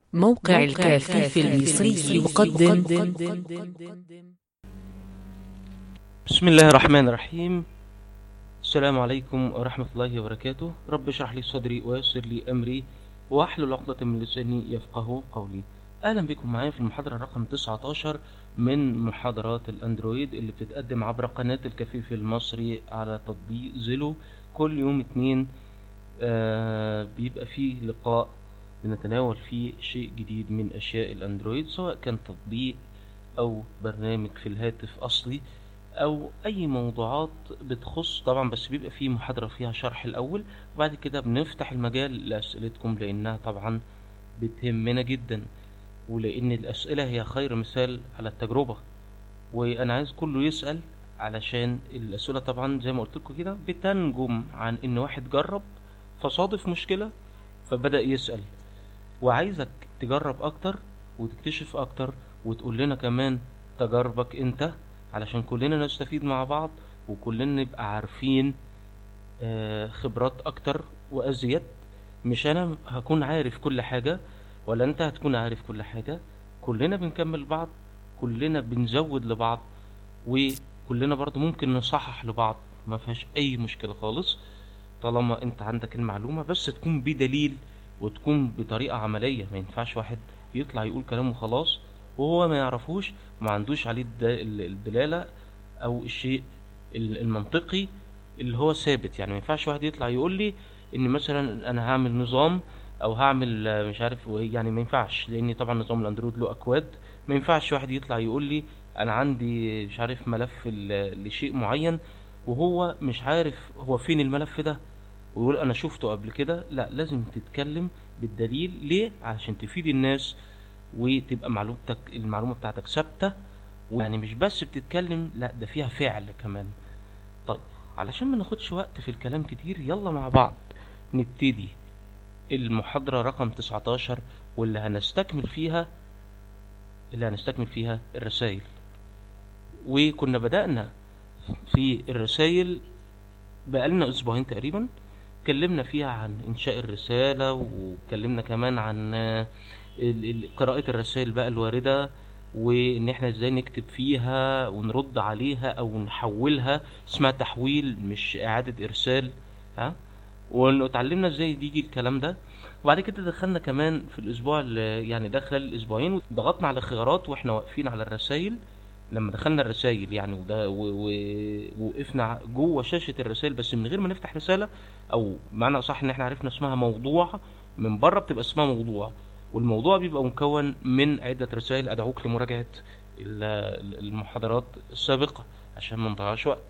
موقع الكافي المصري يقدم بسم الله الرحمن الرحيم السلام عليكم ورحمة الله وبركاته رب اشرح لي صدري ويسر لي أمري واحلل عقدة من لساني يفقه قولي أهلا بكم معايا في المحاضرة رقم 19 من محاضرات الأندرويد اللي بتتقدم عبر قناة الكفيف المصري على تطبيق زيلو كل يوم اتنين آه بيبقى فيه لقاء بنتناول فيه شيء جديد من أشياء الأندرويد سواء كان تطبيق أو برنامج في الهاتف أصلي أو أي موضوعات بتخص طبعا بس بيبقى فيه محاضرة فيها شرح الأول وبعد كده بنفتح المجال لأسئلتكم لأنها طبعا بتهمنا جدا ولأن الأسئلة هي خير مثال على التجربة وأنا عايز كله يسأل علشان الأسئلة طبعا زي ما قلت لكم كده بتنجم عن إن واحد جرب فصادف مشكلة فبدأ يسأل وعايزك تجرب أكتر وتكتشف أكتر وتقول لنا كمان تجاربك أنت علشان كلنا نستفيد مع بعض وكلنا نبقى عارفين آه، خبرات أكتر وأزيد مش أنا هكون عارف كل حاجة ولا أنت هتكون عارف كل حاجة كلنا بنكمل بعض كلنا بنزود لبعض وكلنا برضو ممكن نصحح لبعض ما فيهاش أي مشكلة خالص طالما أنت عندك المعلومة بس تكون بدليل وتكون بطريقة عملية ما ينفعش واحد يطلع يقول كلام وخلاص وهو ما يعرفوش ما عندوش عليه الد- ال- الدلالة أو الشيء ال- المنطقي اللي هو ثابت يعني ما ينفعش واحد يطلع يقول لي إن مثلا أنا هعمل نظام أو هعمل آه، مش عارف وإيه، يعني ما ينفعش لأن طبعا نظام الأندرويد له أكواد ما ينفعش واحد يطلع يقول لي أنا عندي مش عارف ملف ل- لشيء معين وهو مش عارف هو فين الملف ده ويقول انا شفته قبل كده لا لازم تتكلم بالدليل ليه عشان تفيد الناس وتبقى معلومتك المعلومه بتاعتك ثابته ويعني مش بس بتتكلم لا ده فيها فعل كمان طيب علشان ما ناخدش وقت في الكلام كتير يلا مع بعض نبتدي المحاضرة رقم 19 واللي هنستكمل فيها اللي هنستكمل فيها الرسائل وكنا بدأنا في الرسائل بقالنا أسبوعين تقريبا اتكلمنا فيها عن إنشاء الرسالة واتكلمنا كمان عن آه، ال- ال- قراءة الرسائل بقى الواردة وإن إحنا إزاي نكتب فيها ونرد عليها أو نحولها اسمها تحويل مش إعادة إرسال ها واتعلمنا إزاي يجي الكلام ده وبعد كده دخلنا كمان في الأسبوع اللي يعني ده خلال الأسبوعين ضغطنا على خيارات وإحنا واقفين على الرسائل لما دخلنا الرسائل يعني وده و- و- ووقفنا جوه شاشة الرسائل بس من غير ما نفتح رسالة او معنى صح ان احنا عرفنا اسمها موضوع من بره بتبقى اسمها موضوع والموضوع بيبقى مكون من عدة رسائل ادعوك لمراجعة ال- المحاضرات السابقة عشان ما نضيعش وقت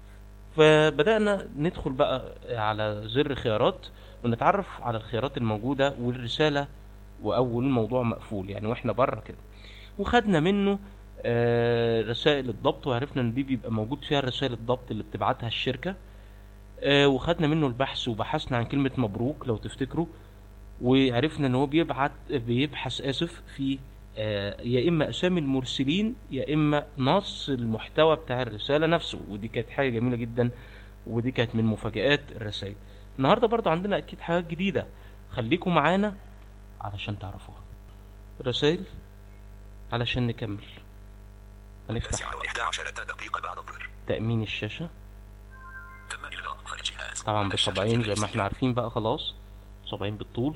فبدأنا ندخل بقى على زر خيارات ونتعرف على الخيارات الموجودة والرسالة وأول موضوع مقفول يعني واحنا بره كده وخدنا منه آه، رسائل الضبط وعرفنا ان دي بيبقى موجود فيها رسائل الضبط اللي بتبعتها الشركة آه، وخدنا منه البحث وبحثنا عن كلمة مبروك لو تفتكروا وعرفنا ان هو بيبعت بيبحث اسف في آه، يا اما اسامي المرسلين يا اما نص المحتوى بتاع الرسالة نفسه ودي كانت حاجة جميلة جدا ودي كانت من مفاجآت الرسائل النهاردة برضو عندنا اكيد حاجات جديدة خليكم معانا علشان تعرفوها رسائل علشان نكمل هنفتح تسعة وإحدى عشرة دقيقة بعد الظهر تأمين الشاشة تم إلغاء خارج جهاز طبعا الشاشة بالطبعين زي ما الرئيسية. احنا عارفين بقى خلاص صبعين بالطول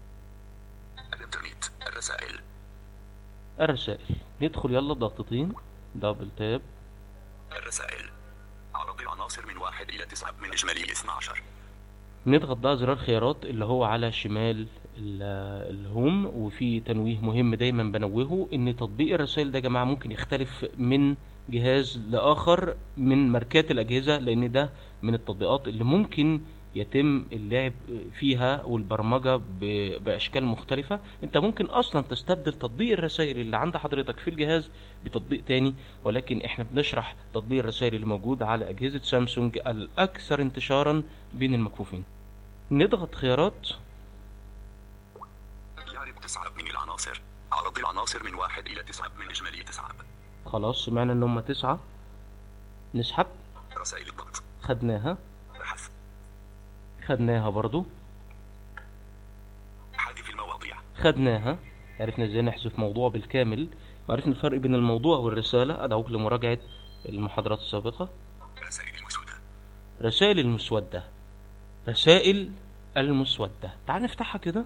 الإنترنت الرسائل الرسائل ندخل يلا ضغطتين دبل تاب الرسائل عرض العناصر من واحد إلى تسعة من إجمالي 12 نضغط بقى زرار خيارات اللي هو على شمال ال- الهوم وفي تنويه مهم دايما بنوهه ان تطبيق الرسائل ده يا جماعه ممكن يختلف من جهاز لاخر من ماركات الاجهزه لان ده من التطبيقات اللي ممكن يتم اللعب فيها والبرمجه ب- باشكال مختلفه انت ممكن اصلا تستبدل تطبيق الرسائل اللي عند حضرتك في الجهاز بتطبيق تاني ولكن احنا بنشرح تطبيق الرسائل اللي موجود على اجهزه سامسونج الاكثر انتشارا بين المكفوفين نضغط خيارات يعرض تسعة من العناصر عرض العناصر من واحد إلى تسعة من إجمالي تسعة خلاص سمعنا ان هم تسعة نسحب رسائل الضغط خدناها بحث خدناها برضو حذف المواضيع خدناها عرفنا ازاي نحذف موضوع بالكامل وعرفنا الفرق بين الموضوع والرسالة ادعوك لمراجعة المحاضرات السابقة رسائل المسودة رسائل المسودة رسائل المسودة تعال نفتحها كده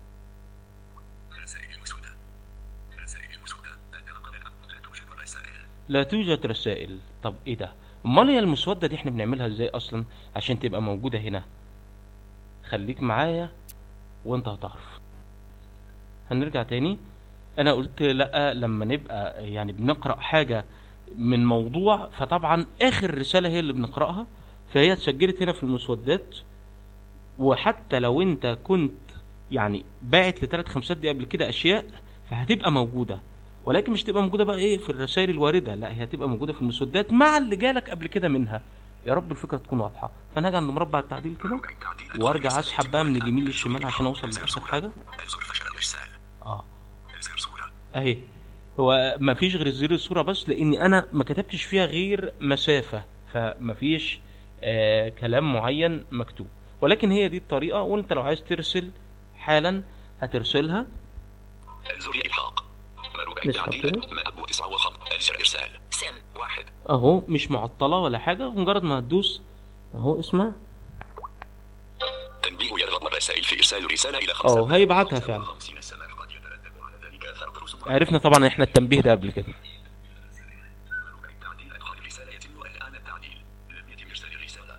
رسائل المسودة رسائل المسودة الرقم الأول لا توجد رسائل لا توجد رسائل طب ايه ده امال هي المسودة دي احنا بنعملها ازاي اصلا عشان تبقى موجودة هنا خليك معايا وانت هتعرف هنرجع تاني انا قلت لا لما نبقى يعني بنقرأ حاجة من موضوع فطبعا اخر رسالة هي اللي بنقرأها فهي اتسجلت هنا في المسودات وحتى لو انت كنت يعني باعت لثلاث خمسات دي قبل كده اشياء فهتبقى موجودة ولكن مش تبقى موجودة بقى ايه في الرسائل الواردة لا هي هتبقى موجودة في المسودات مع اللي جالك قبل كده منها يا رب الفكرة تكون واضحة فانا هاجي عند مربع التعديل كده التعديل وارجع اسحب بقى من اليمين للشمال عشان اوصل لاخر حاجة الزر فشل الإرسال اه الزر صورة اهي هو ما فيش غير زر الصورة بس لاني انا ما كتبتش فيها غير مسافة فما فيش آه كلام معين مكتوب ولكن هي دي الطريقة وانت لو عايز ترسل حالا هترسلها الزر إلحاق مربع نسحب التعديل كده. مأب تسعة وخط الزر إرسال سم واحد اهو مش معطلة ولا حاجة مجرد ما هتدوس اهو اسمع تنبيه يرغب الرسائل في إرسال رسالة إلى خمسة اه هيبعتها فعلا 50 سنة قد يترتب على ذلك أثر رسوم عرفنا طبعا احنا التنبيه ده قبل كده مربع التعديل إدخال الرسالة يتم الآن التعديل لم يتم إرسال الرسالة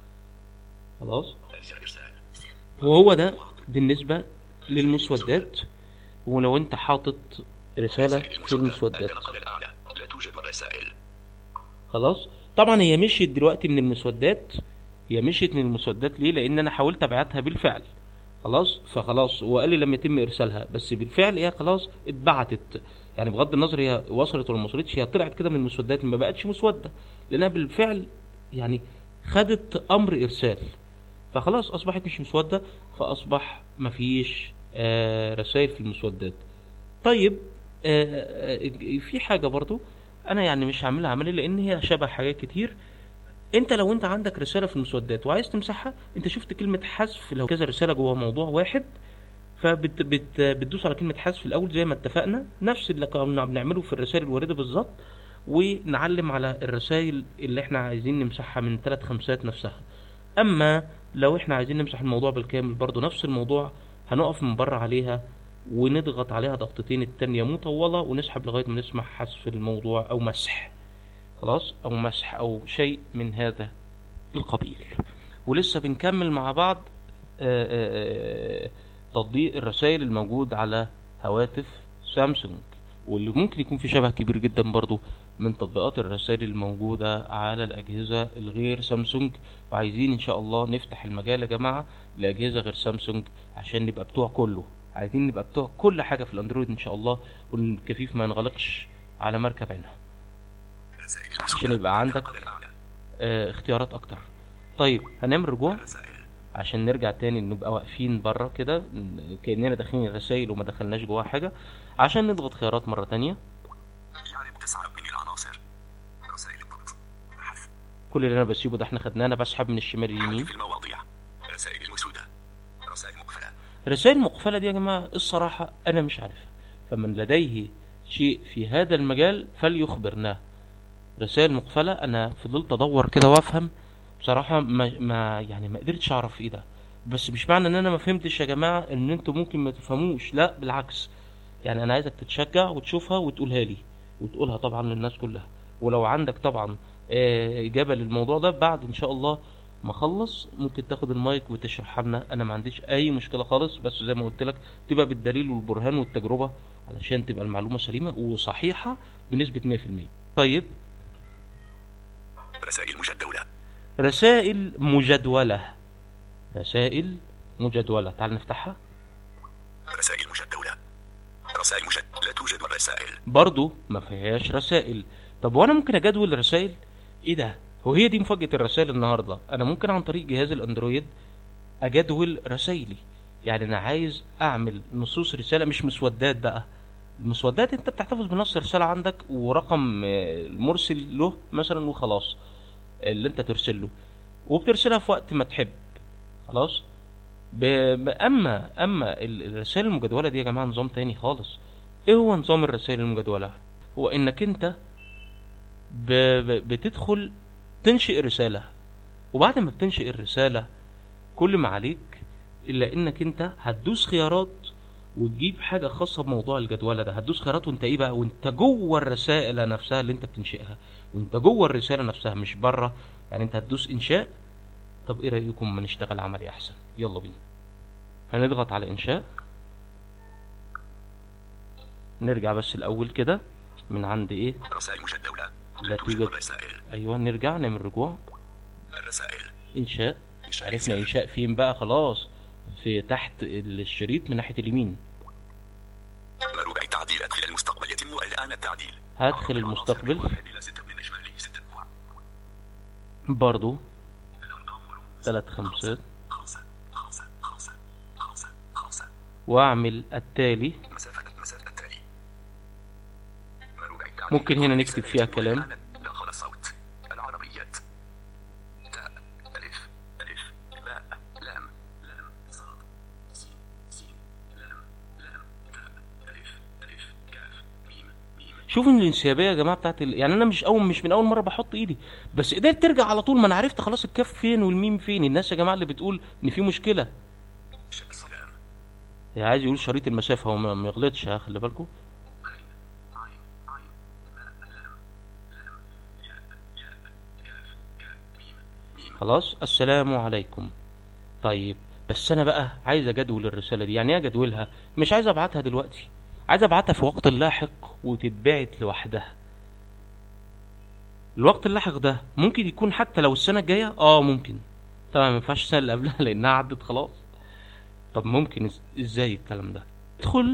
خلاص الزر إرسال وهو ده بالنسبة للمسودات ولو انت حاطط رسالة في المسودات الرقم الأعلى لا توجد رسائل خلاص طبعا هي مشيت دلوقتي من المسودات هي مشيت من المسودات ليه لان انا حاولت ابعتها بالفعل خلاص فخلاص وقال لي لم يتم ارسالها بس بالفعل هي خلاص اتبعتت يعني بغض النظر هي وصلت ولا ما وصلتش هي طلعت كده من المسودات ما بقتش مسوده لانها بالفعل يعني خدت امر ارسال فخلاص اصبحت مش مسوده فاصبح مفيش آه رسائل في المسودات طيب آه آه في حاجه برضو انا يعني مش هعملها عملي لان هي شبه حاجات كتير انت لو انت عندك رساله في المسودات وعايز تمسحها انت شفت كلمه حذف لو كذا رساله جوه موضوع واحد فبت بت بتدوس على كلمه حذف الاول زي ما اتفقنا نفس اللي كنا بنعمله في الرسائل الوارده بالظبط ونعلم على الرسائل اللي احنا عايزين نمسحها من ثلاث خمسات نفسها اما لو احنا عايزين نمسح الموضوع بالكامل برضو نفس الموضوع هنقف من بره عليها ونضغط عليها ضغطتين التانية مطولة ونسحب لغاية ما نسمع حذف الموضوع أو مسح خلاص أو مسح أو شيء من هذا القبيل ولسه بنكمل مع بعض آه، آه، آه، تطبيق الرسائل الموجود على هواتف سامسونج واللي ممكن يكون في شبه كبير جدا برضو من تطبيقات الرسائل الموجودة على الأجهزة الغير سامسونج وعايزين إن شاء الله نفتح المجال يا جماعة لأجهزة غير سامسونج عشان نبقى بتوع كله عايزين نبقى بتوع كل حاجة في الأندرويد إن شاء الله والكفيف ما ينغلقش على مركب عينها رسائل عشان يبقى عندك الرقم الأعلى آه اختيارات أكتر طيب هنعمل رجوع رسائل عشان نرجع تاني نبقى واقفين بره كده ن- كأننا داخلين الرسايل وما دخلناش جواها حاجة عشان نضغط خيارات مرة تانية جانب تسعة من العناصر رسائل الضغط حذف كل اللي انا بسيبه ده احنا خدناه انا بسحب من الشمال لليمين حذف المواضيع رسائل المسودة رسائل مقفلة رسائل مقفلة دي يا جماعة الصراحة انا مش عارفها فمن لديه شيء في هذا المجال فليخبرنا رسائل مقفلة انا فضلت ادور كده وافهم بصراحة ما, ما يعني ما قدرتش اعرف ايه ده بس مش معنى ان انا ما فهمتش يا جماعة ان انتوا ممكن ما تفهموش لا بالعكس يعني انا عايزك تتشجع وتشوفها وتقولها لي وتقولها طبعا للناس كلها ولو عندك طبعا آه، اجابة للموضوع ده بعد ان شاء الله ما اخلص ممكن تاخد المايك وتشرحها لنا انا ما عنديش اي مشكلة خالص بس زي ما قلت لك تبقى بالدليل والبرهان والتجربة علشان تبقى المعلومة سليمة وصحيحة بنسبة 100% طيب رسائل مجدولة رسائل مجدولة رسائل مجدولة تعال نفتحها رسائل مجدولة رسائل مجد لا توجد رسائل برضو ما فيهاش رسائل طب وانا ممكن اجدول رسائل ايه ده هو هي دي مفاجأة الرسائل النهاردة انا ممكن عن طريق جهاز الاندرويد اجدول رسائلي يعني انا عايز اعمل نصوص رسالة مش مسودات بقى المسودات انت بتحتفظ بنص رسالة عندك ورقم آه، المرسل له مثلا وخلاص اللي انت ترسل له وبترسلها في وقت ما تحب خلاص ب... ب- اما اما ال- الرسائل المجدوله دي يا جماعه نظام تاني خالص ايه هو نظام الرسائل المجدولة هو انك انت ب... ب... بتدخل تنشئ رسالة وبعد ما بتنشئ الرسالة كل ما عليك الا انك انت هتدوس خيارات وتجيب حاجة خاصة بموضوع الجدولة ده هتدوس خيارات وانت ايه بقى وانت جوه الرسائل نفسها اللي انت بتنشئها وانت جوه الرسالة نفسها مش بره يعني انت هتدوس انشاء طب ايه رأيكم ما نشتغل عملي احسن يلا بينا هنضغط على انشاء نرجع بس الاول كده من عند ايه رسائل مجدولة لا توجد توجد رسائل ايوه نرجع نعمل رجوع الرسائل انشاء إنشاء عرفنا رسالة. انشاء فين بقى خلاص في تحت الشريط من ناحية اليمين مربع تعديل أدخل المستقبل يتم الآن التعديل هدخل المستقبل واحد إلى ستة من إجمالي ستة برضو ثلاث خمسات خمسة خمسة خمسة خمسة خمسة واعمل التالي مسافة مسافة التالي مربع التعديل ممكن هنا أدخل نكتب رسالة فيها يتم كلام. الآن داخل الصوت العربيات تاء ألف ألف باء لام لام صاد سين سين لام لام تاء ألف ألف كاف ميم ميم شوفوا الانسيابيه يا جماعه بتاعت ال... يعني انا مش اول مش من اول مره بحط ايدي بس قدرت ترجع على طول ما انا عرفت خلاص الكاف فين والميم فين الناس يا جماعه اللي بتقول ان في مشكله سلام هي عايز يقول شريط المسافه هو ما ما يغلطش ها خلي بالكم عين عين عين باء لام لام ياء ياء كاف كاف ميم ميم خلاص السلام عليكم طيب بس انا بقى عايز اجدول الرساله دي يعني ايه اجدولها مش عايز ابعتها دلوقتي عايز ابعتها في وقت لاحق وتتبعت لوحدها الوقت اللاحق ده ممكن يكون حتى لو السنه الجايه اه ممكن طبعا ما ينفعش السنه اللي قبلها لانها عدت خلاص طب ممكن إز- ازاي الكلام ده ادخل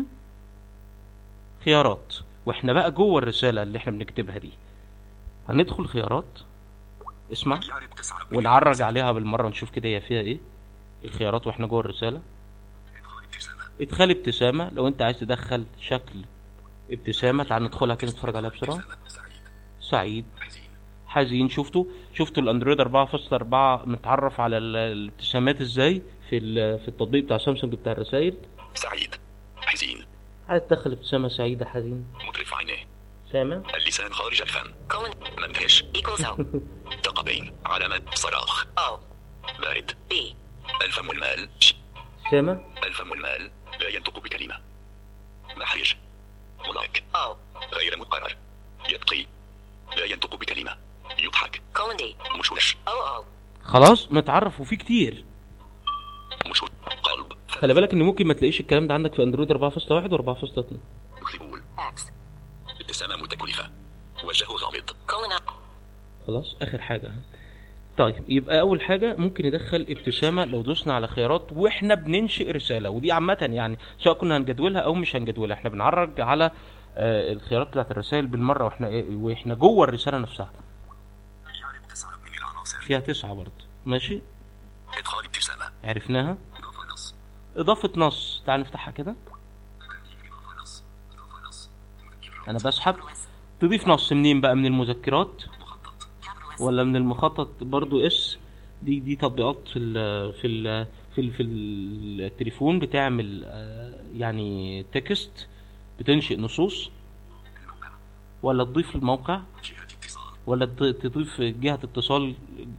خيارات واحنا بقى جوه الرساله اللي احنا بنكتبها دي هندخل خيارات اسمع يعرض تسعة ونعرج عليها بالمره نشوف كده هي فيها ايه الخيارات واحنا جوه الرساله إدخال ابتسامة ادخال ابتسامه لو انت عايز تدخل شكل ابتسامه تعال ندخلها كده نتفرج عليها بسرعه ابتسامة سعيد سعيد حزين حزين شفتوا شفتوا الاندرويد 4.4 متعرف على ال- الابتسامات ازاي في ال- في التطبيق بتاع سامسونج بتاع الرسائل سعيد حزين عايز تدخل ابتسامه سعيده حزين مطرف عينيه سامع اللسان خارج الفم colon مندهش equals O ثقبين علامة صراخ O بارد B الفم والمال ش. سامع الفم والمال لا ينطق بكلمة محرج ملاك O غير مقرر يتقي لا ينطق بكلمة يضحك colon D مشوش O O خلاص متعرف وفي كتير مشوش قلب خلي بالك ان ممكن ما تلاقيش الكلام ده عندك في اندرويد 4.1 و4.2 مخيبول X ابتسامة متكلفة وجه غامض colon O خلاص اخر حاجه طيب يبقى اول حاجه ممكن ندخل ابتسامه لو دوسنا على خيارات واحنا بننشئ رساله ودي عامه يعني سواء كنا هنجدولها او مش هنجدولها احنا بنعرج على آه، الخيارات بتاعت الرسائل بالمره واحنا إيه- واحنا جوه الرساله نفسها يعرف تسعة من العناصر فيها تسعه برضه ماشي إدخال ابتسامة عرفناها إضافة نص اضافه نص تعال نفتحها كده إضافة نص إضافة نص مذكر انا بسحب تضيف نص منين بقى من المذكرات مخطط ولا من المخطط برضو اس دي دي تطبيقات في ال في ال في ال في التليفون بتعمل آه، يعني تكست بتنشئ نصوص الموقع ولا تضيف الموقع جهة اتصال ولا ت- تضيف جهة اتصال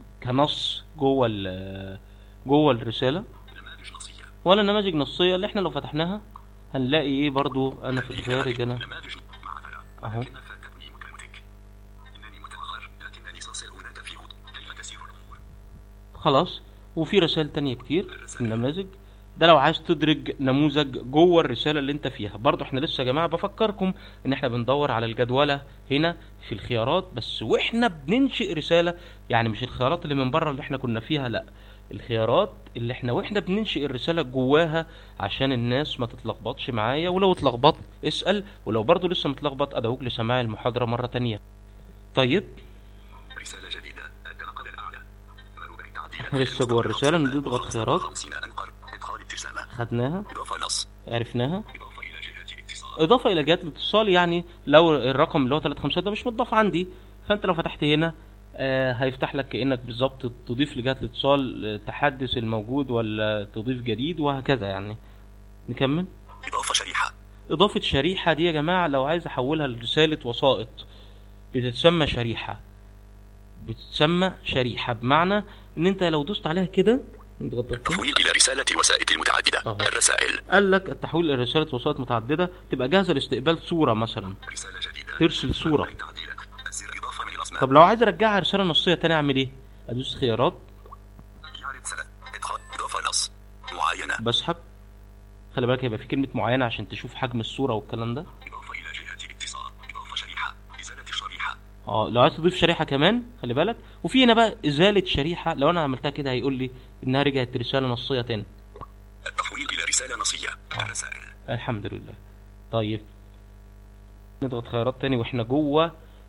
كنص جوه ال جوه الرسالة نماذج نصية ولا نماذج نصية اللي احنا لو فتحناها هنلاقي ايه برضو انا في الخارج انا نماذج معذرة اهو ولكن فاتتني مكالمتك إنني متأخر لكنني سأصل هناك في هدوء كيف تسير الأمور خلاص وفي رسائل تانية كتير في النماذج ده لو عايز تدرج نموذج جوه الرسالة اللي انت فيها برضو احنا لسه يا جماعة بفكركم ان احنا بندور على الجدولة هنا في الخيارات بس واحنا بننشئ رسالة يعني مش الخيارات اللي من بره اللي احنا كنا فيها لا الخيارات اللي احنا واحنا بننشئ الرسالة جواها عشان الناس ما تتلخبطش معايا ولو اتلخبطت اسأل ولو برضو لسه متلخبط ادعوك لسماع المحاضرة مرة تانية طيب رسالة جديدة النقل الأعلى مربع تعديل احنا لسه جوه الرسالة نضغط خيارات 50 أنقر إدخال ابتسامة خدناها إضافة نص عرفناها إضافة إلى جهة الاتصال اضافه الى جهات الاتصال يعني لو الرقم اللي هو 35 ده مش متضاف عندي فانت لو فتحت هنا آه هيفتح لك كانك بالظبط تضيف لجهات الاتصال آه، تحدث الموجود ولا تضيف جديد وهكذا يعني نكمل إضافة شريحة اضافة شريحة دي يا جماعة لو عايز احولها لرسالة وسائط بتتسمى شريحة بتتسمى شريحة بمعنى ان انت لو دوست عليها كده نضغط كده. تحويل إلى رسالة وسائط متعددة أهو. الرسائل قال لك التحويل الى رسالة وسائط متعددة تبقى جاهزة لاستقبال صورة مثلا رسالة جديدة ترسل صورة. تعديلات الزر إضافة من الأسماء طب لو عايز ارجعها رسالة نصية تاني اعمل ايه ادوس خيارات يعرض سنة إدخال إضافة نص معاينة بسحب خلي بالك هيبقى في كلمة معينة عشان تشوف حجم الصورة والكلام ده إضافة إلى جهة الاتصال إضافة شريحة إزالة الشريحة اه لو عايز تضيف شريحة كمان خلي بالك وفي هنا بقى ازالة شريحة لو انا عملتها كده هيقول لي انها رجعت رسالة نصية تاني التحويل إلى رسالة نصية الرسائل الحمد لله طيب نضغط خيارات تاني واحنا جوه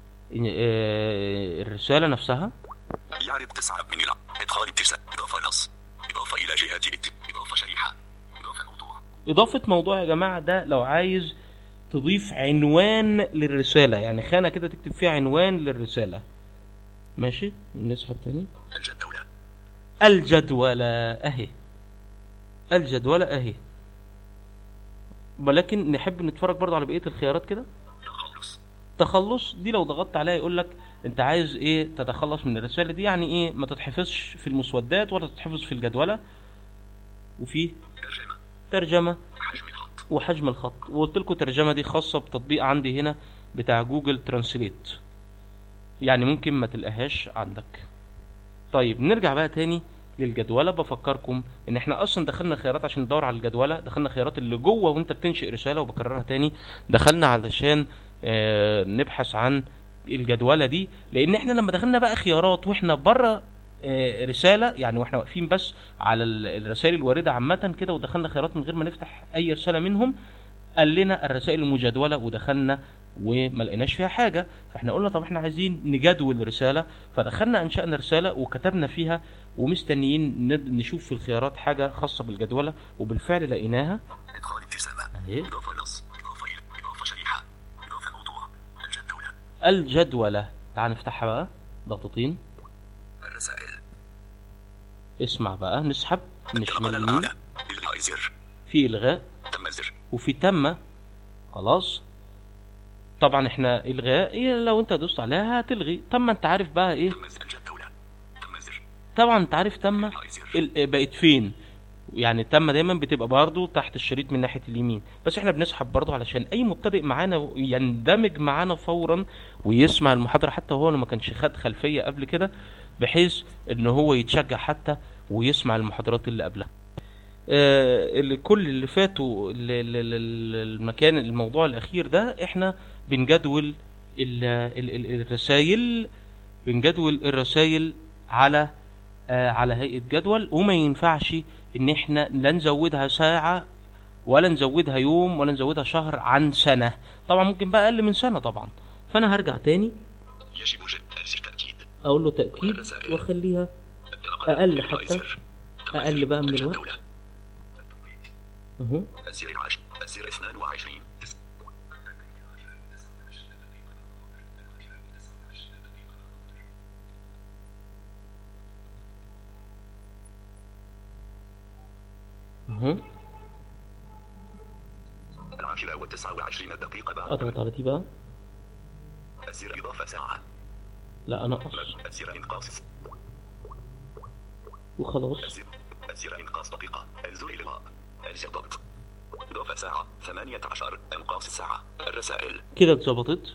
آه، الرسالة نفسها يعرض تسعة من الع... إدخال اتصال إضافة نص إضافة إلى جهة الات... إضافة شريحة إضافة موضوع إضافة موضوع يا جماعة ده لو عايز تضيف عنوان للرسالة يعني خانة كده تكتب فيها عنوان للرسالة ماشي نسحب تاني الجدولة الجدولة أهي الجدولة أهي ولكن نحب نتفرج برضه على بقية الخيارات كده تخلص تخلص دي لو ضغطت عليها يقول لك انت عايز ايه تتخلص من الرسالة دي يعني ايه ما تتحفظش في المسودات ولا تتحفظ في الجدولة وفي ترجمة ترجمة حجم الخط وحجم الخط وقلت لكم الترجمة دي خاصة بتطبيق عندي هنا بتاع جوجل ترانسليت يعني ممكن ما تلقاهاش عندك طيب نرجع بقى تاني للجدولة بفكركم ان احنا اصلا دخلنا خيارات عشان ندور على الجدولة دخلنا خيارات اللي جوه وانت بتنشئ رسالة وبكررها تاني دخلنا علشان آه نبحث عن الجدولة دي لان احنا لما دخلنا بقى خيارات واحنا بره آه، رسالة يعني واحنا واقفين بس على ال- الرسائل الواردة عامة كده ودخلنا خيارات من غير ما نفتح اي رسالة منهم قال لنا الرسائل المجدولة ودخلنا وما لقيناش فيها حاجة فاحنا قلنا طب احنا عايزين نجدول رسالة فدخلنا انشأنا رسالة وكتبنا فيها ومستنيين ند- نشوف في الخيارات حاجة خاصة بالجدولة وبالفعل لقيناها إدخال ابتسامة اهي إضافة نص إضافة إلى إضافة شريحة إضافة موضوع الجدولة الجدولة تعال نفتحها بقى ضغطتين الرسائل اسمع بقى نسحب من الشمال الشمال اليمين الأعلى إلغاء زر في الغاء تم الزر وفي تم خلاص طبعا احنا الغاء إيه لو انت دوست عليها هتلغي تم انت عارف بقى ايه تم الزر الجدولة تم الزر طبعا انت عارف تم إلغاء زر ال- بقت فين يعني التم دايما بتبقى برضو تحت الشريط من ناحيه اليمين بس احنا بنسحب برضو علشان اي مبتدئ معانا يندمج معانا فورا ويسمع المحاضره حتى وهو ما كانش خد خلفيه قبل كده بحيث ان هو يتشجع حتى ويسمع المحاضرات اللي قبلها آه، اللي كل اللي فاتوا ال- ال- ال- المكان الموضوع الاخير ده احنا بنجدول الرسائل بنجدول الرسائل على آه، على هيئة جدول وما ينفعش ان احنا لا نزودها ساعة ولا نزودها يوم ولا نزودها شهر عن سنة طبعا ممكن بقى اقل من سنة طبعا فانا هرجع تاني يجب جد زر تأكيد اقول له تأكيد واخليها أقل إلغاء حتى. زر. تم أقل الزر. بقى من الوقت. الجدولة. اهو الزر 10 الزر 22 اهو العاشرة والتسعة وعشرين دقيقة بعد اضغط على دي بقى الزر إضافة ساعة لا انقص الزر إنقاص وخلاص الزر الزر إنقاص دقيقة الزر إلغاء الزر ضغط إضافة ساعة 18 إنقاص الساعة الرسائل كده اتظبطت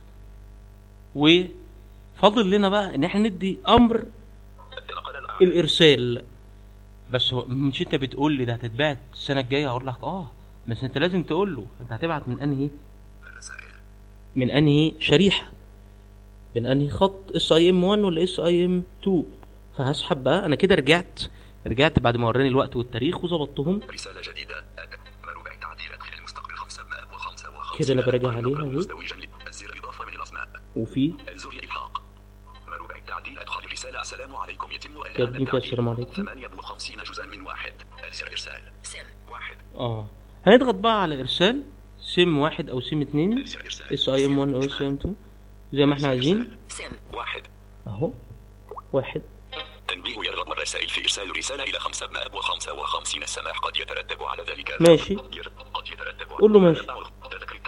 وفاضل لنا بقى ان احنا ندي امر النقل الأعلى الارسال بس هو مش انت بتقول لي ده هتتبعت السنه الجايه هقول لك اه بس انت لازم تقول له انت هتبعت من انهي الرسائل من انهي شريحه من انهي خط اس اي ام 1 ولا اس اي ام 2 فهسحب بقى انا كده رجعت رجعت بعد ما وراني الوقت والتاريخ وظبطتهم رسالة جديدة مربع تعديلات في المستقبل خمسة ماب وخمسة وخمسين كده أنا براجع عليها نمبر أهو. مزدوجا الزر إضافة من الأسماء وفي الزر إلحاق مربع التعديل أدخل الرسالة السلام عليكم يتم يا الآن ابني كده السلام عليكم 58 جزءا من واحد الزر إرسال سم واحد اه هنضغط بقى على ارسال سيم واحد او سيم اتنين الزر إرسال اس اي ام 1 او اس اي ام 2 زي ما احنا عايزين سم واحد اهو واحد تنبيه يرغب الرسائل في إرسال رسالة إلى خمسة ماب وخمسة وخمسين السماح قد يترتب على ذلك ماشي. قد يترتب قول له ماشي. تذكر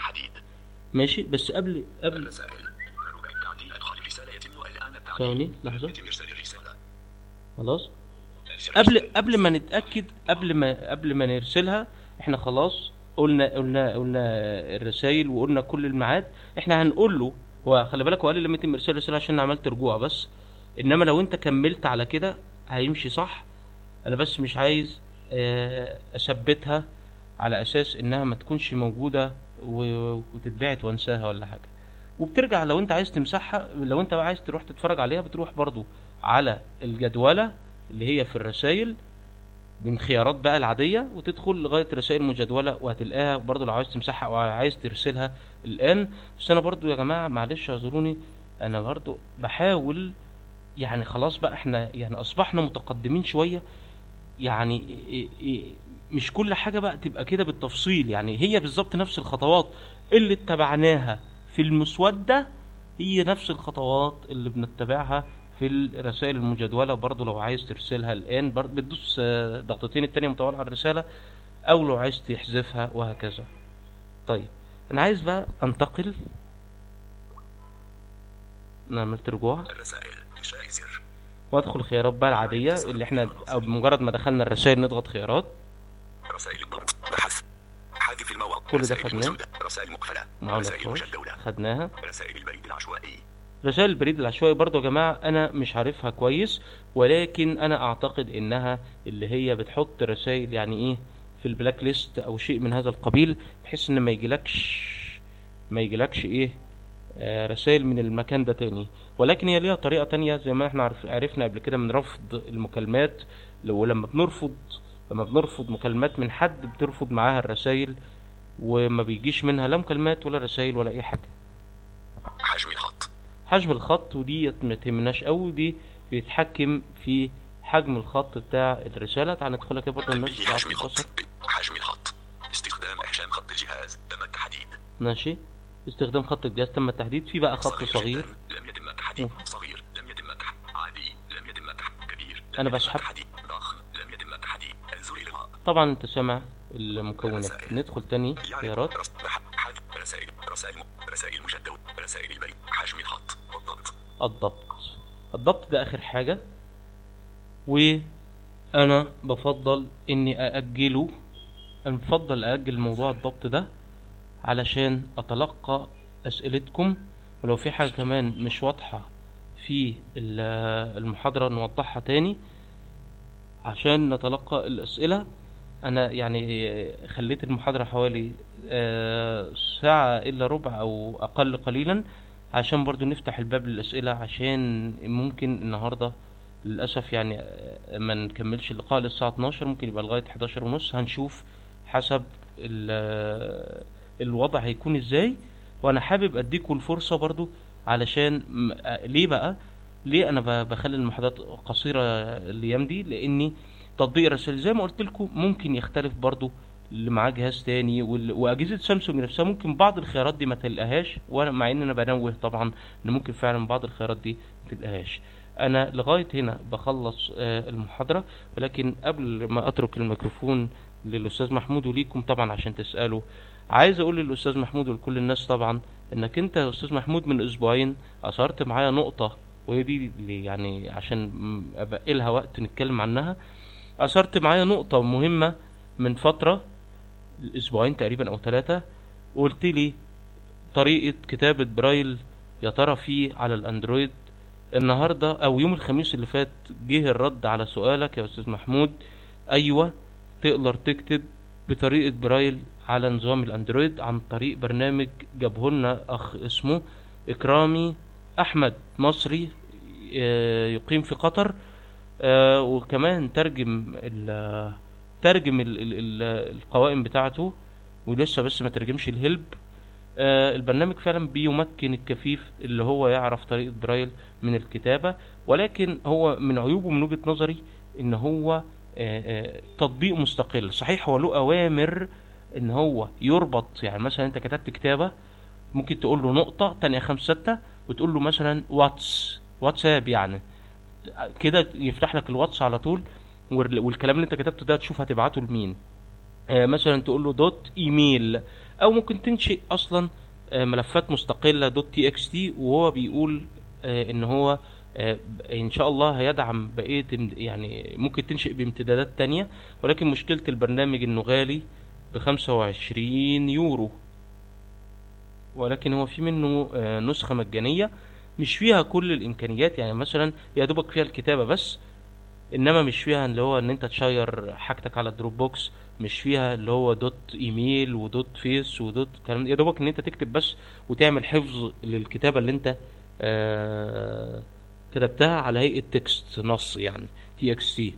ماشي بس قبل قبل الرسائل ربع التعديل ادخل الرسالة يتم الآن التعديل ثواني لحظة يتم إرسال الرسالة خلاص إرسال قبل الرسالة. قبل ما نتاكد قبل ما قبل ما نرسلها احنا خلاص قلنا قلنا قلنا الرسائل وقلنا كل الميعاد احنا هنقول له هو خلي بالك هو قال لي لما يتم ارسال الرساله عشان عملت رجوع بس انما لو انت كملت على كده هيمشي صح انا بس مش عايز آه، اثبتها على اساس انها ما تكونش موجوده و- وتتبعت وانساها ولا حاجه وبترجع لو انت عايز تمسحها لو انت بقى عايز تروح تتفرج عليها بتروح برضو على الجدولة اللي هي في الرسائل من خيارات بقى العادية وتدخل لغاية رسائل مجدولة وهتلاقيها برضو لو عايز تمسحها او عايز ترسلها الآن بس أنا برضو يا جماعة معلش اعذروني أنا برضو بحاول يعني خلاص بقى احنا يعني أصبحنا متقدمين شوية يعني إيه- إيه- مش كل حاجة بقى تبقى كده بالتفصيل يعني هي بالظبط نفس الخطوات اللي اتبعناها في المسودة هي نفس الخطوات اللي بنتبعها في الرسائل المجدولة برضو لو عايز ترسلها الآن برضو بتدوس آه، ضغطتين التانية متوالية على الرسالة أو لو عايز تحذفها وهكذا طيب أنا عايز بقى أنتقل أنا عملت رجوع الرسائل إنشاء زر وأدخل خيارات بقى العادية اللي احنا أو بمجرد ما دخلنا الرسائل نضغط خيارات رسائل الضغط بحث حذف المواقع كل ده رسائل خدناه. المسودة رسائل مقفلة معانا رسائل خلاص مجدولة خدناها رسائل البريد العشوائي رسائل البريد العشوائي برضو يا جماعة أنا مش عارفها كويس ولكن أنا أعتقد إنها اللي هي بتحط رسائل يعني إيه في البلاك ليست أو شيء من هذا القبيل بحيث إن ما يجيلكش ما يجيلكش إيه آه رسائل من المكان ده تاني ولكن هي ليها طريقة تانية زي ما احنا عرف عرفنا قبل كده من رفض المكالمات لو لما بنرفض لما بنرفض مكالمات من حد بترفض معاها الرسائل وما بيجيش منها لا مكالمات ولا رسائل ولا أي حاجة حجم الخط حجم الخط ودي ما تهمناش قوي دي بيتحكم في حجم الخط بتاع الرسالة تعال ندخلها كده برضه الناس تنبيه بتعرف حجم الخط تتصل حجم الخط استخدام إحشام خط الجهاز تم التحديد ماشي استخدام خط الجهاز تم التحديد في بقى خط صغير جداً. لم يتم التحديد صغير لم يتم التحديد عادي لم يتم التحديد كبير لم أنا يتم بسحب. التحديد ضخم لم يتم التحديد انظر الغاء طبعا انت سامع المكونات ندخل تاني خيارات رس- بح- حذف رسائل رسائل رسائل مجدولة رسائل البريد حجم الخط والضغط الضبط الضبط ده اخر حاجة وانا بفضل اني ااجله انا بفضل ااجل موضوع الضبط ده علشان اتلقى اسئلتكم ولو في حاجة كمان مش واضحة في ال- المحاضرة نوضحها تاني عشان نتلقى الأسئلة أنا يعني خليت المحاضرة حوالي آه، ساعة إلا ربع أو أقل قليلا عشان برضو نفتح الباب للأسئلة عشان ممكن النهاردة للأسف يعني آه، ما نكملش اللقاء للساعة 12 ممكن يبقى لغاية 11 ونص هنشوف حسب ال- الوضع هيكون ازاي وانا حابب اديكم الفرصة برضو علشان م- آه، ليه بقى ليه انا ب- بخلي المحاضرات قصيرة الايام دي لاني تطبيق الرسائل زي ما قلت لكم ممكن يختلف برضو اللي معاه جهاز تاني وال- واجهزه سامسونج نفسها ممكن بعض الخيارات دي ما تلقاهاش وانا مع ان انا بنوه طبعا ان ممكن فعلا بعض الخيارات دي ما تلقاهاش انا لغايه هنا بخلص آه، المحاضره ولكن قبل ما اترك الميكروفون للاستاذ محمود وليكم طبعا عشان تسالوا عايز اقول للاستاذ محمود ولكل الناس طبعا انك انت يا استاذ محمود من اسبوعين اثرت معايا نقطه وهي دي اللي يعني عشان م- ابقى لها وقت نتكلم عنها اثرت معايا نقطه مهمه من فتره اسبوعين تقريبا او ثلاثه وقلت لي طريقه كتابه برايل يا ترى فيه على الاندرويد النهارده او يوم الخميس اللي فات جه الرد على سؤالك يا استاذ محمود ايوه تقدر تكتب بطريقه برايل على نظام الاندرويد عن طريق برنامج جابه لنا اخ اسمه اكرامي احمد مصري آه، يقيم في قطر آه، وكمان ترجم ال ترجم ال ال ال القوائم بتاعته ولسه بس ما ترجمش الهلب آه، البرنامج فعلا بيمكن الكفيف اللي هو يعرف طريقة برايل من الكتابة ولكن هو من عيوبه من وجهة نظري ان هو آه، آه، تطبيق مستقل صحيح هو له اوامر ان هو يربط يعني مثلا انت كتبت كتابة ممكن تقول له نقطة تانية خمسة ستة وتقول له مثلا واتس واتساب يعني كده يفتح لك الواتس على طول وال- والكلام اللي انت كتبته ده تشوف هتبعته لمين آه، مثلا تقول له دوت ايميل او ممكن تنشئ اصلا آه، ملفات مستقله دوت تي اكس تي وهو بيقول آه، ان هو آه، ب- ان شاء الله هيدعم بقيه امد- يعني ممكن تنشئ بامتدادات تانية ولكن مشكله البرنامج انه غالي بخمسة وعشرين يورو ولكن هو في منه آه، نسخة مجانية مش فيها كل الإمكانيات يعني مثلا يا دوبك فيها الكتابة بس إنما مش فيها اللي هو إن أنت تشير حاجتك على الدروب بوكس مش فيها اللي هو دوت إيميل ودوت فيس ودوت كلام يا دوبك إن أنت تكتب بس وتعمل حفظ للكتابة اللي أنت آه كتبتها على هيئة تكست نص يعني تي اكس تي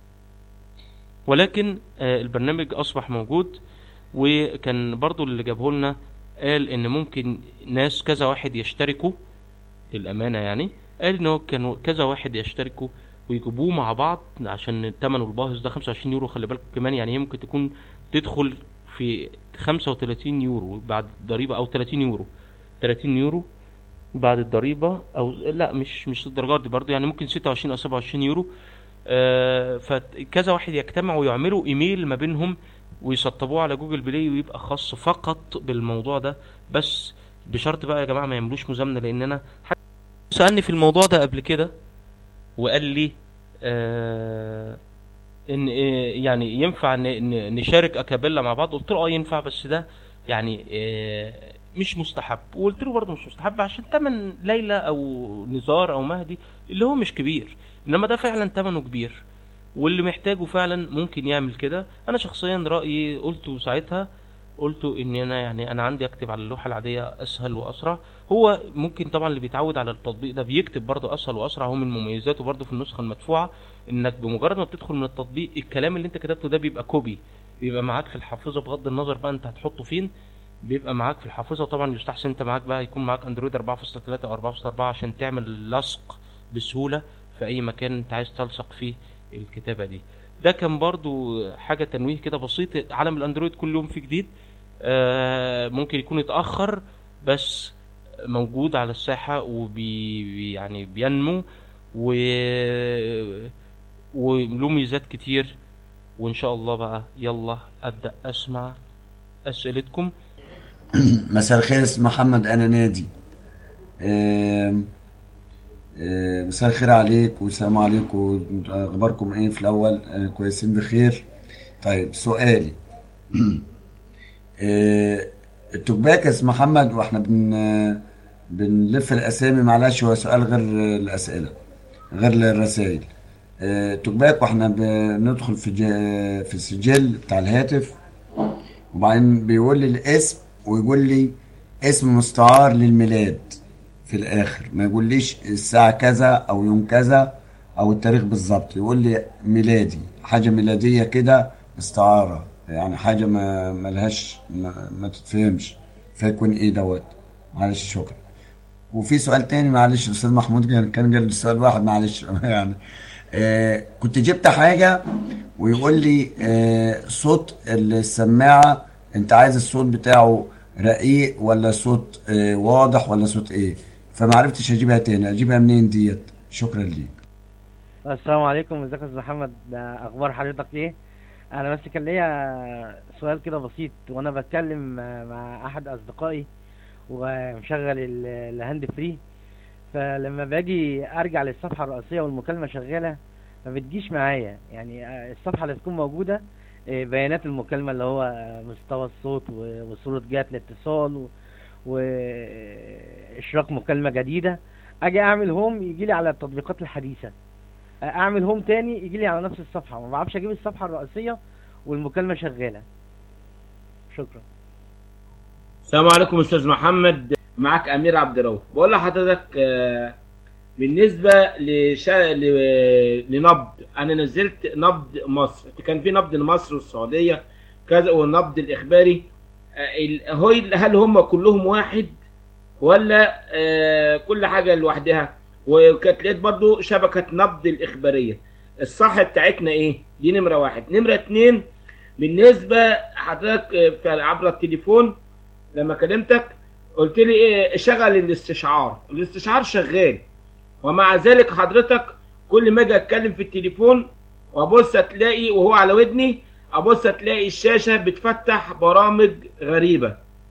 ولكن آه البرنامج أصبح موجود وكان برضو اللي جابه لنا قال ان ممكن ناس كذا واحد يشتركوا للامانه يعني قال ان هو كانوا كذا واحد يشتركوا ويجيبوه مع بعض عشان ثمنه الباهظ ده 25 يورو خلي بالك كمان يعني هي ممكن تكون تدخل في 35 يورو بعد ضريبه او 30 يورو 30 يورو بعد الضريبه او لا مش مش الدرجات دي برضه يعني ممكن 26 او 27 يورو آه فكذا واحد يجتمعوا ويعملوا ايميل ما بينهم ويسطبوه على جوجل بلاي ويبقى خاص فقط بالموضوع ده بس بشرط بقى يا جماعه ما يعملوش مزامنه لان انا حد سالني في الموضوع ده قبل كده وقال لي آه ان إيه يعني ينفع ن- ن- نشارك اكابيلا مع بعض قلت له اه ينفع بس ده يعني آه مش مستحب وقلت له برضه مش مستحب عشان تمن ليلى او نزار او مهدي اللي هو مش كبير انما ده فعلا تمنه كبير واللي محتاجه فعلا ممكن يعمل كده انا شخصيا رايي قلته ساعتها قلت ان انا يعني انا عندي اكتب على اللوحه العاديه اسهل واسرع هو ممكن طبعا اللي بيتعود على التطبيق ده بيكتب برضه اسهل واسرع هو من مميزاته برضه في النسخه المدفوعه انك بمجرد ما بتدخل من التطبيق الكلام اللي انت كتبته ده بيبقى كوبي بيبقى معاك في الحافظه بغض النظر بقى انت هتحطه فين بيبقى معاك في الحافظه طبعا يستحسن انت معاك بقى يكون معاك اندرويد 4.3 او 4.4 عشان تعمل لصق بسهوله في اي مكان انت عايز تلصق فيه الكتابه دي ده كان برضو حاجه تنويه كده بسيط عالم الاندرويد كل يوم فيه جديد آه، ممكن يكون اتاخر بس موجود على الساحه وبي يعني بينمو و وله ميزات كتير وان شاء الله بقى يلا ابدا اسمع اسئلتكم مساء الخير اسمي محمد انا نادي آم، آم، مساء الخير عليك والسلام عليكم اخباركم ايه في الاول آه، كويسين بخير طيب سؤالي آه، التوباك يا اسم محمد واحنا بن آه، بنلف الاسامي معلش هو سؤال غير الاسئله غير الرسائل آه، توباك واحنا بندخل في جا- في السجل بتاع الهاتف وبعدين بيقول لي الاسم ويقول لي اسم مستعار للميلاد في الاخر ما يقوليش الساعة كذا او يوم كذا او التاريخ بالظبط يقول لي ميلادي حاجة ميلادية كده استعارة يعني حاجة ما ملهاش ما, ما تتفهمش فيكون ايه دوت معلش شكرا وفي سؤال تاني معلش الاستاذ محمود كان كان قال لي سؤال واحد معلش يعني آه كنت جبت حاجه ويقول لي آه صوت السماعه انت عايز الصوت بتاعه رقيق ولا صوت آه واضح ولا صوت ايه فما عرفتش اجيبها تاني اجيبها منين ديت شكرا ليك السلام عليكم ازيك يا استاذ محمد ده اخبار حضرتك ايه انا بس كان ليا سؤال كده بسيط وانا بتكلم مع احد اصدقائي ومشغل ال- الهاند فري فلما باجي ارجع للصفحه الرئيسيه والمكالمه شغاله ما بتجيش معايا يعني آه، الصفحه اللي تكون موجوده آه، بيانات المكالمه اللي هو آه، مستوى الصوت و- وصوره جهه الاتصال و- واشراق مكالمه جديده اجي اعمل هوم يجي لي على التطبيقات الحديثه اعمل هوم تاني يجي لي على نفس الصفحه ما بعرفش اجيب الصفحه الرئيسيه والمكالمه شغاله شكرا السلام عليكم استاذ محمد معك امير عبد الرؤوف بقول لحضرتك آه، بالنسبه لشا... ل... لنبض انا نزلت نبض مصر كان في نبض لمصر والسعوديه كذا والنبض الاخباري آه، ال- هو هل هم كلهم واحد ولا آه، كل حاجه لوحدها وكانت لقيت برضو شبكه نبض الاخباريه الصح بتاعتنا ايه دي نمره واحد نمره اتنين بالنسبه حضرتك آه، في- عبر التليفون لما كلمتك قلت لي ايه شغل الاستشعار الاستشعار شغال ومع ذلك حضرتك كل ما اجي اتكلم في التليفون وابص تلاقي وهو على ودني ابص تلاقي الشاشه بتفتح برامج غريبه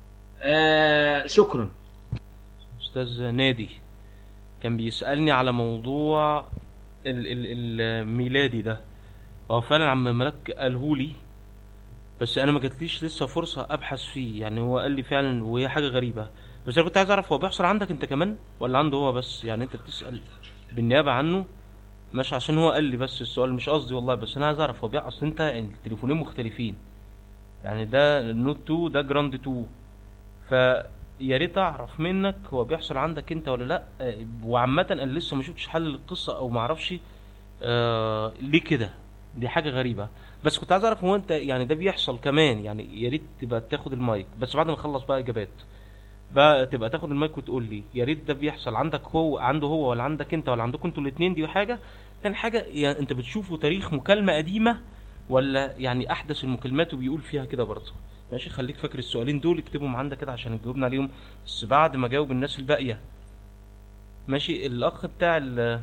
آه شكرا استاذ نادي كان بيسالني على موضوع ال ال الميلادي ده هو فعلا عم ملاك قالهولي بس انا ما جاتليش لسه فرصه ابحث فيه يعني هو قال لي فعلا وهي حاجه غريبه بس انا كنت عايز اعرف هو بيحصل عندك انت كمان ولا عنده هو بس يعني انت بتسال بالنيابه عنه مش عشان هو قال لي بس السؤال مش قصدي والله بس انا عايز اعرف هو بيحصل اصل انت التليفونين مختلفين يعني ده نوت 2 ده جراند 2 فيا ريت اعرف منك هو بيحصل عندك انت ولا لا آه، وعامه انا لسه ما شفتش حل للقصه او ما اعرفش آه ليه كده دي حاجه غريبه بس كنت عايز اعرف هو انت يعني ده بيحصل كمان يعني يا ريت تبقى تاخد المايك بس بعد ما نخلص بقى اجابات بقى تبقى تاخد المايك وتقول لي يا ريت ده بيحصل عندك هو عنده هو ولا عندك انت ولا عندكم انتوا الاثنين دي حاجه تاني حاجه يعني انت بتشوفوا تاريخ مكالمه قديمه ولا يعني احدث المكالمات وبيقول فيها كده برضه ماشي خليك فاكر السؤالين دول اكتبهم عندك كده عشان تجاوبنا عليهم بس بعد ما جاوب الناس الباقيه ماشي الاخ بتاع ال-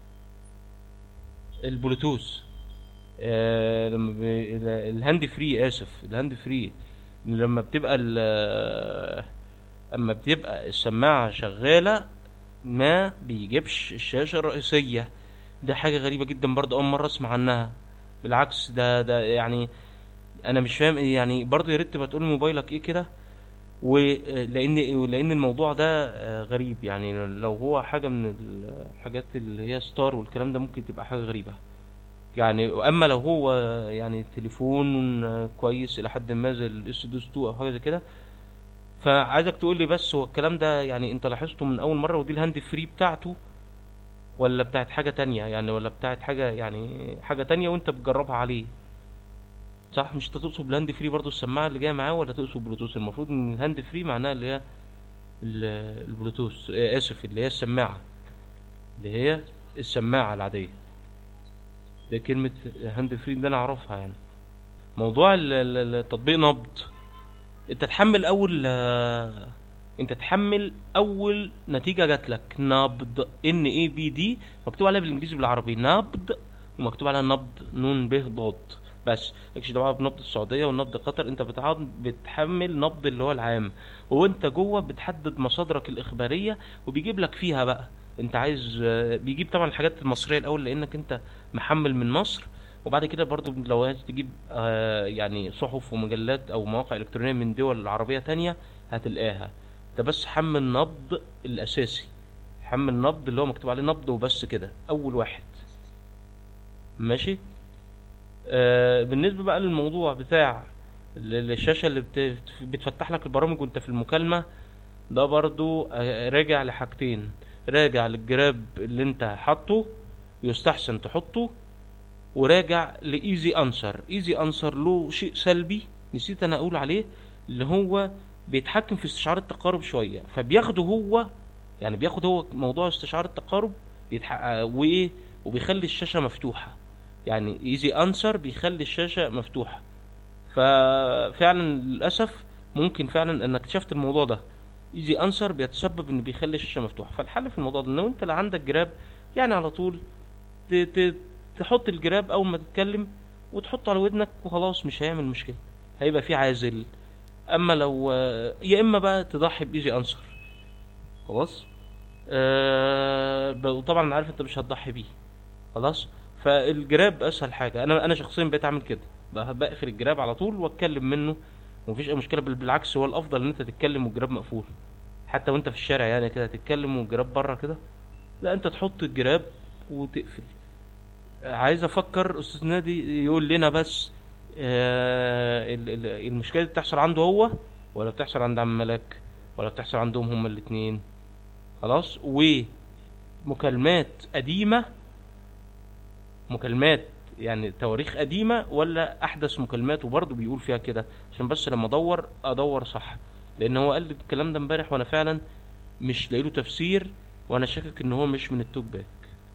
البلوتوث آه لما ب... ال- الهاند فري اسف الهاند فري لما بتبقى ال اما بتبقى السماعه شغاله ما بيجيبش الشاشه الرئيسيه ده حاجه غريبه جدا برضه اول مره اسمع عنها بالعكس ده ده يعني انا مش فاهم إيه يعني برضه يا ريت تبقى تقول لي موبايلك ايه كده ولان لان الموضوع ده آه، غريب يعني لو هو حاجه من الحاجات اللي هي ستار والكلام ده ممكن تبقى حاجه غريبه يعني اما لو هو يعني تليفون آه، كويس الى حد ما زي الاس دوس 2 او حاجه زي كده فعايزك تقول لي بس هو الكلام ده يعني انت لاحظته من اول مره ودي الهاند فري بتاعته ولا بتاعت حاجه تانية يعني ولا بتاعت حاجه يعني حاجه تانية وانت بتجربها عليه صح مش انت تقصد بالهاند فري برضو السماعه اللي جايه معاه ولا تقصد بلوتوث المفروض ان الهاند فري معناها اللي هي ال- البلوتوث آه، اسف اللي هي السماعه اللي هي السماعه العاديه ده كلمه هاند فري ده انا اعرفها يعني موضوع ال- ال- التطبيق نبض انت تحمل اول آه، انت تحمل اول نتيجه جات لك نبض ان اي بي دي مكتوب عليها بالانجليزي بالعربي نبض ومكتوب عليها نبض نون ب ضاد بس مالكش دعوه بنبض السعوديه ونبض قطر انت بتعاد بتحمل نبض اللي هو العام وانت جوه بتحدد مصادرك الاخباريه وبيجيب لك فيها بقى انت عايز آه، بيجيب طبعا الحاجات المصريه الاول لانك انت محمل من مصر وبعد كده برضو لو عايز تجيب آه، يعني صحف ومجلات او مواقع الكترونيه من دول عربيه تانية هتلاقاها انت بس حمل نبض الاساسي حمل نبض اللي هو مكتوب عليه نبض وبس كده اول واحد ماشي آه بالنسبه بقى للموضوع بتاع ال- الشاشه اللي بت- بتفتح لك البرامج وانت في المكالمه ده برضو آه، راجع لحاجتين راجع للجراب اللي انت حاطه يستحسن تحطه وراجع لايزي انسر ايزي انسر له شيء سلبي نسيت انا اقول عليه اللي هو بيتحكم في استشعار التقارب شويه فبياخده هو يعني بياخد هو موضوع استشعار التقارب بيتحقق وايه وبيخلي الشاشه مفتوحه يعني ايزي انسر بيخلي الشاشه مفتوحه ففعلا للاسف ممكن فعلا انك اكتشفت الموضوع ده ايزي انسر بيتسبب ان بيخلي الشاشه مفتوحه فالحل في الموضوع ده ان انت لو عندك جراب يعني على طول ت- ت- تحط الجراب اول ما تتكلم وتحطه على ودنك وخلاص مش هيعمل مشكله هيبقى في عازل اما لو يا اما بقى تضحي بايزي انسر خلاص آه ب- وطبعا انا عارف انت مش هتضحي بيه خلاص فالجراب اسهل حاجه انا انا شخصيا بقيت اعمل كده بقى- بقفل الجراب على طول واتكلم منه ومفيش اي مشكله بل بالعكس هو الافضل ان انت تتكلم والجراب مقفول حتى وانت في الشارع يعني كده تتكلم والجراب بره كده لا انت تحط الجراب وتقفل عايز افكر استاذ نادي يقول لنا بس آه ال- ال- المشكله دي بتحصل عنده هو ولا بتحصل عند عم ملاك ولا بتحصل عندهم هما الاثنين خلاص ومكالمات قديمه مكالمات يعني تواريخ قديمه ولا احدث مكالمات وبرضه بيقول فيها كده عشان بس لما ادور ادور صح لان هو قال لي الكلام ده امبارح وانا فعلا مش لاقي له تفسير وانا شاكك ان هو مش من التوك باك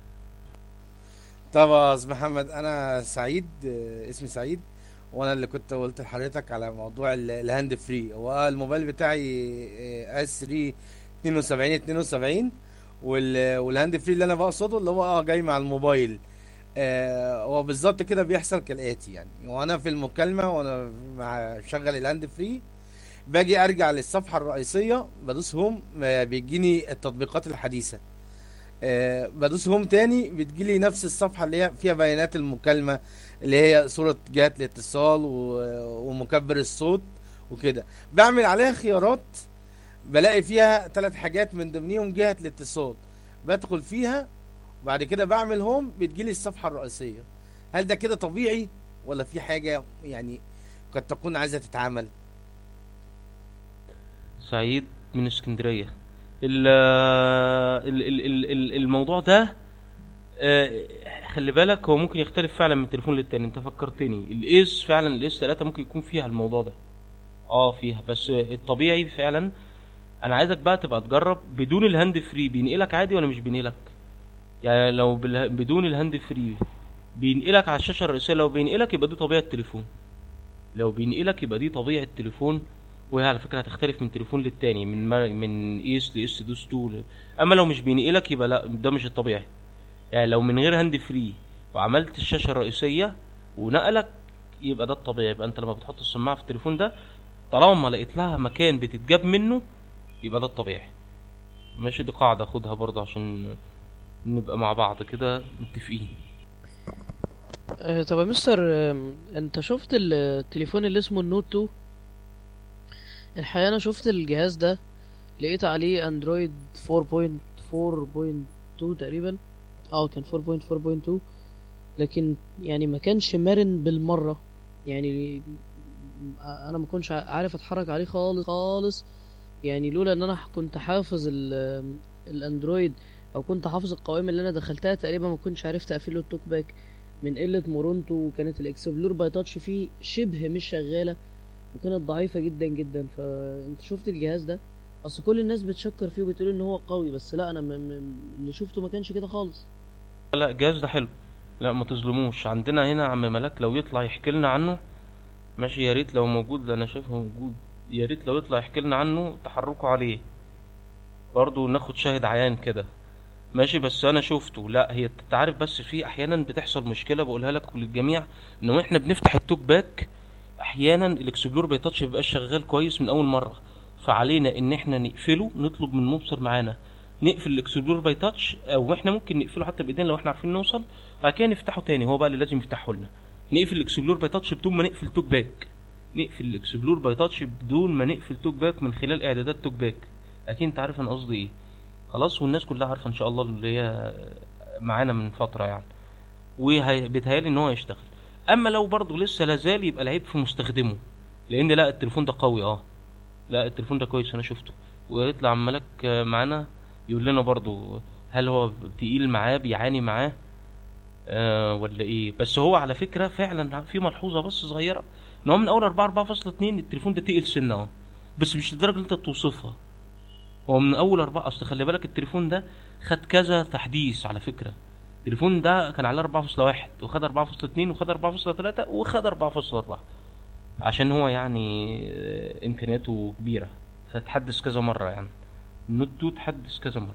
طب يا استاذ محمد انا سعيد آه، اسمي سعيد وانا اللي كنت قلت لحضرتك على موضوع ال- الهاند فري هو الموبايل بتاعي اس 3 72 72 وال- والهاند فري اللي انا بقصده اللي هو اه جاي مع الموبايل آه، هو بالظبط كده بيحصل كالاتي يعني وانا في المكالمه وانا مع شغل الهاند فري باجي ارجع للصفحه الرئيسيه بدوس هوم آه، بيجيني التطبيقات الحديثه آه، بدوس هوم تاني بتجيلي نفس الصفحه اللي هي فيها بيانات المكالمه اللي هي صوره جهات الاتصال و- ومكبر الصوت وكده بعمل عليها خيارات بلاقي فيها ثلاث حاجات من ضمنهم جهه الاتصال بدخل فيها وبعد كده بعمل هوم بتجيلي الصفحه الرئيسيه هل ده كده طبيعي ولا في حاجه يعني قد تكون عايزه تتعمل سعيد من اسكندرية ال ال ال ال ال الموضوع ده آه، خلي بالك هو ممكن يختلف فعلا من تليفون للتاني انت فكرتني الاس فعلا الاس 3 ممكن يكون فيها الموضوع ده اه فيها بس الطبيعي فعلا انا عايزك بقى تبقى تجرب بدون الهاند فري بينقلك عادي ولا مش بينقلك يعني لو بالها- بدون الهاند فري بينقلك على الشاشة الرئيسية لو بينقلك يبقى دي طبيعة التليفون لو بينقلك يبقى دي طبيعة التليفون وهي على فكرة هتختلف من تليفون للتاني من ما من ايس لاس دوس 2 اما لو مش بينقلك يبقى لا ده مش الطبيعي يعني لو من غير هاند فري وعملت الشاشة الرئيسية ونقلك يبقى ده الطبيعي يبقى انت لما بتحط السماعة في التليفون ده طالما لقيت لها مكان بتتجاب منه يبقى ده الطبيعي ماشي دي قاعدة خدها برضه عشان نبقى مع بعض كده متفقين آه، طب يا مستر آم، انت شفت التليفون اللي اسمه النوت 2 الحقيقة انا شفت الجهاز ده لقيت عليه اندرويد 4.4.2 تقريبا اه كان 4.4.2 لكن يعني ما كانش مرن بالمرة يعني انا ما كنتش عارف اتحرك عليه خالص خالص يعني لولا ان انا كنت حافظ ال- الاندرويد او كنت حافظ القوائم اللي انا دخلتها تقريبا ما كنتش عرفت اقفله التوك باك من قلة مرونته وكانت الاكسبلور باي تاتش فيه شبه مش شغالة وكانت ضعيفة جدا جدا فانت شفت الجهاز ده اصل كل الناس بتشكر فيه وبتقول ان هو قوي بس لا انا م... م... اللي شفته ما كانش كده خالص لا الجهاز ده حلو لا ما تظلموش عندنا هنا عم ملاك لو يطلع يحكي لنا عنه ماشي يا ريت لو موجود انا شايفه موجود يا ريت لو يطلع يحكي لنا عنه تحركوا عليه برضه ناخد شاهد عيان كده ماشي بس انا شفته لا هي انت عارف بس في احيانا بتحصل مشكله بقولها لك للجميع ان احنا بنفتح التوك باك احيانا الاكسبلور بيتاتش مبيبقاش شغال كويس من اول مره فعلينا ان احنا نقفله نطلب من مبصر معانا نقفل الاكسبلور باي تاتش او احنا ممكن نقفله حتى بايدينا لو احنا عارفين نوصل بعد كده نفتحه تاني هو بقى اللي لازم يفتحه لنا نقفل الاكسبلور باي تاتش بدون ما نقفل توك باك نقفل الاكسبلور باي تاتش بدون ما نقفل توك باك من خلال اعدادات توك باك اكيد انت عارف انا قصدي ايه خلاص والناس كلها عارفه ان شاء الله اللي هي معانا من فتره يعني وبيتهيألي ان هو يشتغل اما لو برضه لسه لازال يبقى العيب في مستخدمه لان لا التليفون ده قوي اه لا التليفون ده كويس انا شفته ويطلع عمالك معانا يقول لنا برضو هل هو تقيل معاه بيعاني معاه آه ولا ايه بس هو على فكره فعلا في ملحوظه بس صغيره ان هو من اول 4 4.2 التليفون ده تقيل سنه اه بس مش لدرجه اللي انت توصفها هو من اول 4 اصل خلي بالك التليفون ده خد كذا تحديث على فكره التليفون ده كان عليه 4.1 وخد 4.2 وخد 4.3 وخد 4.4 عشان هو يعني آه، امكانياته كبيره فتحدث كذا مره يعني النوت 2 تحدث كذا مره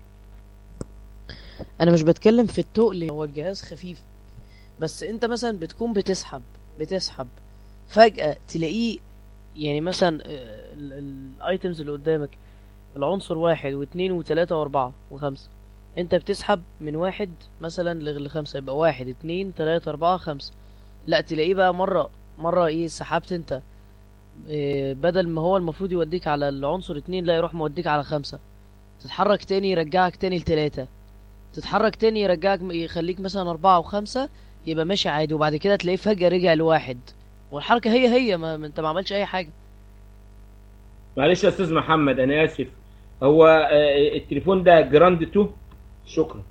انا مش بتكلم في التقل هو الجهاز خفيف بس انت مثلا بتكون بتسحب بتسحب فجأة تلاقيه يعني مثلا الايتمز اللي قدامك العنصر واحد واثنين وثلاثة واربعة وخمسة انت بتسحب من واحد مثلا لغ- لخمسة يبقى واحد اتنين تلاتة اربعة خمسة لا تلاقيه بقى مرة مرة ايه سحبت انت إيه بدل ما هو المفروض يوديك على العنصر اتنين لا يروح موديك على خمسة تتحرك تاني يرجعك تاني لتلاتة تتحرك تاني يرجعك يخليك مثلا أربعة وخمسة يبقى ماشي عادي وبعد كده تلاقيه فجأة رجع لواحد والحركة هي هي ما ما انت ما عملتش أي حاجة معلش يا استاذ محمد انا اسف هو آه، التليفون ده جراند 2 شكرا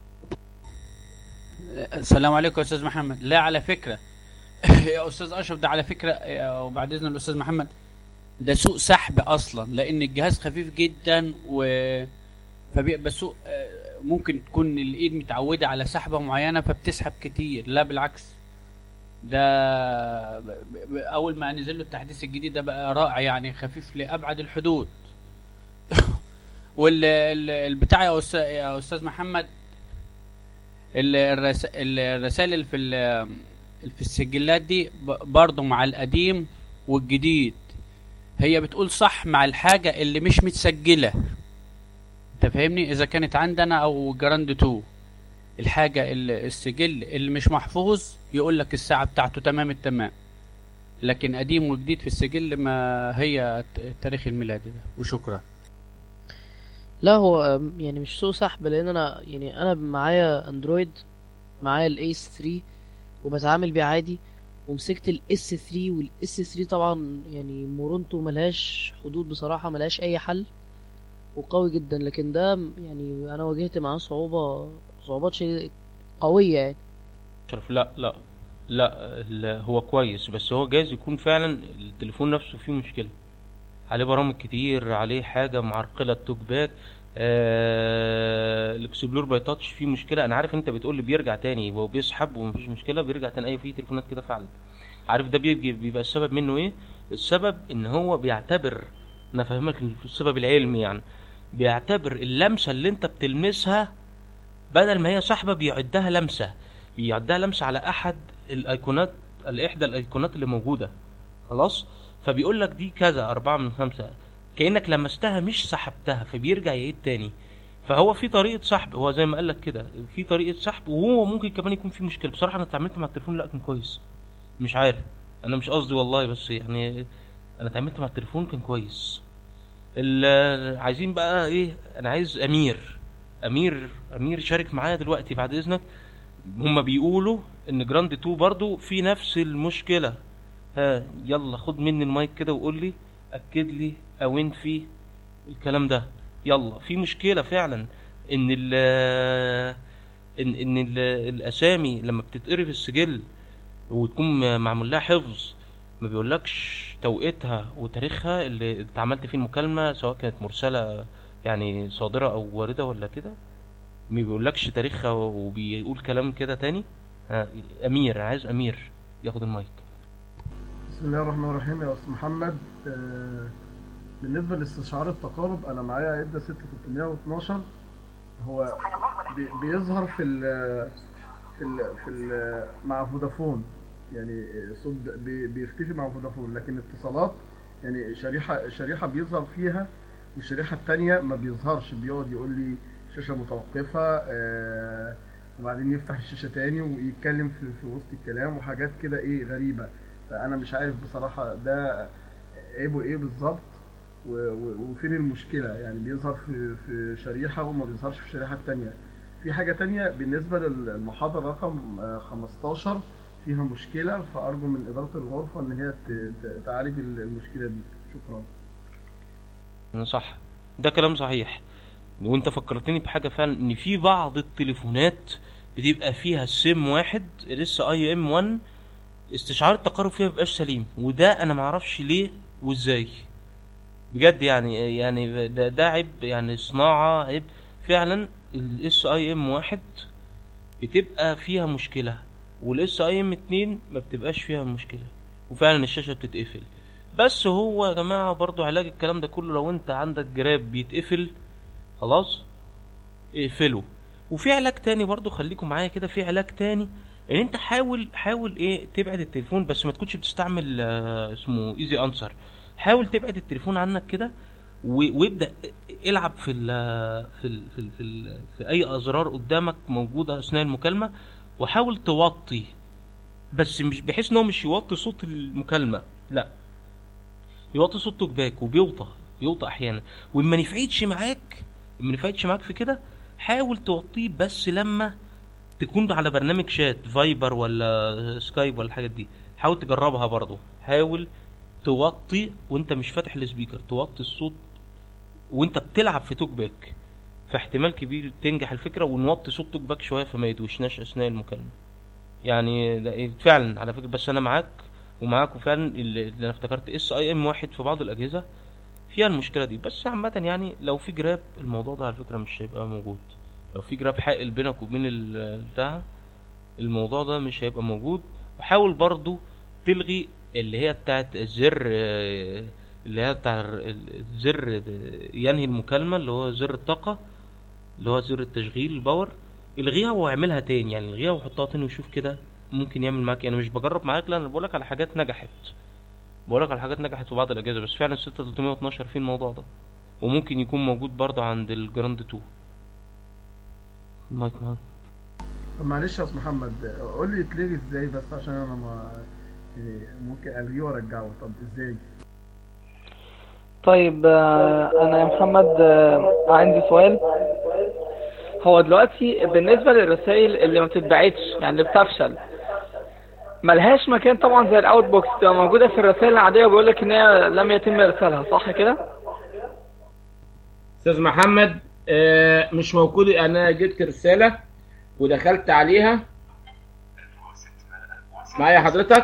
السلام عليكم يا استاذ محمد لا على فكره يا استاذ اشرف ده على فكره آه، وبعد اذن الاستاذ محمد ده سوء سحب اصلا لان الجهاز خفيف جدا و فبيبقى سوء آه، ممكن تكون الايد متعوده على سحبه معينه فبتسحب كتير لا بالعكس ده ب- ب- اول ما نزل له التحديث الجديد ده بقى رائع يعني خفيف لابعد الحدود والبتاع يا أستاذ- يا استاذ محمد ال- الرس... ال- الرسائل اللي في ال- في السجلات دي ب- برضه مع القديم والجديد هي بتقول صح مع الحاجة اللي مش متسجلة انت فاهمني اذا كانت عندنا او جراند 2 الحاجة اللي السجل اللي مش محفوظ يقول لك الساعة بتاعته تمام التمام لكن قديم وجديد في السجل ما هي ت- تاريخ الميلاد ده وشكرا لا هو أم، يعني مش سوء سحب لان انا يعني انا معايا اندرويد معايا الايس 3 وبتعامل بيه عادي ومسكت الاس 3 والاس 3 طبعا يعني مرونته ملهاش حدود بصراحة ملهاش اي حل وقوي جدا لكن ده م- يعني انا واجهت معاه صعوبة صعوبات شيء قوية يعني شرف لا لا لا ال- هو كويس بس هو جايز يكون فعلا التليفون نفسه فيه مشكلة عليه برامج كتير عليه حاجة معرقلة التوك باك آه الاكسبلور باي تاتش فيه مشكلة انا عارف انت بتقول لي بيرجع تاني هو بيسحب ومفيش مشكلة بيرجع تاني اي في تليفونات كده فعلا عارف ده بيجي بيبقى السبب منه ايه السبب ان هو بيعتبر انا فاهمك السبب العلمي يعني بيعتبر اللمسة اللي انت بتلمسها بدل ما هي سحبة بيعدها لمسة بيعدها لمسة على احد الايقونات الاحدى الايقونات اللي موجودة خلاص فبيقول لك دي كذا أربعة من خمسة كأنك لمستها مش سحبتها فبيرجع يعيد تاني فهو في طريقة سحب هو زي ما قال لك كده في طريقة سحب وهو ممكن كمان يكون في مشكلة بصراحة أنا اتعاملت مع التليفون لا كان كويس مش عارف أنا مش قصدي والله بس يعني أنا اتعاملت مع التليفون كان كويس ال- عايزين بقى إيه أنا عايز أمير أمير أمير شارك معايا دلوقتي بعد إذنك هما بيقولوا إن جراند 2 برضو في نفس المشكلة ها يلا خد مني المايك كده وقول لي اكد لي او انفي الكلام ده يلا في مشكله فعلا ان ال ان ان ال الاسامي لما بتتقري في السجل وتكون معمول لها حفظ ما بيقولكش توقيتها وتاريخها اللي انت عملت فيه المكالمه سواء كانت مرسله يعني صادره او وارده ولا كده ما بيقولكش تاريخها وبيقول كلام كده تاني ها امير عايز امير ياخد المايك بسم الله الرحمن الرحيم يا استاذ محمد آه، بالنسبه لاستشعار التقارب انا معايا عده 6312 هو بي- بيظهر في ال في ال في ال مع فودافون يعني صوت بي- بيختفي مع فودافون لكن اتصالات يعني شريحه شريحه بيظهر فيها والشريحه التانية ما بيظهرش بيقعد يقول لي شاشه متوقفه آه، وبعدين يفتح الشاشه تاني ويتكلم في, في وسط الكلام وحاجات كده ايه غريبه فانا مش عارف بصراحه ده عيبه ايه بالظبط و- و- وفين المشكله يعني بيظهر في في شريحه وما بيظهرش في الشريحه التانية في حاجه تانية بالنسبه للمحاضره رقم آه، 15 فيها مشكله فارجو من اداره الغرفه ان هي ت- ت- تعالج المشكله دي شكرا صح ده كلام صحيح وانت فكرتني بحاجه فعلا ان في بعض التليفونات بتبقى فيها سيم واحد لسه اي ام 1 استشعار التقارب فيها مبيبقاش سليم وده انا معرفش ليه وازاي بجد يعني يعني ده, ده عيب يعني صناعه عيب فعلا الاس اي ام واحد بتبقى فيها مشكله والاس اي ام 2 ما بتبقاش فيها مشكله وفعلا الشاشه بتتقفل بس هو يا جماعه برضو علاج الكلام ده كله لو انت عندك جراب بيتقفل خلاص اقفله وفي علاج تاني برضو خليكم معايا كده في علاج تاني ان انت حاول حاول ايه تبعد التليفون بس ما تكونش بتستعمل آه، اسمه ايزي انسر حاول تبعد التليفون عنك كده و- وابدا العب في ال في ال في, ال في, ال في اي ازرار قدامك موجوده اثناء المكالمه وحاول توطي بس مش بحيث ان هو مش يوطي صوت المكالمه لا يوطي صوت توك باك وبيوطى بيوطى احيانا وما نفعتش معاك ما نفعتش معاك في كده حاول توطيه بس لما تكون على برنامج شات فايبر ولا سكايب ولا الحاجات دي حاول تجربها برضو حاول توطي وانت مش فاتح السبيكر توطي الصوت وانت بتلعب في توك باك فاحتمال كبير تنجح الفكره ونوطي صوت توك باك شويه فما يدوشناش اثناء المكالمه يعني ده إيه فعلا على فكره بس انا معاك ومعاكم فعلا اللي اللي انا افتكرت اس اي ام واحد في بعض الاجهزه فيها المشكله دي بس عامه يعني لو في جراب الموضوع ده على فكره مش هيبقى موجود لو في جراب حائل بينك وبين ال- بتاع الموضوع ده مش هيبقى موجود وحاول برضو تلغي اللي هي بتاعت الزر آه، اللي هي بتاع ال- الزر ينهي المكالمة اللي هو زر الطاقة اللي هو زر التشغيل الباور الغيها واعملها تاني يعني الغيها وحطها تاني وشوف كده ممكن يعمل معاك يعني مش بجرب معاك لا انا بقولك على حاجات نجحت بقولك على حاجات نجحت في بعض الاجهزه بس فعلا 6312 فيه الموضوع ده وممكن يكون موجود برضه عند الجراند 2 المايك معاك طب معلش يا استاذ محمد قول لي يتلغي ازاي بس عشان انا ما يعني ممكن الغيه وارجعه طب ازاي طيب آه، انا يا محمد آه، عندي سؤال هو دلوقتي بالنسبة للرسائل اللي ما بتتبعتش يعني اللي بتفشل ملهاش مكان طبعا زي الاوت بوكس تبقى موجودة في الرسائل العادية وبيقول لك ان هي لم يتم ارسالها صح كده؟ استاذ محمد آه، مش موجود انا جبت رساله ودخلت عليها معايا حضرتك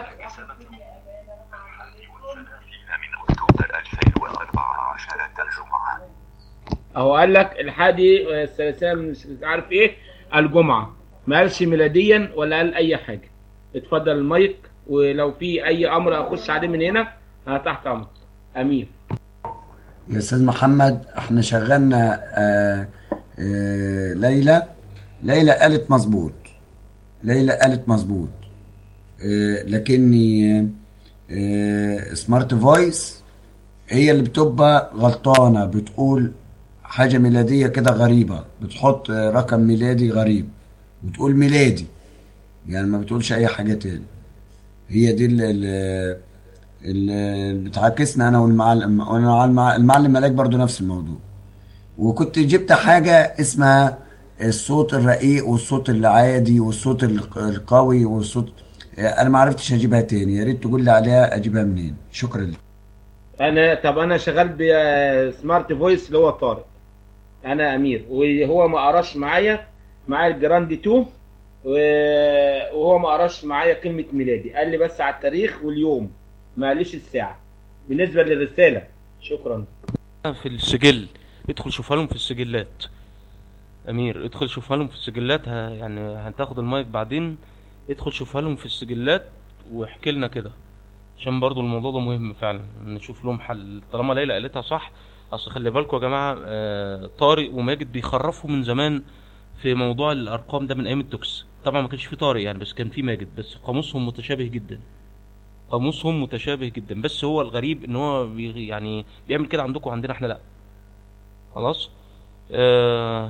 اهو قال لك الحادي والثلاثين مش عارف ايه الجمعه ما قالش ميلاديا ولا قال اي حاجه اتفضل المايك ولو في اي امر اخش عليه من هنا انا تحت امرك امين يا استاذ محمد احنا شغلنا آه آه ليلى ليلى قالت مظبوط ليلى قالت مظبوط آه لكني آه سمارت فويس هي اللي بتبقى غلطانة بتقول حاجة ميلادية كده غريبة بتحط آه، رقم ميلادي غريب بتقول ميلادي يعني ما بتقولش أي حاجة تاني هي دي اللي, اللي بتعاكسنا أنا والمعلم وأنا المع- المعلم ملاك برضو نفس الموضوع وكنت جبت حاجة اسمها الصوت الرقيق والصوت العادي والصوت الق- القوي والصوت انا ما عرفتش اجيبها تاني يا ريت تقول لي عليها اجيبها منين شكرا لك انا طب انا شغال بسمارت فويس اللي هو طارق انا امير وهو ما قراش معايا معايا الجراند 2 و- وهو ما قراش معايا كلمه ميلادي قال لي بس على التاريخ واليوم ما قاليش الساعه بالنسبه للرساله شكرا في السجل ادخل شوفها لهم في السجلات امير ادخل شوفها لهم في السجلات ه... يعني هتاخد المايك بعدين ادخل شوفها لهم في السجلات واحكي لنا كده عشان برضو الموضوع ده مهم فعلا نشوف لهم حل طالما ليلى قالتها صح اصل خلي بالكم يا جماعه آه طارق وماجد بيخرفوا من زمان في موضوع الارقام ده من ايام التوكس طبعا ما كانش في طارق يعني بس كان في ماجد بس قاموسهم متشابه جدا قاموسهم متشابه جدا بس هو الغريب ان هو بي يعني بيعمل كده عندكم وعندنا احنا لا خلاص آه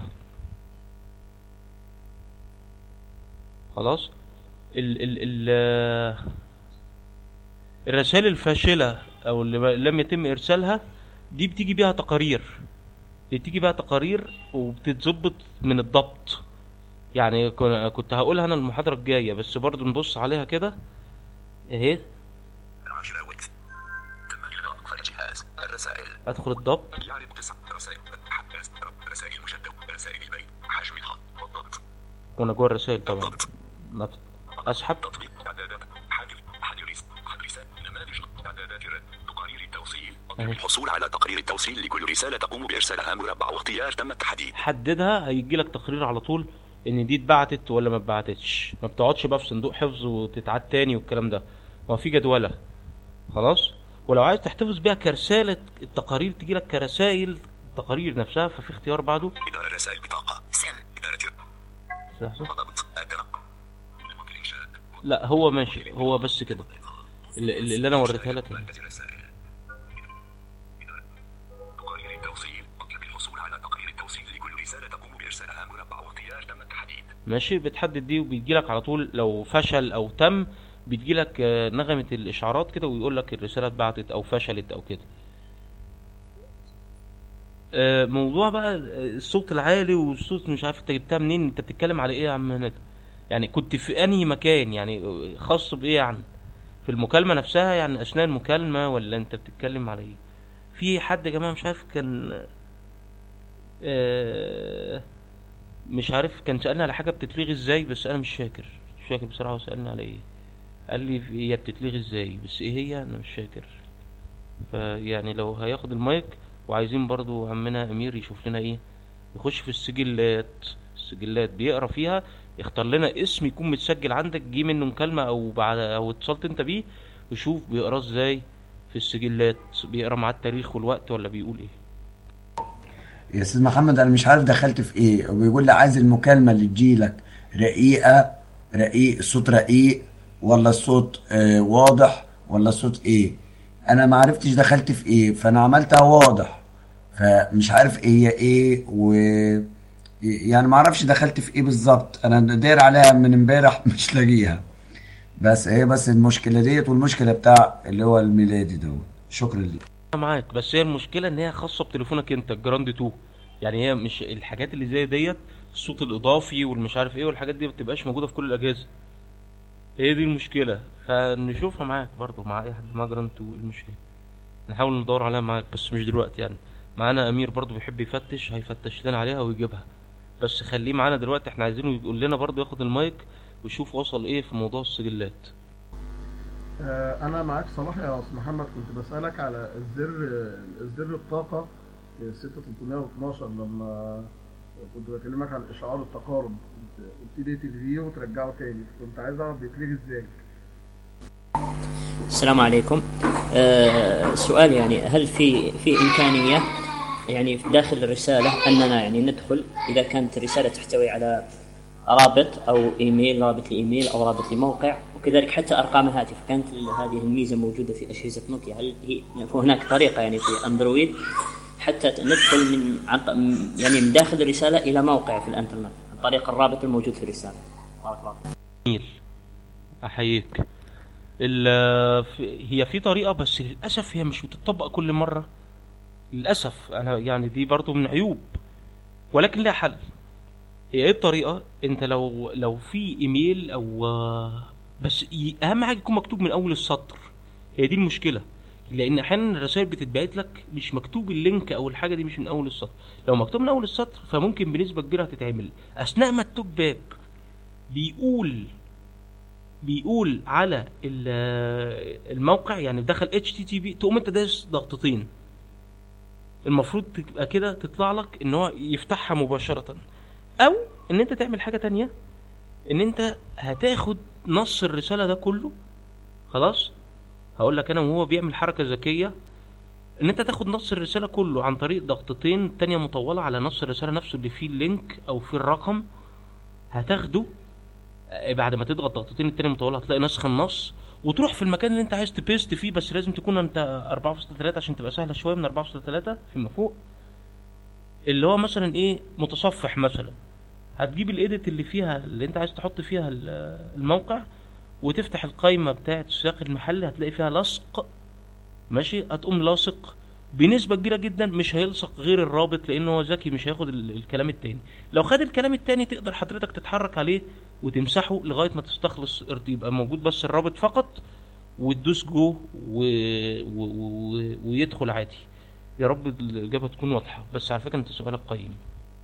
خلاص ال ال ال آه، الرسائل الفاشلة او اللي ما- لم يتم ارسالها دي بتيجي بيها تقارير دي بتيجي بيها تقارير وبتتظبط من الضبط يعني كن- كنت هقولها انا المحاضرة الجاية بس برضو نبص عليها كده اهي العاشرة وقت تم إلغاء الجهاز الرسائل ادخل الضبط يعرض تسع رسائل رسائل مشددة رسائل البيت حجم الخط والضبط وانا جوه الرسائل طبعا نط- اسحب تطبيق اعدادات حجم حجريس حجريس نماذج اعدادات الرد تقارير التوصيل أهي. الحصول على تقرير التوصيل لكل رسالة تقوم بإرسالها مربع واختيار تم التحديد حددها هيجي لك تقرير على طول ان دي اتبعتت ولا ما اتبعتتش ما بتقعدش بقى في صندوق حفظ وتتعاد تاني والكلام ده هو في جدولة خلاص ولو عايز تحتفظ بيها كرسالة التقارير تجي لك كرسائل التقارير نفسها ففي اختيار بعده إدارة رسائل بطاقة سم إدارة لحظة. ضبط أدرى نمط الإنشاء لا هو ماشي هو بس كده اللي, اللي انا وريتها لك يعني. مركز الرسائل إدارة تقارير التوصيل اطلب الحصول على تقرير التوصيل لكل رسالة تقوم بإرسالها مربع واختيار تم التحديد ماشي بتحدد دي وبيجي لك على طول لو فشل او تم بتجي لك نغمة الاشعارات كده ويقول لك الرسالة اتبعتت او فشلت او كده آه، موضوع بقى الصوت العالي والصوت مش عارف انت جبتها منين انت بتتكلم على ايه يا عم هناك يعني كنت في انهي مكان يعني خاص بايه يعني في المكالمة نفسها يعني اثناء المكالمة ولا انت بتتكلم على ايه في حد يا جماعة مش عارف كان آه، مش عارف كان سألني على حاجة بتتلغي ازاي بس انا مش فاكر مش فاكر بصراحة هو سألني على ايه قال لي هي بتتلغي ازاي بس ايه هي انا مش فاكر فيعني لو هياخد المايك وعايزين برضو عمنا امير يشوف لنا ايه يخش في السجلات السجلات بيقرا فيها يختار لنا اسم يكون متسجل عندك جه منه مكالمة او بعد او اتصلت انت بيه وشوف بيقراه ازاي في السجلات بيقرا معاه التاريخ والوقت ولا بيقول ايه يا استاذ محمد انا مش عارف دخلت في ايه وبيقول لي عايز المكالمه اللي تجيلك رقيقه رقيق الصوت رقيق ولا الصوت آه واضح ولا الصوت ايه انا ما عرفتش دخلت في ايه فانا عملتها واضح فمش عارف ايه هي ايه و يعني ما اعرفش دخلت في ايه بالظبط انا داير عليها من امبارح مش لاقيها بس هي بس المشكله ديت والمشكله بتاع اللي هو الميلادي دوت شكرا ليك انا معاك بس هي المشكله ان هي خاصه بتليفونك انت الجراند 2 يعني هي مش الحاجات اللي زي ديت الصوت الاضافي والمش عارف ايه والحاجات دي ما بتبقاش موجوده في كل الاجهزه هي دي المشكله فنشوفها معاك برضو مع اي حد معاه جراند 2 إيه المشكله نحاول ندور عليها معاك بس مش دلوقتي يعني معانا امير برضو بيحب يفتش هيفتش لنا عليها ويجيبها بس خليه معانا دلوقتي احنا عايزينه يقول لنا برضو ياخد المايك ويشوف وصل ايه في موضوع السجلات آه، انا معاك صلاح يا استاذ محمد كنت بسالك على الزر الزر الطاقه في 6312 لما كنت بكلمك عن اشعار التقارب كنت قلت لي تلغيه وترجعه تاني كنت عايز اعرف بيتلغي ازاي السلام عليكم آه سؤال يعني هل في في إمكانية يعني داخل الرسالة أننا يعني ندخل إذا كانت الرسالة تحتوي على رابط أو إيميل رابط لإيميل أو رابط لموقع وكذلك حتى أرقام الهاتف كانت هذه الميزة موجودة في أجهزة نوكيا هل هي هناك طريقة يعني في أندرويد حتى ندخل من عن ط- يعني من داخل الرسالة إلى موقع في الإنترنت عن طريق الرابط الموجود في الرسالة بارك الله فيك. جميل احييك ال- في- هي في طريقه بس للاسف هي مش بتطبق كل مره للاسف انا يعني دي برضو من عيوب ولكن لها حل هي ايه الطريقه انت لو لو في ايميل او بس ي- اهم حاجه يكون مكتوب من اول السطر هي دي المشكله لان احيانا الرسائل بتتبعت لك مش مكتوب اللينك او الحاجه دي مش من اول السطر لو مكتوب من اول السطر فممكن بنسبه كبيره هتتعمل اثناء ما التوك باك بيقول بيقول على ال- الموقع يعني دخل اتش تي تي بي تقوم انت دايس ضغطتين المفروض تبقى كده تطلع لك ان هو يفتحها مباشرة او ان انت تعمل حاجة تانية ان انت هتاخد نص الرسالة ده كله خلاص هقول لك انا وهو بيعمل حركة ذكية ان انت تاخد نص الرسالة كله عن طريق ضغطتين تانية مطولة على نص الرسالة نفسه اللي فيه اللينك او فيه الرقم هتاخده آه، بعد ما تضغط ضغطتين التانية مطولة هتلاقي نسخ النص وتروح في المكان اللي انت عايز تبيست فيه بس لازم تكون انت 4.3 عشان تبقى سهلة شوية من 4.3 فيما فوق اللي هو مثلا ايه متصفح مثلا هتجيب الايديت اللي فيها اللي انت عايز تحط فيها ال- الموقع وتفتح القايمة بتاعة السياق المحلي هتلاقي فيها لصق ماشي هتقوم لاصق بنسبة كبيرة جدا مش هيلصق غير الرابط لأنه هو ذكي مش هياخد ال- الكلام التاني لو خد الكلام التاني تقدر حضرتك تتحرك عليه وتمسحه لغاية ما تستخلص يبقى موجود بس الرابط فقط وتدوس جو و... و... و... ويدخل عادي يا رب الإجابة تكون واضحة بس على فكرة أنت سؤالك قيم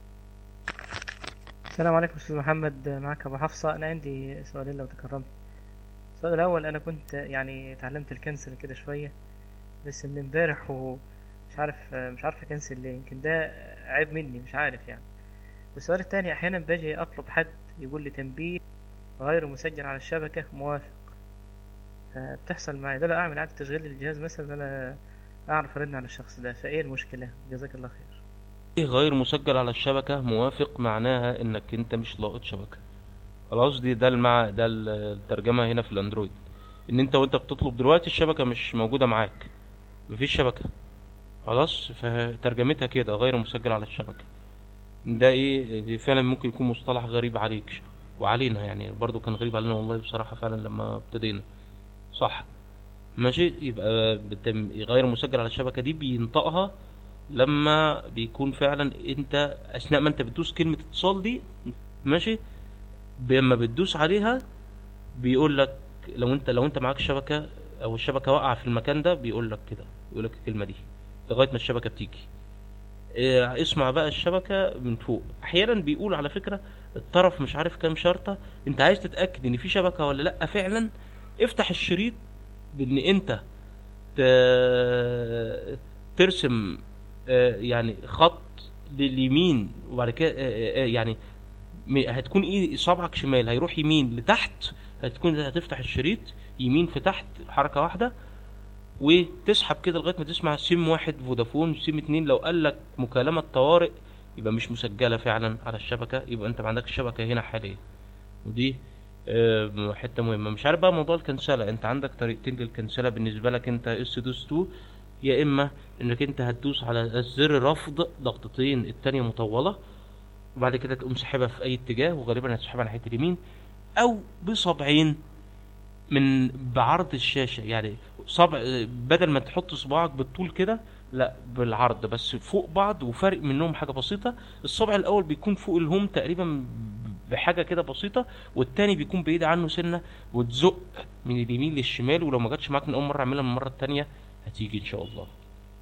السلام عليكم استاذ محمد معك ابو حفصه انا عندي سؤالين لو تكرمت السؤال الاول انا كنت يعني اتعلمت الكنسل كده شويه بس من امبارح ومش عارف مش عارف اكنسل ليه يمكن ده عيب مني مش عارف يعني والسؤال التاني احيانا باجي اطلب حد يقول لي تنبيه غير مسجل على الشبكه موافق فبتحصل معي ده لا اعمل اعاده تشغيل للجهاز مثلا انا اعرف ارن على الشخص ده فايه المشكله جزاك الله خير إيه غير مسجل على الشبكة موافق معناها انك انت مش لاقط شبكة خلاص دي ده المع ده ال- الترجمة هنا في الاندرويد ان انت وانت بتطلب دلوقتي الشبكة مش موجودة معاك مفيش شبكة خلاص فترجمتها كده غير مسجل على الشبكة ده ايه دي فعلا ممكن يكون مصطلح غريب عليك وعلينا يعني برضو كان غريب علينا والله بصراحة فعلا لما ابتدينا صح ماشي يبقى بتم غير مسجل على الشبكة دي بينطقها لما بيكون فعلا انت اثناء ما انت بتدوس كلمة اتصال دي ماشي لما بتدوس عليها بيقول لك لو انت لو انت معاك شبكة او الشبكة واقعة في المكان ده بيقول لك كده بيقول لك الكلمة دي لغاية ما الشبكة بتيجي اه، اسمع بقى الشبكة من فوق احيانا بيقول على فكرة الطرف مش عارف كام شرطة انت عايز تتأكد ان في شبكة ولا لا فعلا افتح الشريط بان انت ت- ترسم آه، يعني خط لليمين وبعد كده آه، آه، آه، يعني م- هتكون ايه صبعك شمال هيروح يمين لتحت هتكون هتفتح الشريط يمين في تحت حركة واحدة وتسحب كده لغاية ما تسمع سيم واحد فودافون سيم اتنين لو قال لك مكالمة طوارئ يبقى مش مسجلة فعلا على الشبكة يبقى انت ما عندكش شبكة هنا حاليا ودي آه، حته مهمه مش عارف بقى موضوع الكنسله انت عندك طريقتين للكنسله بالنسبه لك انت اس دوس 2 يا اما انك انت هتدوس على الزر رفض ضغطتين التانية مطوله وبعد كده تقوم سحبها في اي اتجاه وغالبا هتسحبها ناحيه اليمين او بصبعين من بعرض الشاشه يعني صبع بدل ما تحط صباعك بالطول كده لا بالعرض بس فوق بعض وفرق منهم حاجه بسيطه الصبع الاول بيكون فوق الهوم تقريبا بحاجه كده بسيطه والتاني بيكون بعيد عنه سنه وتزق من اليمين للشمال ولو ما جاتش معاك من اول مره اعملها من المره التانيه هتيجي ان شاء الله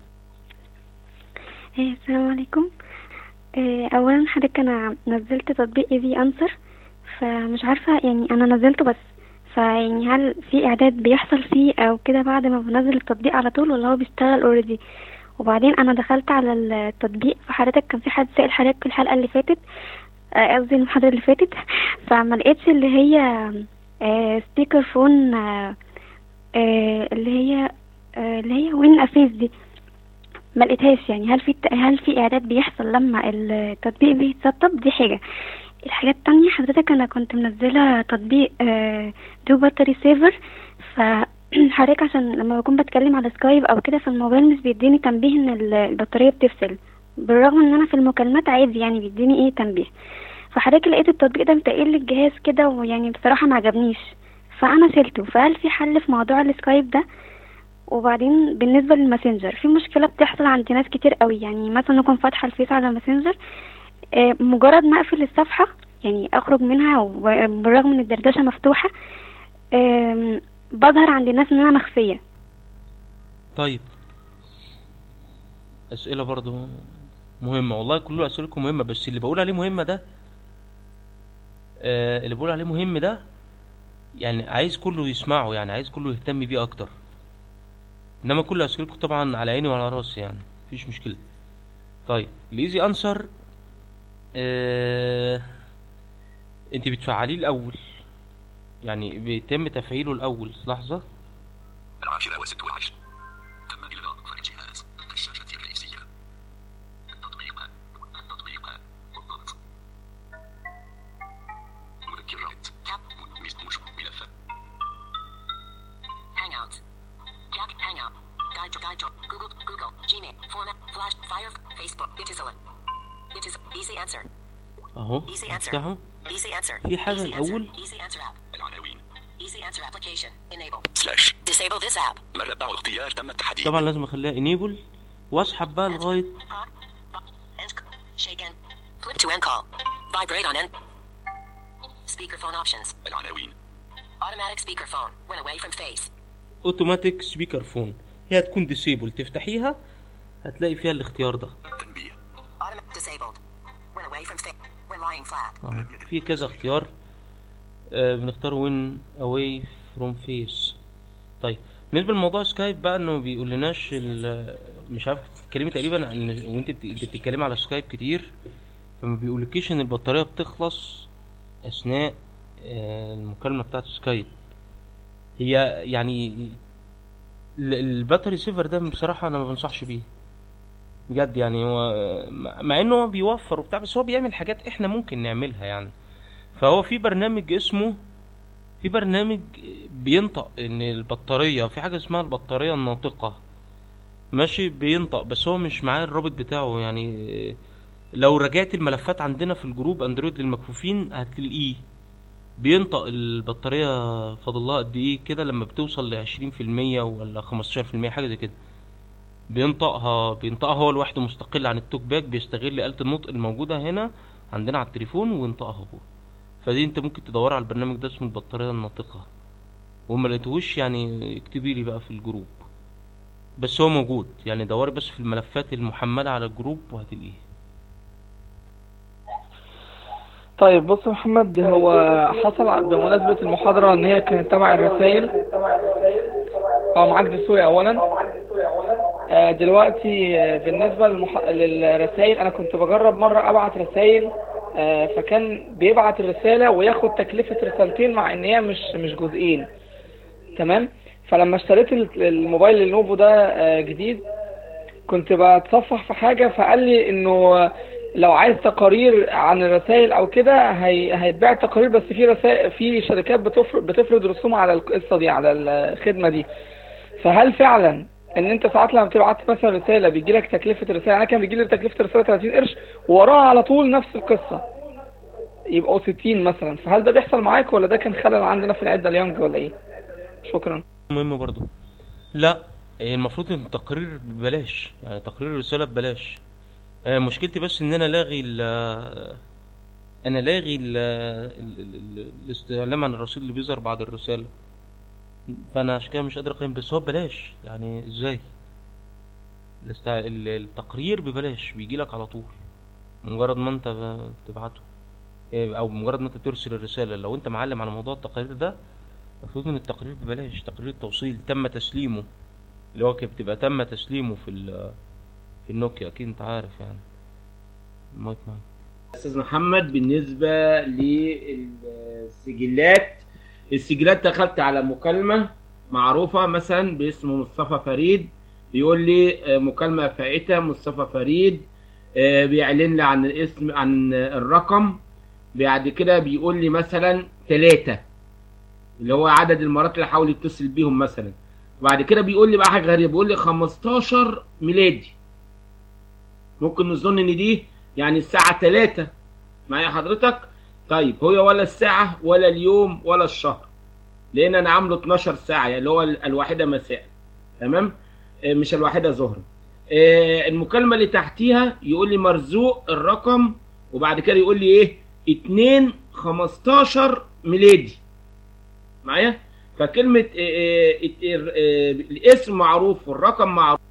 إيه، السلام عليكم إيه، اولا حضرتك انا نزلت تطبيق اي في انسر فمش عارفه يعني انا نزلته بس فيعني هل في اعداد بيحصل فيه او كده بعد ما بنزل التطبيق على طول ولا هو بيشتغل اوريدي وبعدين انا دخلت على التطبيق فحضرتك كان في حد سائل حضرتك الحلقه اللي فاتت آه، قصدي المحاضره اللي فاتت فما لقيتش اللي هي سبيكر فون اللي هي آه، اللي هي وين افيس دي ما لقيتهاش يعني هل في هل في اعداد بيحصل لما التطبيق بيتسطب دي حاجه الحاجات التانية حضرتك انا كنت منزله تطبيق دو باتري سيفر فحضرتك عشان لما بكون بتكلم على سكايب او كده في الموبايل مش بيديني تنبيه ان ال- البطاريه بتفصل بالرغم ان انا في المكالمات عادي يعني بيديني ايه تنبيه فحضرتك لقيت التطبيق ده متقل لي الجهاز كده ويعني بصراحه ما عجبنيش فانا شلته فهل في حل في موضوع السكايب ده وبعدين بالنسبه للماسنجر في مشكله بتحصل عند ناس كتير قوي يعني مثلا اكون فاتحه الفيس على ماسنجر آه، مجرد ما اقفل الصفحه يعني اخرج منها وبالرغم ان الدردشه مفتوحه آم، بظهر عند الناس ان انا مخفيه طيب اسئله برضو مهمه والله كل اسئلتكم مهمه بس اللي بقول عليه مهمه ده آه اللي بقول عليه مهم ده يعني عايز كله يسمعه يعني عايز كله يهتم بيه اكتر انما كل اسئلتكم طبعا على عيني وعلى راسي يعني مفيش مشكله طيب الايزي انسر آه انت بتفعليه الاول يعني بيتم تفعيله الاول لحظه العاشرة وست وعشر تم إلغاء الجهاز الشاشة الرئيسية التطبيق التطبيق بالضبط مذكرات مش مش ملف Hangouts. Jack Hangout. Guide to Guide to Google Google Gmail Format Flash Fire Facebook Itizilla. It is easy answer. اهو Easy answer. افتحه Easy answer. في حاجه Easy answer. الاول Easy answer app. العناوين Easy answer application. Enable. سلاش Disable this app. مربع اختيار تم التحديد طبعا لازم اخليها انيبل واسحب بقى لغايه End. Shake and flip to end call. Vibrate on end. Speakerphone options. العناوين Automatic speakerphone when away from face. اوتوماتيك سبيكر فون هي هتكون ديسيبل تفتحيها هتلاقي فيها الاختيار ده Automatic disabled when away from face. When lying flat. أهو. في كذا اختيار آه بنختار وين اواي فروم فيس طيب بالنسبه لموضوع سكايب بقى انه بيقول لناش ال- مش عارف تتكلمي تقريبا عن وانت بت- انت بتتكلمي على سكايب كتير فما بيقولكيش ان البطاريه بتخلص اثناء آه، المكالمه بتاعت سكايب هي يعني ال- الباتري سيفر ده بصراحه انا ما بنصحش بيه بجد يعني هو مع مع انه هو بيوفر وبتاع بس هو بيعمل حاجات احنا ممكن نعملها يعني فهو في برنامج اسمه في برنامج بينطق ان البطارية في حاجة اسمها البطارية الناطقة ماشي بينطق بس هو مش معاه الرابط بتاعه يعني لو رجعت الملفات عندنا في الجروب اندرويد للمكفوفين هتلاقيه بينطق البطارية فاضل لها قد ايه كده لما بتوصل لعشرين في المية ولا خمستاشر في المية حاجة زي كده بينطقها بينطقها هو لوحده مستقل عن التوك باك بيستغل آلة النطق الموجودة هنا عندنا على التليفون وينطقها هو فدي انت ممكن تدور على البرنامج ده اسمه البطارية الناطقة وما لقيتهوش يعني اكتبي لي بقى في الجروب بس هو موجود يعني دوري بس في الملفات المحملة على الجروب وهتلاقيه طيب بص يا محمد هو حصل ع- بمناسبة المحاضرة إن هي كانت تبع الرسائل اه معاك دسوقي أولا آه، دلوقتي آه، بالنسبة للمح... للرسائل أنا كنت بجرب مرة أبعت رسائل آه، فكان بيبعت الرسالة وياخد تكلفة رسالتين مع إن هي مش مش جزئين تمام فلما اشتريت ال- الموبايل النوفو ده آه، جديد كنت بتصفح في حاجة فقال لي إنه لو عايز تقارير عن الرسائل او كده هي... هيتباع تقارير بس في رسائل في شركات بتفرض بتفرض رسوم على القصه دي على الخدمه دي فهل فعلا ان انت ساعات لما بتبعت مثلا رساله بيجي لك تكلفه الرساله انا كان بيجي لي تكلفه الرساله 30 قرش ووراها على طول نفس القصه يبقوا 60 مثلا فهل ده بيحصل معاك ولا ده كان خلل عندنا في العده اليونج ولا ايه شكرا مهم برضو لا إيه المفروض ان التقرير ببلاش يعني تقرير الرسالة ببلاش آه، مشكلتي بس ان انا لاغي ال انا لاغي ال ال- ال- الاستعلام عن الرصيد اللي بيظهر بعد الرسالة فانا عشان كده مش قادر اقيم بس هو ببلاش يعني ازاي الاست- ال- التقرير ببلاش بيجيلك على طول مجرد ما انت ب- بتبعته إيه، او مجرد ما انت بترسل الرسالة لو انت معلم على موضوع التقارير ده المفروض ان التقرير ببلاش تقرير التوصيل تم تسليمه اللي هو كانت بتبقى تم تسليمه في ال في النوكيا اكيد انت عارف يعني المايك معاك استاذ محمد بالنسبه للسجلات السجلات دخلت على مكالمه معروفه مثلا باسم مصطفى فريد بيقول لي آه، مكالمه فائته مصطفى فريد آه، بيعلن لي عن الاسم عن الرقم بعد كده بيقول لي مثلا ثلاثة اللي هو عدد المرات اللي حاول يتصل بيهم مثلا وبعد كده بيقول لي بقى حاجه غريبه بيقول لي 15 ميلادي ممكن نظن ان دي يعني الساعه 3 معايا حضرتك طيب هو ولا الساعه ولا اليوم ولا الشهر لان انا عامله 12 ساعه يعني اللي هو ال- الواحده مساء تمام آه، مش الواحده ظهرا آه، المكالمه اللي تحتيها يقول لي مرزوق الرقم وبعد كده يقول لي ايه 2 15 ميلادي معايا فكلمه آه، آه، آه، آه، الاسم معروف والرقم معروف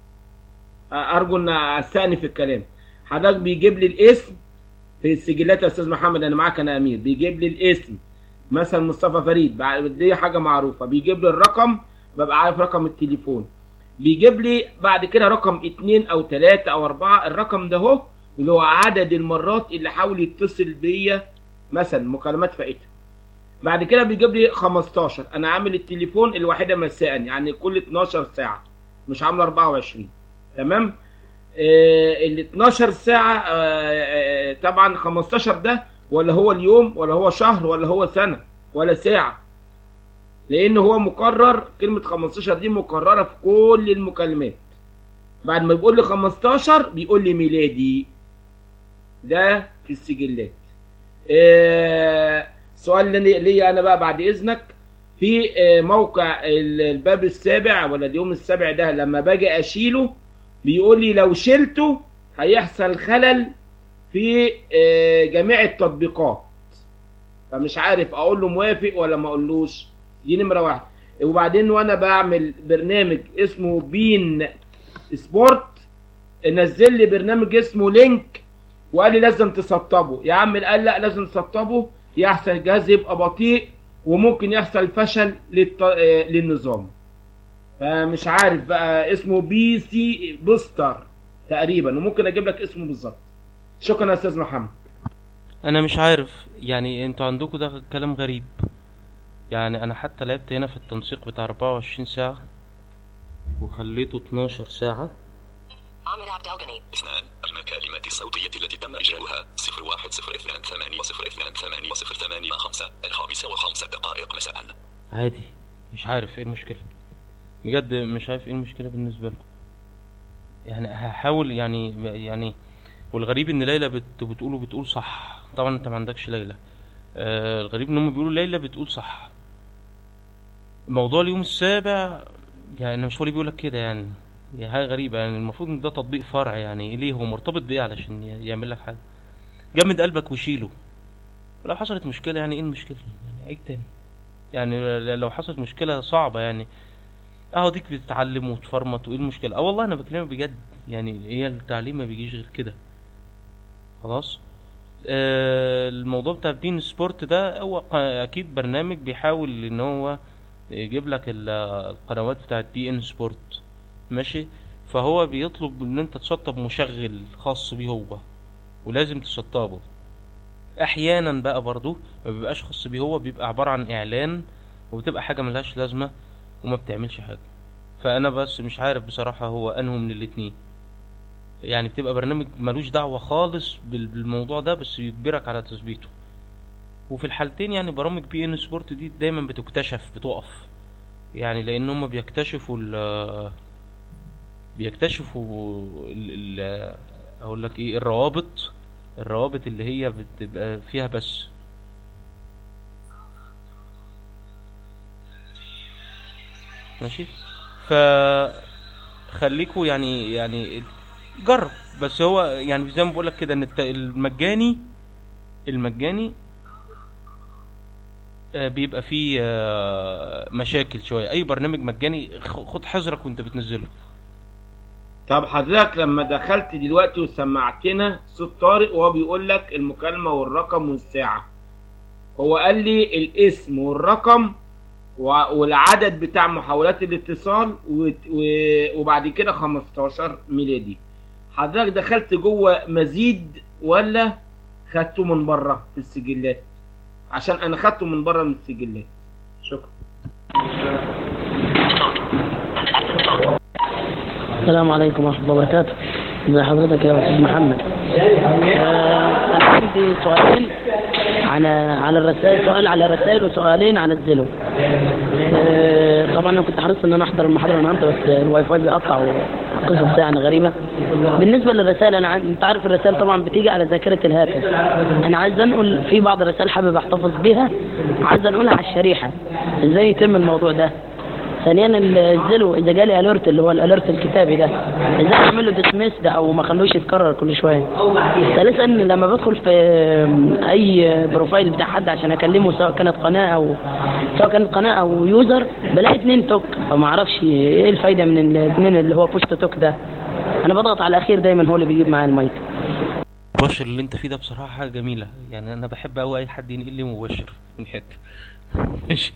ارجو ان استأنف الكلام حضرتك بيجيب لي الاسم في السجلات يا استاذ محمد انا معاك انا امير بيجيب لي الاسم مثلا مصطفى فريد بع- دي حاجه معروفه بيجيب لي الرقم ببقى عارف رقم التليفون بيجيب لي بعد كده رقم اتنين او تلاتة او اربعة الرقم ده هو اللي هو عدد المرات اللي حاول يتصل بيا مثلا مكالمات فائته بعد كده بيجيب لي 15 انا عامل التليفون الواحده مساء يعني كل 12 ساعه مش عامله 24 تمام آه ال 12 ساعه آه آه طبعا 15 ده ولا هو اليوم ولا هو شهر ولا هو سنه ولا ساعه لان هو مكرر كلمه 15 دي مكرره في كل المكالمات بعد ما بيقول لي 15 بيقول لي ميلادي ده في السجلات آه سؤال لي- ليا انا بقى بعد اذنك في آه، موقع ال- الباب السابع ولا اليوم السابع ده لما باجي اشيله بيقول لي لو شلته هيحصل خلل في آه، جميع التطبيقات فمش عارف اقول له موافق ولا ما اقولوش دي نمره واحد وبعدين وانا بعمل برنامج اسمه بين سبورت نزل لي برنامج اسمه لينك وقال لي لازم تسطبه يا عم قال لا لازم تسطبه يحصل الجهاز يبقى بطيء وممكن يحصل فشل للط... آه، للنظام فمش عارف بقى اسمه بي سي بوستر تقريبا وممكن اجيب لك اسمه بالظبط شكرا يا استاذ محمد انا مش عارف يعني انتوا عندكم ده كلام غريب يعني انا حتى لعبت هنا في التنسيق بتاع 24 ساعة وخليته 12 ساعة Ahmed Abdelghani. اثنان المكالمات الصوتية التي تم إجراؤها صفر واحد صفر اثنان ثمانية صفر اثنان ثمانية صفر ثمانية خمسة الخامسة وخمسة دقائق مساء عادي مش عارف ايه المشكلة بجد مش عارف ايه المشكلة بالنسبة لكم يعني هحاول يعني يعني والغريب ان ليلى بت بتقوله بتقول صح طبعا انت ما عندكش ليلى آه الغريب ان هم بيقولوا ليلى بتقول صح موضوع اليوم السابع يعني انا مش هو اللي بيقول لك كده يعني هي حاجه غريبه يعني المفروض ان ده تطبيق فرع يعني ليه هو مرتبط بايه علشان ي- يعمل لك حاجه جمد قلبك وشيله لو حصلت مشكله يعني ايه المشكله يعني عيد تاني يعني ل- لو حصلت مشكله صعبه يعني اهو ديك بتتعلم وتفرمط وايه المشكله اه والله انا بكلمك بجد يعني هي التعليم ما بيجيش غير كده خلاص آه الموضوع بتاع بين سبورت ده هو ق- اكيد برنامج بيحاول ان هو يجيب لك ال- القنوات بتاعت بي ان سبورت ماشي فهو بيطلب ان انت تسطب مشغل خاص بيه هو ولازم تسطبه احيانا بقى برضو ما بيبقاش خاص بيه هو بيبقى عبارة عن اعلان وبتبقى حاجة ملهاش لازمة وما بتعملش حاجة فانا بس مش عارف بصراحة هو انه من الاتنين يعني بتبقى برنامج ملوش دعوة خالص بال- بالموضوع ده بس يجبرك على تثبيته وفي الحالتين يعني برامج بي ان سبورت دي دايما بتكتشف بتقف يعني لان هم بيكتشفوا ال بيكتشفوا ال ال اقول لك ايه الروابط الروابط اللي هي بتبقى فيها بس ماشي ف خليكوا يعني يعني جرب بس هو يعني زي ما بقول لك كده ان الت- المجاني المجاني آه، بيبقى فيه آه، مشاكل شويه اي برنامج مجاني خ- خد حذرك وانت بتنزله طب حضرتك لما دخلت دلوقتي وسمعتنا صوت طارق وهو بيقول لك المكالمة والرقم والساعة هو قال لي الاسم والرقم وع- والعدد بتاع محاولات الاتصال و- و- وبعد كده 15 ميلادي حضرتك دخلت جوه مزيد ولا خدته من بره في السجلات عشان انا خدته من بره من السجلات شكرا السلام عليكم ورحمة الله وبركاته ازي حضرتك يا أستاذ محمد آه، أنا عندي سؤالين على على الرسائل سؤال على الرسائل وسؤالين على الزلو آه، طبعا انا كنت حريص ان انا احضر المحاضره النهارده بس الواي فاي بيقطع وقصص يعني غريبه بالنسبه للرسائل انا عن- انت عارف الرسائل طبعا بتيجي على ذاكره الهاتف انا عايز انقل في بعض الرسائل حابب احتفظ بيها عايز انقلها على الشريحه ازاي يتم الموضوع ده ثانيا الزلو اذا جالي اليرت اللي هو الاليرت الكتابي ده ازاي اعمل له ديسميس ده او ما اخلوش يتكرر كل شويه ثالثا لما بدخل في اي بروفايل بتاع حد عشان اكلمه سواء كانت قناه او سواء كانت قناه او يوزر بلاقي اتنين توك فما اعرفش ايه الفايده من الاثنين اللي هو بوست توك ده انا بضغط على الاخير دايما هو اللي بيجيب معايا المايك مباشر اللي انت فيه ده بصراحه حاجه جميله يعني انا بحب قوي اي حد ينقل لي مباشر من حته ماشي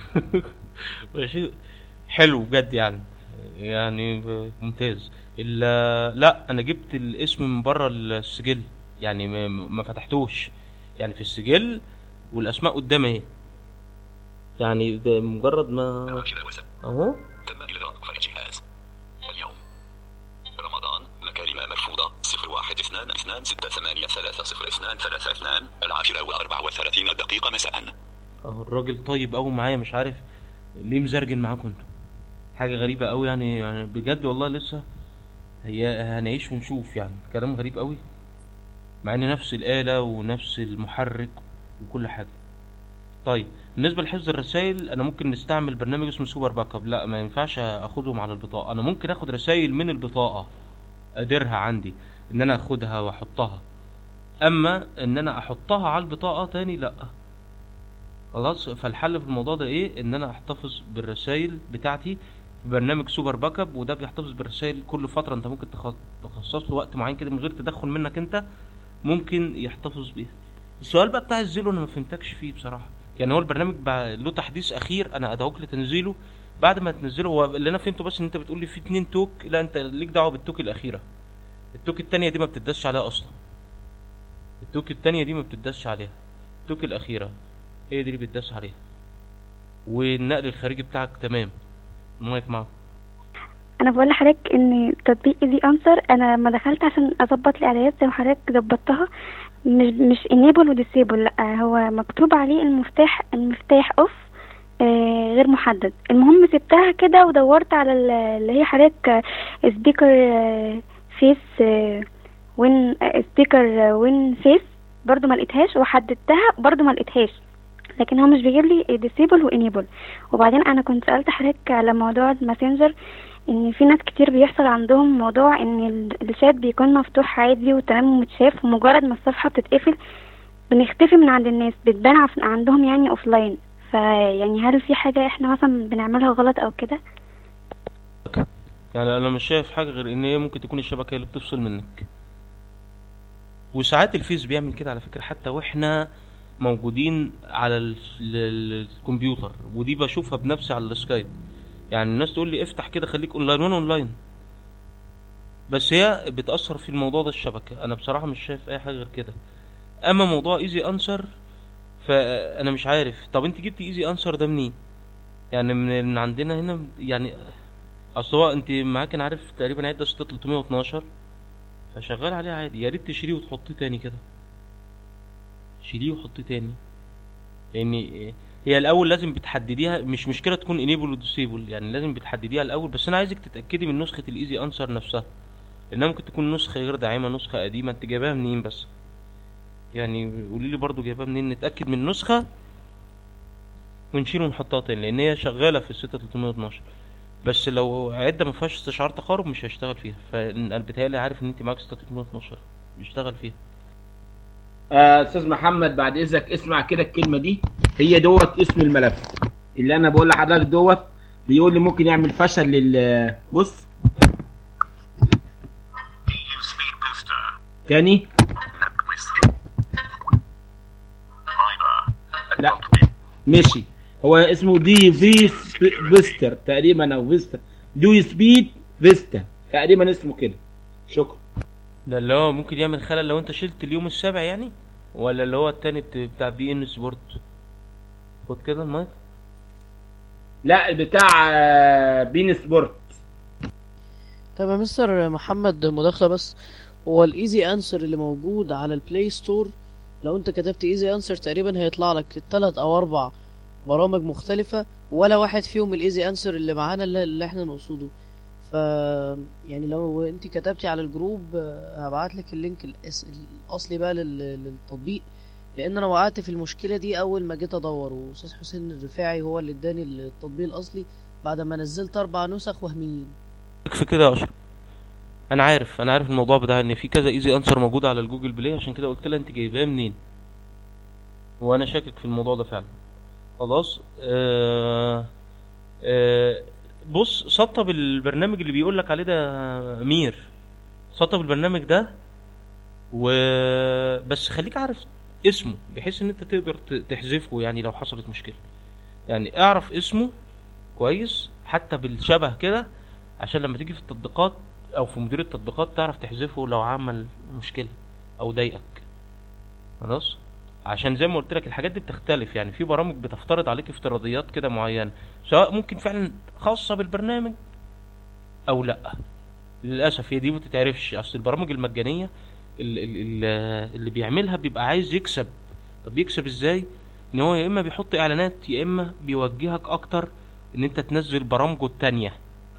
ماشي حلو بجد يعني يعني ب- ممتاز الا لا انا جبت الاسم من بره السجل يعني ما, ما فتحتوش يعني في السجل والاسماء قدامي اهي يعني ده مجرد ما اهو تم إلغاء الجهاز اليوم رمضان مكالمة مرفوضة صفر واحد اثنان اثنان ستة ثمانية ثلاثة صفر اثنان ثلاثة اثنان العاشرة وأربع وثلاثين دقيقة مساء اهو الراجل طيب قوي معايا مش عارف ليه مزرجن معاكم انتوا حاجه غريبه قوي يعني يعني بجد والله لسه هي هنعيش ونشوف يعني كلام غريب قوي مع ان نفس الاله ونفس المحرك وكل حاجه طيب بالنسبه لحفظ الرسائل انا ممكن نستعمل برنامج اسمه سوبر باك اب لا ما ينفعش اخدهم على البطاقه انا ممكن اخد رسائل من البطاقه اديرها عندي ان انا اخدها واحطها اما ان انا احطها على البطاقه تاني لا خلاص فالحل في الموضوع ده ايه ان انا احتفظ بالرسائل بتاعتي في برنامج سوبر باك اب وده بيحتفظ بالرسائل كل فتره انت ممكن تخ- تخصص له وقت معين كده من غير تدخل منك انت ممكن يحتفظ بيها السؤال بقى بتاع الزيرو انا ما فهمتكش فيه بصراحه يعني هو البرنامج بقى له تحديث اخير انا ادعوك لتنزيله بعد ما تنزله هو اللي انا فهمته بس ان انت بتقول لي في اتنين توك لا انت ليك دعوه بالتوك الاخيره التوك التانية دي ما بتدسش عليها اصلا التوك التانية دي ما بتدسش عليها التوك الاخيره هي دي اللي بتداس عليها والنقل الخارجي بتاعك تمام المايك معاك انا بقول لحضرتك ان تطبيق ايزي انسر انا لما دخلت عشان اظبط الاعدادات زي ما حضرتك ظبطتها مش مش انيبل وديسيبل لا هو مكتوب عليه المفتاح المفتاح اوف آه غير محدد المهم سبتها كده ودورت على ال- اللي هي حضرتك سبيكر فيس وين سبيكر وين فيس برضو ما لقيتهاش وحددتها برضو ما لقيتهاش لكن هو مش بيجيب لي ديسيبل وانيبل وبعدين انا كنت سالت حضرتك على موضوع الماسنجر ان في ناس كتير بيحصل عندهم موضوع ان ال- الشات بيكون مفتوح عادي وتمام ومتشاف ومجرد ما الصفحه بتتقفل بنختفي من عند الناس بتبان عف- عندهم يعني اوفلاين فيعني هل في حاجه احنا مثلا بنعملها غلط او كده يعني انا مش شايف حاجه غير ان هي ممكن تكون الشبكه هي اللي بتفصل منك وساعات الفيس بيعمل كده على فكره حتى واحنا موجودين على ال- ال- الكمبيوتر ودي بشوفها بنفسي على السكايب يعني الناس تقول لي افتح كده خليك اونلاين وانا اونلاين بس هي بتاثر في الموضوع ده الشبكه انا بصراحه مش شايف اي حاجه غير كده اما موضوع ايزي انسر فانا مش عارف طب انت جبتي ايزي انسر ده منين يعني من من عندنا هنا يعني اصل هو انت معاك انا عارف تقريبا عده 6312 فشغال عليه عادي يا ريت تشيليه وتحطيه تاني كده شيليه وحطيه تاني لان هي الاول لازم بتحدديها مش مشكله تكون انيبل وديسيبل يعني لازم بتحدديها الاول بس انا عايزك تتاكدي من نسخه الايزي انسر نفسها لانها ممكن تكون نسخه غير داعمه نسخه قديمه انت جايباها منين بس يعني قولي لي برضو جايباها منين نتاكد من النسخه ونشيل ونحطها تاني لان هي شغاله في ال 6312 بس لو عده ما فيهاش استشعار تقارب مش هيشتغل فيها فانا بيتهيألي عارف ان انت معاك 6312 يشتغل فيها آه، استاذ محمد بعد اذنك اسمع كده الكلمه دي هي دوت اسم الملف اللي انا بقول لحضرتك دوت بيقول لي ممكن يعمل فشل لل بص تاني لا ماشي هو اسمه دي في فيستر تقريبا او فيستا دو سبيد فيستا تقريبا اسمه كده شكرا ده اللي هو ممكن يعمل خلل لو انت شلت اليوم السابع يعني ولا اللي هو التاني بت- بتاع بي ان سبورت خد كده المايك لا بتاع آه، بين سبورت طيب يا مستر محمد مداخلة بس هو الايزي انسر اللي موجود على البلاي ستور لو انت كتبت ايزي انسر تقريبا هيطلع لك تلات او اربع برامج مختلفة ولا واحد فيهم الايزي انسر اللي معانا اللي, اللي احنا نقصده ف يعني لو انت كتبتي على الجروب آه، هبعت لك اللينك الأس... الاصلي بقى لل... للتطبيق لان انا وقعت في المشكلة دي اول ما جيت ادور واستاذ حسين الرفاعي هو اللي اداني التطبيق الاصلي بعد ما نزلت اربع نسخ وهميين يكفي كده يا اشرف انا عارف انا عارف الموضوع بتاع ان في كذا ايزي انسر موجود على الجوجل بلاي عشان كده قلت لها انت جايباه منين وانا شاكك في الموضوع ده فعلا خلاص آه آه بص سطب البرنامج اللي بيقول لك عليه ده مير سطب البرنامج ده و بس خليك عارف اسمه بحيث ان انت تقدر ت- تحذفه يعني لو حصلت مشكله يعني اعرف اسمه كويس حتى بالشبه كده عشان لما تيجي في التطبيقات او في مدير التطبيقات تعرف تحذفه لو عمل مشكله او ضايقك خلاص عشان زي ما قلت لك الحاجات دي بتختلف يعني في برامج بتفترض عليك افتراضيات كده معينه سواء ممكن فعلا خاصه بالبرنامج او لا للاسف هي دي ما تتعرفش اصل البرامج المجانيه ال- ال- ال- اللي بيعملها بيبقى عايز يكسب طب يكسب ازاي ان هو يا اما بيحط اعلانات يا اما بيوجهك اكتر ان انت تنزل برامجه التانية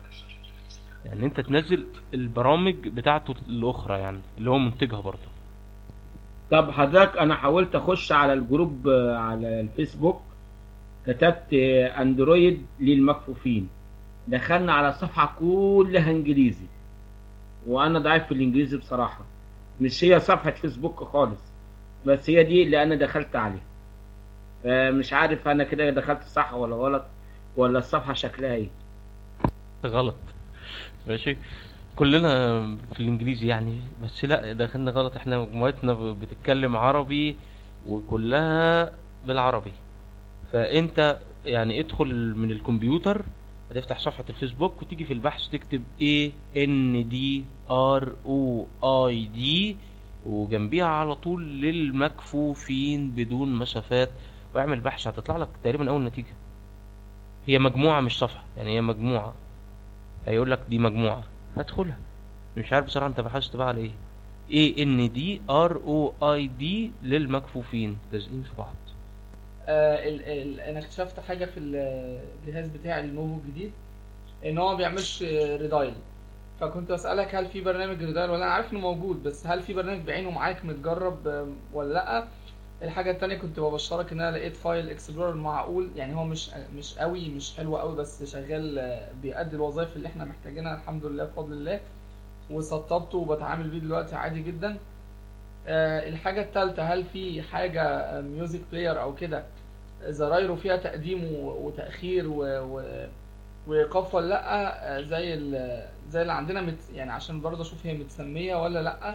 يعني انت تنزل البرامج بتاعته الاخرى يعني اللي هو منتجها برضه طب حضرتك انا حاولت اخش على الجروب آه، على الفيسبوك كتبت آه، اندرويد للمكفوفين دخلنا على صفحة كلها انجليزي وانا ضعيف في الانجليزي بصراحة مش هي صفحة فيسبوك خالص بس هي دي اللي انا دخلت عليها فمش عارف انا كده دخلت صح ولا غلط ولا الصفحة شكلها ايه غلط ماشي كلنا في الانجليزي يعني بس لا دخلنا غلط احنا مجموعتنا ب- بتتكلم عربي وكلها بالعربي فانت يعني ادخل من الكمبيوتر هتفتح صفحة الفيسبوك وتيجي في البحث تكتب A N D R O I D وجنبيها على طول للمكفوفين بدون مسافات واعمل بحث هتطلع لك تقريبا اول نتيجة هي مجموعة مش صفحة يعني هي مجموعة هيقول لك دي مجموعة هدخلها مش عارف بصراحة انت بحثت بقى على ايه A N D R O I D للمكفوفين لازقين في بعض آه ال ال انا اكتشفت حاجه في الجهاز بتاعي النوفو الجديد ان هو ما بيعملش ريدايل فكنت بسالك هل في برنامج ريدايل ولا انا عارف انه موجود بس هل في برنامج بعينه معاك متجرب آه، ولا لا الحاجه التانية كنت ببشرك ان انا لقيت فايل اكسبلورر معقول يعني هو مش مش قوي مش حلو قوي بس شغال آه، بيأدي الوظائف اللي احنا محتاجينها الحمد لله بفضل الله وسطبته وبتعامل بيه دلوقتي عادي جدا آه، الحاجة التالتة هل في حاجة ميوزك بلاير أو كده زرايره فيها تقديم و- وتأخير و... و... وإيقاف ولا لأ آه، زي ال... زي اللي عندنا مت... يعني عشان برضه أشوف هي متسمية ولا لأ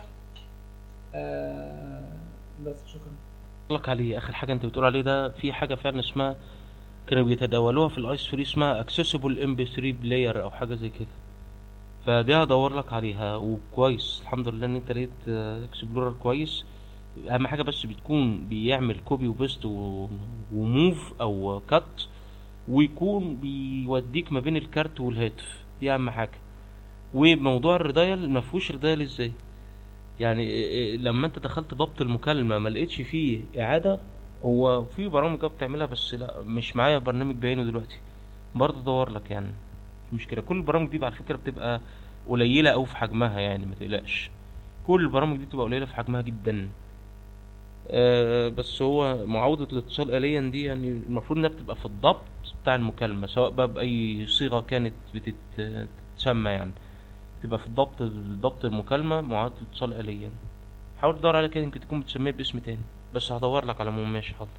آه، بس شكرا لك عليه اخر حاجة انت بتقول عليه ده في حاجة فعلا اسمها كانوا بيتداولوها في الايس فري اسمها accessible mp3 player او حاجة زي كده فدي هدور لك عليها وكويس الحمد لله ان انت لقيت اكسبلورر كويس اهم حاجه بس بتكون بيعمل كوبي وبيست و- وموف او كات ويكون بيوديك ما بين الكارت والهاتف دي اهم حاجه وموضوع الريدايل ما فيهوش ريدايل ازاي يعني إيه- إيه لما انت دخلت ضبط المكالمة ما لقيتش فيه اعادة هو في برامج اه بتعملها بس لا مش معايا برنامج بعينه دلوقتي برضه ادور لك يعني مش مشكلة كل البرامج دي على فكرة بتبقى قليلة أوي في حجمها يعني ما تقلقش كل البرامج دي بتبقى قليلة في حجمها جدا آه بس هو معاودة الاتصال آليا دي يعني المفروض انها بتبقى في الضبط بتاع المكالمة سواء بقى بأي صيغة كانت بتتسمى يعني تبقى في الضبط ضبط المكالمة معاودة الاتصال آليا حاول تدور عليها كده يمكن تكون بتسميها باسم تاني بس هدور لك على العموم ماشي حاضر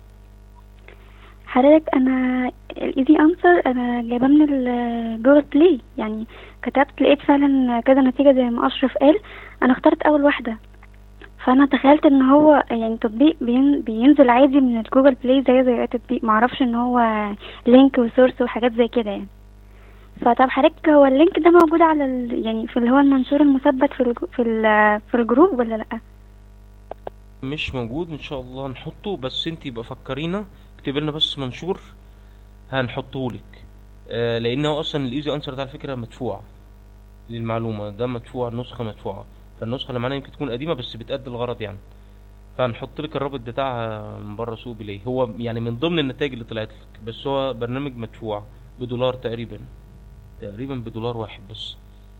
حضرتك انا الايزي انسر انا جايباه من الجوجل بلاي يعني كتبت لقيت فعلا كذا نتيجة زي ما اشرف قال انا اخترت اول واحدة فانا تخيلت ان هو يعني تطبيق بين بينزل عادي من الجوجل بلاي زي زي اي تطبيق معرفش ان هو لينك وسورس وحاجات زي كده يعني فطب حضرتك هو اللينك ده موجود على ال... يعني في اللي هو المنشور المثبت في الج... في ال... في الجروب ولا لا مش موجود ان شاء الله نحطه بس انت يبقى فكرينا اكتب لنا بس منشور هنحطه لك آه لانه اصلا الايزي انسر ده على فكره مدفوع للمعلومه ده مدفوع نسخه مدفوعه فالنسخه اللي معانا يمكن تكون قديمه بس بتأدي الغرض يعني فهنحط لك الرابط بتاعها من بره سوق بلاي هو يعني من ضمن النتائج اللي طلعت لك بس هو برنامج مدفوع بدولار تقريبا تقريبا بدولار واحد بس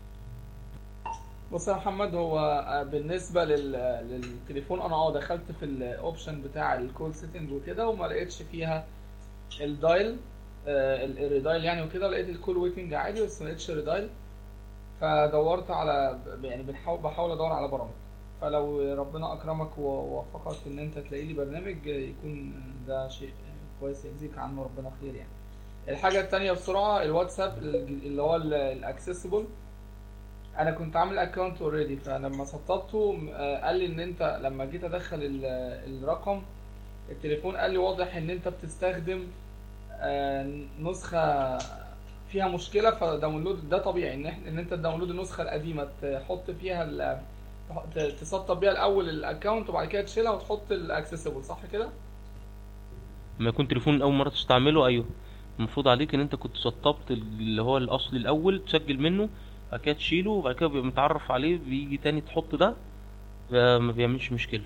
بص يا محمد هو آه، بالنسبه لل... للتليفون انا اه دخلت في الاوبشن بتاع الكول سيتنج وكده وما لقيتش فيها الدايل آه، ال- الريدايل يعني وكده لقيت الكول ويتنج عادي بس ما لقيتش الريدايل فدورت على يعني بنحاول بحاول ادور على برامج فلو ربنا اكرمك ووفقك ان انت تلاقي لي برنامج يكون ده شيء كويس يجزيك عنه ربنا خير يعني الحاجه التانية بسرعه الواتساب الج- اللي هو الاكسسبل انا كنت عامل اكونت اوريدي فلما سطبته آه، قال لي ان انت لما جيت ادخل ال- الرقم التليفون قال لي واضح ان انت بتستخدم آه، نسخة فيها مشكلة فداونلود ده طبيعي ان إحنا- ان انت تداونلود النسخة القديمة تحط فيها ال- ت- تسطب بيها الاول الاكونت وبعد كده تشيلها وتحط الاكسسبل صح كده؟ لما يكون تليفون اول مره تستعمله ايوه المفروض عليك ان انت كنت سطبت اللي هو الاصلي الاول تسجل منه بعد كده تشيله وبعد كده بيبقى متعرف عليه بيجي تاني تحط ده فما بيعملش مشكله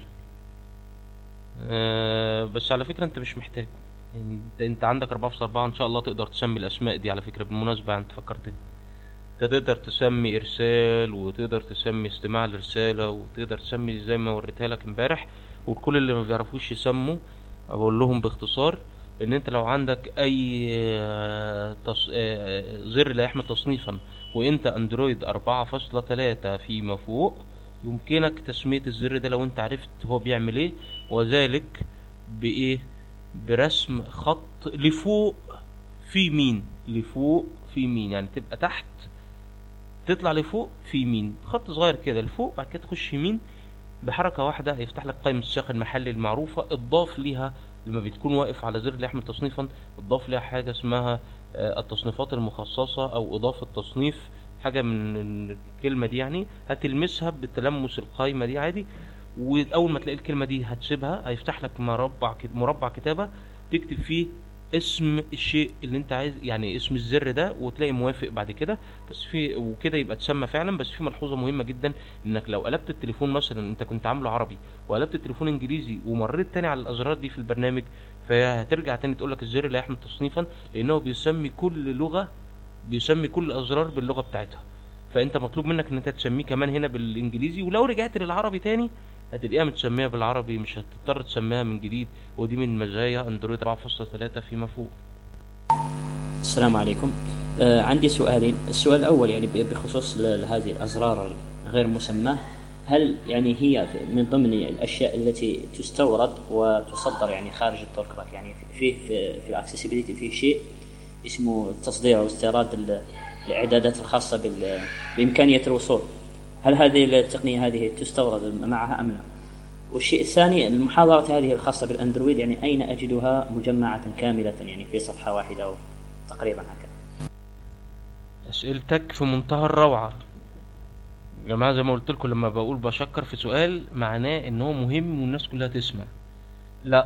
آه بس على فكره انت مش محتاج يعني انت, انت عندك 4 في 4 ان شاء الله تقدر تسمي الاسماء دي على فكره بالمناسبه انت فكرتني انت تقدر تسمي ارسال وتقدر تسمي استماع لرساله وتقدر تسمي زي ما وريتها لك امبارح وكل اللي ما بيعرفوش يسموا اقول لهم باختصار ان انت لو عندك اي آه، تص... آه، زر لا يحمل تصنيفا وانت اندرويد 4.3 فيما فوق يمكنك تسمية الزر ده لو انت عرفت هو بيعمل ايه وذلك بايه برسم خط لفوق في يمين لفوق في يمين يعني تبقى تحت تطلع لفوق في يمين خط صغير كده لفوق بعد كده تخش يمين بحركة واحدة هيفتح لك قائمة السياق المحلي المعروفة اضاف ليها لما بتكون واقف على زر ليحمل تصنيفا اضاف ليها حاجة اسمها آه، التصنيفات المخصصة او اضافة تصنيف حاجة من الكلمة دي يعني هتلمسها بتلمس القائمة دي عادي واول ما تلاقي الكلمة دي هتسيبها هيفتح لك مربع كت- مربع كتابة تكتب فيه اسم الشيء اللي انت عايز يعني اسم الزر ده وتلاقي موافق بعد كده بس في وكده يبقى اتسمى فعلا بس في ملحوظه مهمه جدا انك لو قلبت التليفون مثلا انت كنت عامله عربي وقلبت التليفون انجليزي ومريت تاني على الازرار دي في البرنامج فهترجع تاني تقول لك الزر لا يحمل تصنيفا لانه بيسمي كل لغه بيسمي كل الازرار باللغه بتاعتها فانت مطلوب منك ان انت تسميه كمان هنا بالانجليزي ولو رجعت للعربي تاني هتلاقيها متسميها بالعربي مش هتضطر تسميها من جديد ودي من مزايا اندرويد 4.3 فيما فوق السلام عليكم آه عندي سؤالين السؤال الأول يعني ب- بخصوص ل- هذه الأزرار الغير مسماة هل يعني هي من ضمن الأشياء التي تستورد وتصدر يعني خارج التوركراك يعني في في, في الاكسسبيليتي في شيء اسمه تصدير أو استيراد ال- الإعدادات الخاصة بال- بإمكانية الوصول هل هذه التقنية هذه تستورد معها أم لا؟ والشيء الثاني المحاضرة هذه الخاصة بالأندرويد يعني أين أجدها مجمعة كاملة يعني في صفحة واحدة أو تقريبا هكذا اسئلتك في منتهى الروعه يا جماعه زي ما قلت لكم لما بقول بشكر في سؤال معناه ان هو مهم والناس كلها تسمع لا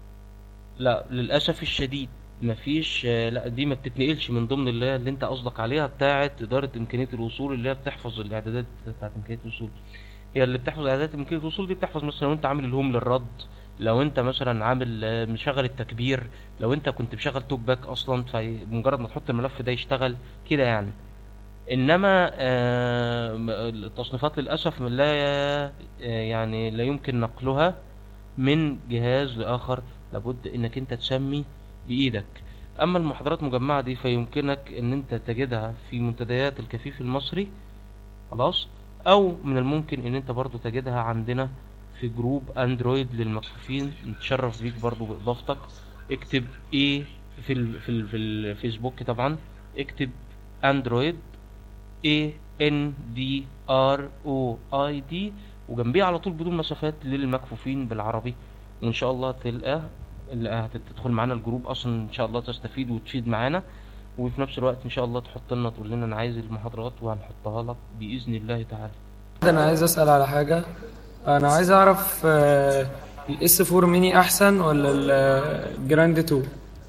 لا للاسف الشديد مفيش آه، لا دي ما بتتنقلش من ضمن اللي, اللي انت قصدك عليها بتاعه اداره امكانيه الوصول اللي هي بتحفظ الاعدادات بتاعه امكانيه الوصول هي اللي بتحفظ اعدادات امكانيه الوصول دي بتحفظ مثلا لو انت عامل الهوم للرد لو انت مثلا عامل آه، مشغل التكبير لو انت كنت مشغل توك باك اصلا فمجرد ما تحط الملف ده يشتغل كده يعني انما آه، م- التصنيفات للاسف لا آه، يعني لا يمكن نقلها من جهاز لاخر لابد انك انت تسمي بايدك اما المحاضرات المجمعه دي فيمكنك ان انت تجدها في منتديات الكفيف المصري خلاص او من الممكن ان انت برضو تجدها عندنا في جروب اندرويد للمكفوفين نتشرف بيك برضو باضافتك اكتب ايه في ال في ال في الفيسبوك طبعا اكتب اندرويد A N D R O I D وجنبيه على طول بدون مسافات للمكفوفين بالعربي وان شاء الله تلقى اللي هتدخل معانا الجروب اصلا ان شاء الله تستفيد وتفيد معانا وفي نفس الوقت ان شاء الله تحط لنا تقول لنا انا عايز المحاضرات وهنحطها لك باذن الله تعالى انا عايز اسال على حاجه انا عايز اعرف الاس 4 ميني احسن ولا الجراند 2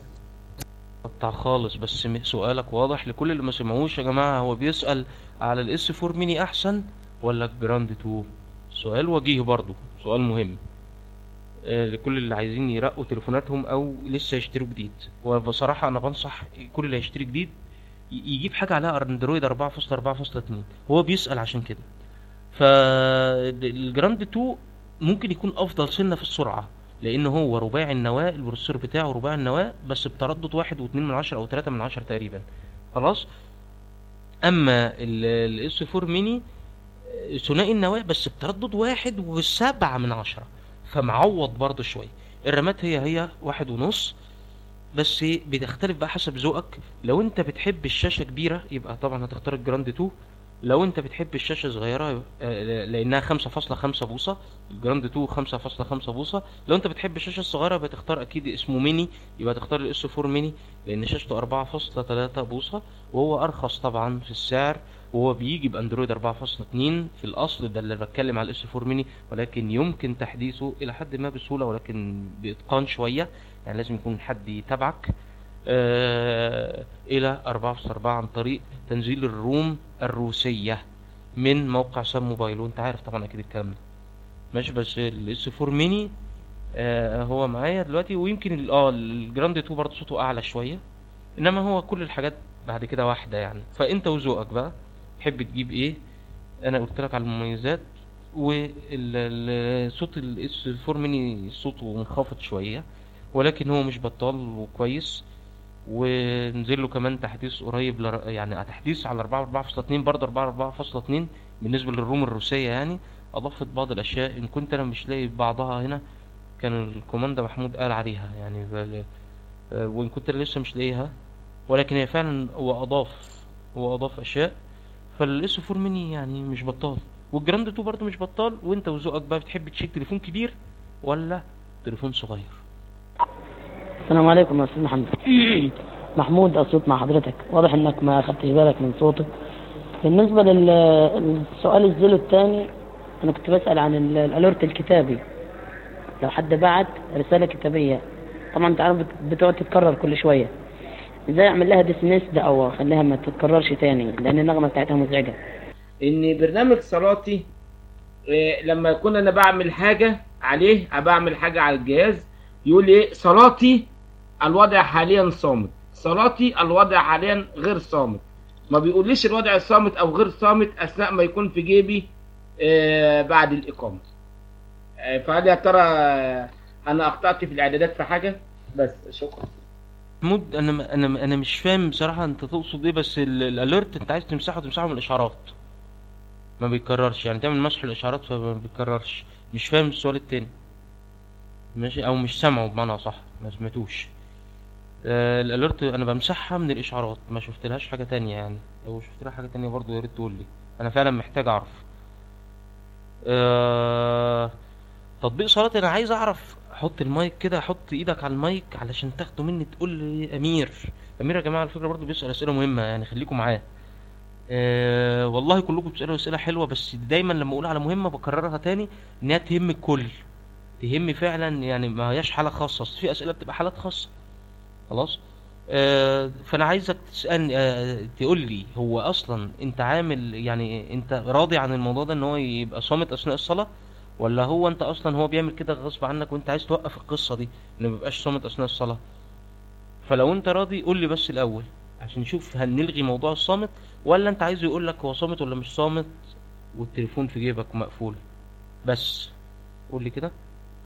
قطع خالص بس م- سؤالك واضح لكل اللي ما سمعوش يا جماعة هو بيسأل على الاس 4 ميني احسن ولا الجراند 2 سؤال وجيه برضو سؤال مهم آه، لكل اللي عايزين يرقوا تليفوناتهم او لسه يشتروا جديد وبصراحة انا بنصح كل اللي هيشتري جديد ي- يجيب حاجة عليها اندرويد 4.4.2 هو بيسأل عشان كده فالجراند 2 ممكن يكون افضل سنة في السرعة لان هو رباعي النواة البروسيسور بتاعه رباعي النواة بس بتردد واحد واتنين من عشرة او تلاتة من عشرة تقريبا خلاص اما الاس 4 ميني آه، ثنائي النواة بس بتردد واحد وسبعة من عشرة فمعوض برضه شوية الرامات هي هي واحد ونص بس بتختلف بقى حسب ذوقك لو انت بتحب الشاشة كبيرة يبقى طبعا هتختار الجراند 2 لو انت بتحب الشاشة صغيرة آه، لانها 5.5 بوصة الجراند 2 5.5 بوصة لو انت بتحب الشاشة الصغيرة بتختار اكيد اسمه ميني يبقى تختار الاس 4 ميني لان شاشته 4.3 بوصة وهو ارخص طبعا في السعر وهو بيجي باندرويد 4.2 في الاصل ده اللي بتكلم على الاس 4 ميني ولكن يمكن تحديثه الى حد ما بسهولة ولكن باتقان شوية يعني لازم يكون حد يتابعك آه الى 4.4 عن طريق تنزيل الروم الروسية من موقع سام موبايل وانت عارف طبعا اكيد الكلام ده ماشي بس الاس 4 ميني آه هو معايا دلوقتي ويمكن ال- اه الجراند 2 برضه صوته اعلى شويه انما هو كل الحاجات بعد كده واحده يعني فانت وذوقك بقى تحب تجيب ايه انا قلت لك على المميزات والصوت الاس 4 ميني صوته منخفض شويه ولكن هو مش بطال وكويس ونزل له كمان تحديث قريب لر... يعني تحديث على 4.4.2 برضه 4.4.2 بالنسبه للروم الروسيه يعني اضافت بعض الاشياء ان كنت انا مش لاقي بعضها هنا كان الكوماندا محمود قال عليها يعني بل... آه، وان كنت أنا لسه مش لاقيها ولكن هي فعلا هو اضاف هو اضاف اشياء فالاس 4 ميني يعني مش بطال والجراند 2 برضه مش بطال وانت وذوقك بقى بتحب تشيك تليفون كبير ولا تليفون صغير السلام عليكم يا استاذ محمد محمود الصوت مع حضرتك واضح انك ما خدتش بالك من صوتك بالنسبه للسؤال الزيرو الثاني انا كنت بسال عن ال- الالورت الكتابي لو حد بعت رساله كتابيه طبعا انت عارف بت- بتقعد تتكرر كل شويه ازاي اعمل لها ديسميس ده او اخليها ما تتكررش تاني لان النغمه بتاعتها مزعجه ان برنامج صلاتي إيه، لما يكون انا بعمل حاجه عليه أو بعمل حاجه على الجهاز يقول لي ايه صلاتي الوضع حاليا صامت صلاتي الوضع حاليا غير صامت ما بيقوليش الوضع صامت او غير صامت اثناء ما يكون في جيبي آه، بعد الاقامه آه، فهل يا ترى آه، انا اخطات في الاعدادات في حاجه بس شكرا محمود انا انا انا مش فاهم بصراحه انت تقصد ايه بس ال- الاليرت انت عايز تمسحه تمسحه من الاشعارات ما بيتكررش يعني تعمل مسح الاشعارات فما بيتكررش مش فاهم السؤال التاني ماشي او مش سامعه بمعنى صح ما سمعتوش آه الاليرت انا بمسحها من الاشعارات ما شفت لهاش حاجه تانية يعني لو شفت لها حاجه تانية برضو يا ريت تقول لي انا فعلا محتاج اعرف آه تطبيق صلاة انا عايز اعرف حط المايك كده حط ايدك على المايك علشان تاخده مني تقول لي امير امير يا جماعه على فكره برضو بيسال اسئله مهمه يعني خليكم معاه أه والله كلكم بتسالوا اسئله حلوه بس دايما لما اقول على مهمه بكررها تاني انها تهم الكل تهم فعلا يعني ما هياش حاله خاصه اصل في اسئله بتبقى حالات خاصه خلاص آه، فانا عايزك تسالني آه، تقول لي هو اصلا انت عامل يعني انت راضي عن الموضوع ده ان هو يبقى صامت اثناء الصلاه ولا هو انت اصلا هو بيعمل كده غصب عنك وانت عايز توقف القصه دي انه ما يبقاش صامت اثناء الصلاه فلو انت راضي قول لي بس الاول عشان نشوف هل نلغي موضوع الصامت ولا انت عايزه يقول لك هو صامت ولا مش صامت والتليفون في جيبك مقفول بس قول لي كده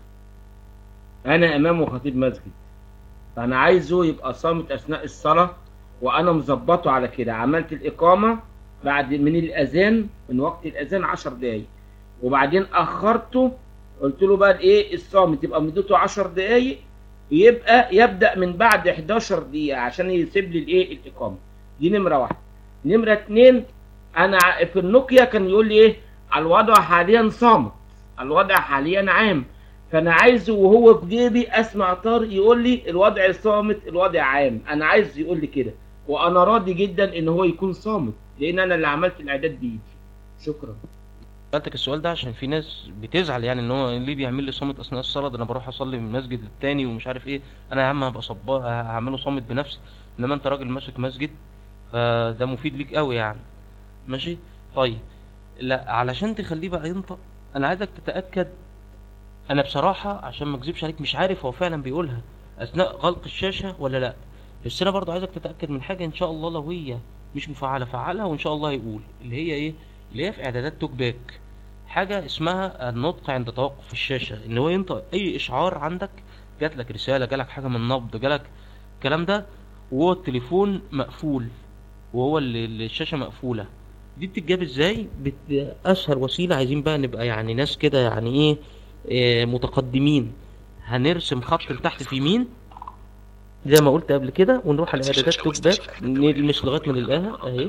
انا امام خطيب مسجد فانا عايزه يبقى صامت اثناء الصلاه وانا مظبطه على كده عملت الاقامه بعد من الاذان من وقت الاذان 10 دقايق وبعدين اخرته قلت له بقى ايه الصامت يبقى مدته 10 دقايق يبقى يبدا من بعد 11 دقيقه عشان يسيب لي الايه الاقامه دي نمره واحد نمره اتنين انا ع- في النوكيا كان يقول لي ايه الوضع حاليا صامت الوضع حاليا عام فانا عايزه وهو في جيبي اسمع طارق يقول لي الوضع صامت الوضع عام انا عايز يقول لي كده وانا راضي جدا ان هو يكون صامت لان انا اللي عملت الاعداد بايدي شكرا سألتك السؤال ده عشان في ناس بتزعل يعني ان هو ليه بيعمل لي صامت اثناء الصلاه ده انا بروح اصلي من المسجد التاني ومش عارف ايه انا يا عم هبقى صبار هعمله صامت بنفسي انما انت راجل ماسك مسجد فده مفيد ليك قوي يعني ماشي طيب لا علشان تخليه بقى ينطق انا عايزك تتاكد انا بصراحه عشان ما اكذبش عليك مش عارف هو فعلا بيقولها اثناء غلق الشاشه ولا لا بس انا برضو عايزك تتاكد من حاجه ان شاء الله لو هي مش مفعله فعلها وان شاء الله هيقول اللي هي ايه اللي هي في اعدادات توك باك حاجه اسمها النطق عند توقف الشاشه ان هو ينطق اي اشعار عندك جات لك رساله جالك حاجه من نبض جالك الكلام ده وهو التليفون مقفول وهو اللي اللي الشاشه مقفوله دي بتتجاب ازاي بت... اسهل وسيله عايزين بقى نبقى يعني ناس كده يعني ايه, إيه متقدمين هنرسم خط لتحت في يمين زي ما قلت قبل كده ونروح على اعدادات توك باك نلمس لغايه ما نلاقيها اهي